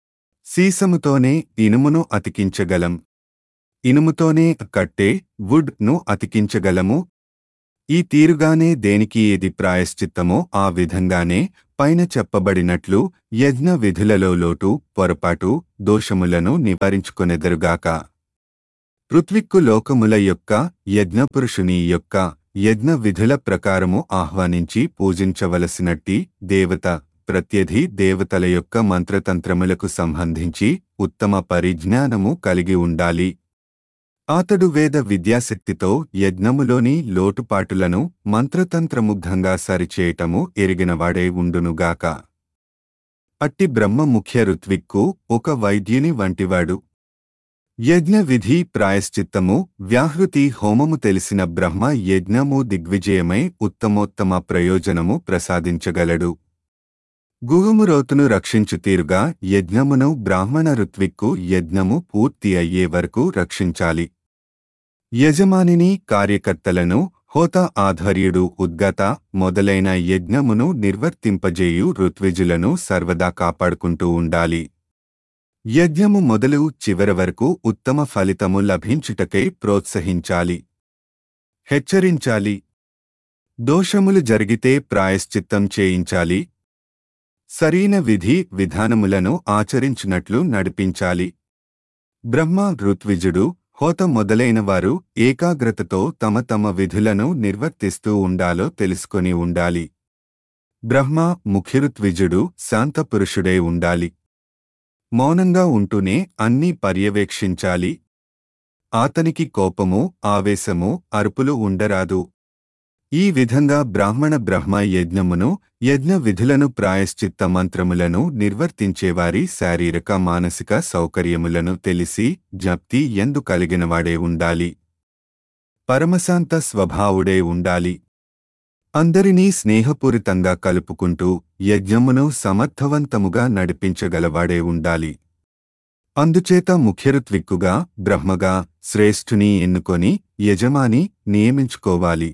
సీసముతోనే ఇనుమును అతికించగలం ఇనుముతోనే కట్టే వుడ్ ను అతికించగలము ఈ తీరుగానే దేనికి ఏది ప్రాయశ్చిత్తమో ఆ విధంగానే పైన చెప్పబడినట్లు యజ్ఞ విధులలో లోటు పొరపాటు దోషములను నివారించుకొనెదరుగాక పృథ్విక్కు లోకముల యొక్క యజ్ఞపురుషుని యొక్క యజ్ఞ విధుల ప్రకారము ఆహ్వానించి పూజించవలసినట్టి దేవత ప్రత్యధి దేవతల యొక్క మంత్రతంత్రములకు సంబంధించి ఉత్తమ పరిజ్ఞానము కలిగి ఉండాలి అతడు వేద విద్యాశక్తితో యజ్ఞములోని లోటుపాటులను మంత్రతంత్రముగ్ధంగా సరిచేయటము ఎరిగినవాడే ఉండునుగాక అట్టి బ్రహ్మ ముఖ్య ఋత్విక్కు ఒక వైద్యుని వంటివాడు యజ్ఞ విధి ప్రాయశ్చిత్తము వ్యాహృతి హోమము తెలిసిన బ్రహ్మ యజ్ఞము దిగ్విజయమై ఉత్తమోత్తమ ప్రయోజనము ప్రసాదించగలడు గుహుమురోతును రక్షించు తీరుగా యజ్ఞమును బ్రాహ్మణ ఋత్విక్కు యజ్ఞము పూర్తి అయ్యే వరకు రక్షించాలి యజమానిని కార్యకర్తలను హోత ఆధ్వర్యుడు ఉద్గత మొదలైన యజ్ఞమును నిర్వర్తింపజేయు ఋత్విజులను సర్వదా కాపాడుకుంటూ ఉండాలి యజ్ఞము మొదలు చివరి వరకు ఉత్తమ ఫలితము లభించుటకై ప్రోత్సహించాలి హెచ్చరించాలి దోషములు జరిగితే ప్రాయశ్చిత్తం చేయించాలి సరైన విధి విధానములను ఆచరించినట్లు నడిపించాలి బ్రహ్మ ఋత్విజుడు హోత మొదలైన వారు ఏకాగ్రతతో తమ తమ విధులను నిర్వర్తిస్తూ ఉండాలో తెలుసుకొని ఉండాలి బ్రహ్మ ముఖ్యఋత్విజుడు శాంతపురుషుడై ఉండాలి మౌనంగా ఉంటూనే అన్నీ పర్యవేక్షించాలి ఆతనికి కోపము ఆవేశము అరుపులు ఉండరాదు ఈ విధంగా బ్రాహ్మణ బ్రహ్మ యజ్ఞమును యజ్ఞ విధులను ప్రాయశ్చిత్త మంత్రములను నిర్వర్తించేవారి శారీరక మానసిక సౌకర్యములను తెలిసి జప్తి ఎందు కలిగినవాడే ఉండాలి పరమశాంత స్వభావుడే ఉండాలి అందరినీ స్నేహపూరితంగా కలుపుకుంటూ యజ్ఞమును సమర్థవంతముగా నడిపించగలవాడే ఉండాలి అందుచేత ముఖ్యరుత్విక్కుగా బ్రహ్మగా శ్రేష్ఠుని ఎన్నుకొని యజమాని నియమించుకోవాలి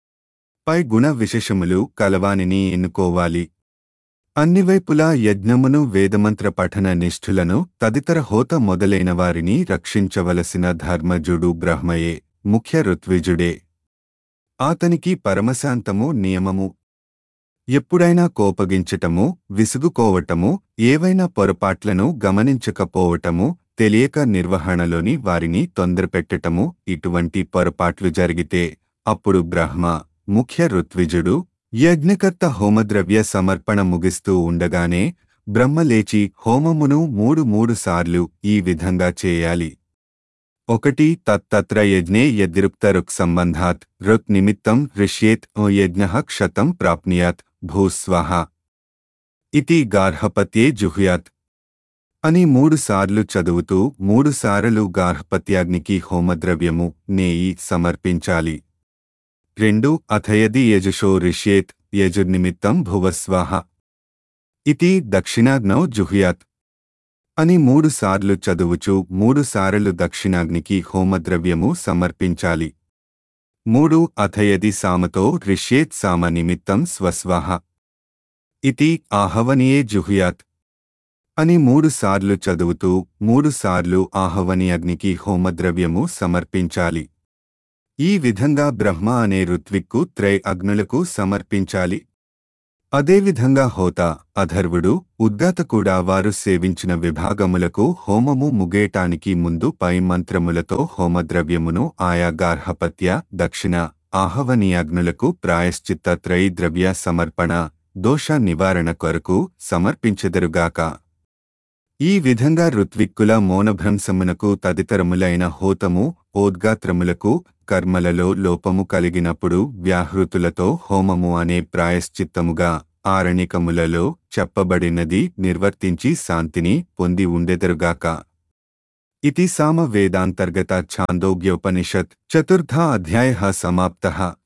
పై గుణ విశేషములు కలవానిని ఎన్నుకోవాలి అన్ని వైపులా యజ్ఞమును వేదమంత్ర పఠన నిష్ఠులను తదితర హోత మొదలైన వారిని రక్షించవలసిన ధర్మజుడు బ్రహ్మయే ముఖ్య ఋత్విజుడే ఆతనికి పరమశాంతము నియమము ఎప్పుడైనా కోపగించటము విసుగుకోవటము ఏవైనా పొరపాట్లను గమనించకపోవటము తెలియక నిర్వహణలోని వారిని తొందరపెట్టటము ఇటువంటి పొరపాట్లు జరిగితే అప్పుడు బ్రహ్మ ముఖ్య ఋత్విజుడు యజ్ఞకర్త హోమద్రవ్య సమర్పణ ముగిస్తూ ఉండగానే బ్రహ్మ లేచి హోమమును మూడు మూడు సార్లు ఈ విధంగా చేయాలి ఒకటి తత్తత్ర యజ్ఞే యద్రుక్త రుక్ సంబంధాత్ రుక్ నిమిత్తం ఋష్యేత్ ఓ యజ్ఞ క్షతం ప్రాప్నుయాత్ భూస్వాహ ఇతి గార్హపత్యే జుహ్యాత్ అని మూడుసార్లు చదువుతూ మూడుసార్లు గార్హపత్యాగ్నికి హోమద్రవ్యము నేయి సమర్పించాలి రెండు అథయది యజుషో రిష్యేత్ యజుర్నిమిత్తం భువస్వాహ ఇతి దక్షిణాగ్నౌ జుహ్యాత్ అని మూడుసార్లు చదువుచు మూడుసార్లు దక్షిణాగ్నికి హోమద్రవ్యము సమర్పించాలి మూడు అథయది సామతో రిష్యేత్ సామ నిమిత్తం స్వస్వాహ ఇతి ఆహవనియే జుహ్యాత్ అని మూడుసార్లు చదువుతూ మూడుసార్లు ఆహవని అగ్నికి హోమద్రవ్యము సమర్పించాలి ఈ విధంగా బ్రహ్మ అనే ఋత్విక్కు త్రై అగ్నులకు సమర్పించాలి అదేవిధంగా హోత అధర్వుడు ఉద్గాత కూడా వారు సేవించిన విభాగములకు హోమము ముగేటానికి ముందు పై మంత్రములతో హోమద్రవ్యమును ఆయా గార్హపత్య దక్షిణ ఆహవనీయాగ్నులకు ప్రాయశ్చిత్త త్రైద్రవ్య సమర్పణ దోష నివారణ కొరకు సమర్పించెదరుగాక ఈ విధంగా ఋత్విక్కుల మౌనభ్రంశమునకు తదితరములైన హోతము ఓద్గాత్రములకు కర్మలలో లోపము కలిగినప్పుడు వ్యాహృతులతో హోమము అనే ప్రాయశ్చిత్తముగా ఆరణికములలో చెప్పబడినది నిర్వర్తించి శాంతిని పొంది ఉండెదరుగాక ఇతి సామ వేదాంతర్గత ఛాందోగ్యోపనిషత్ చతుర్థ అధ్యాయ సమాప్త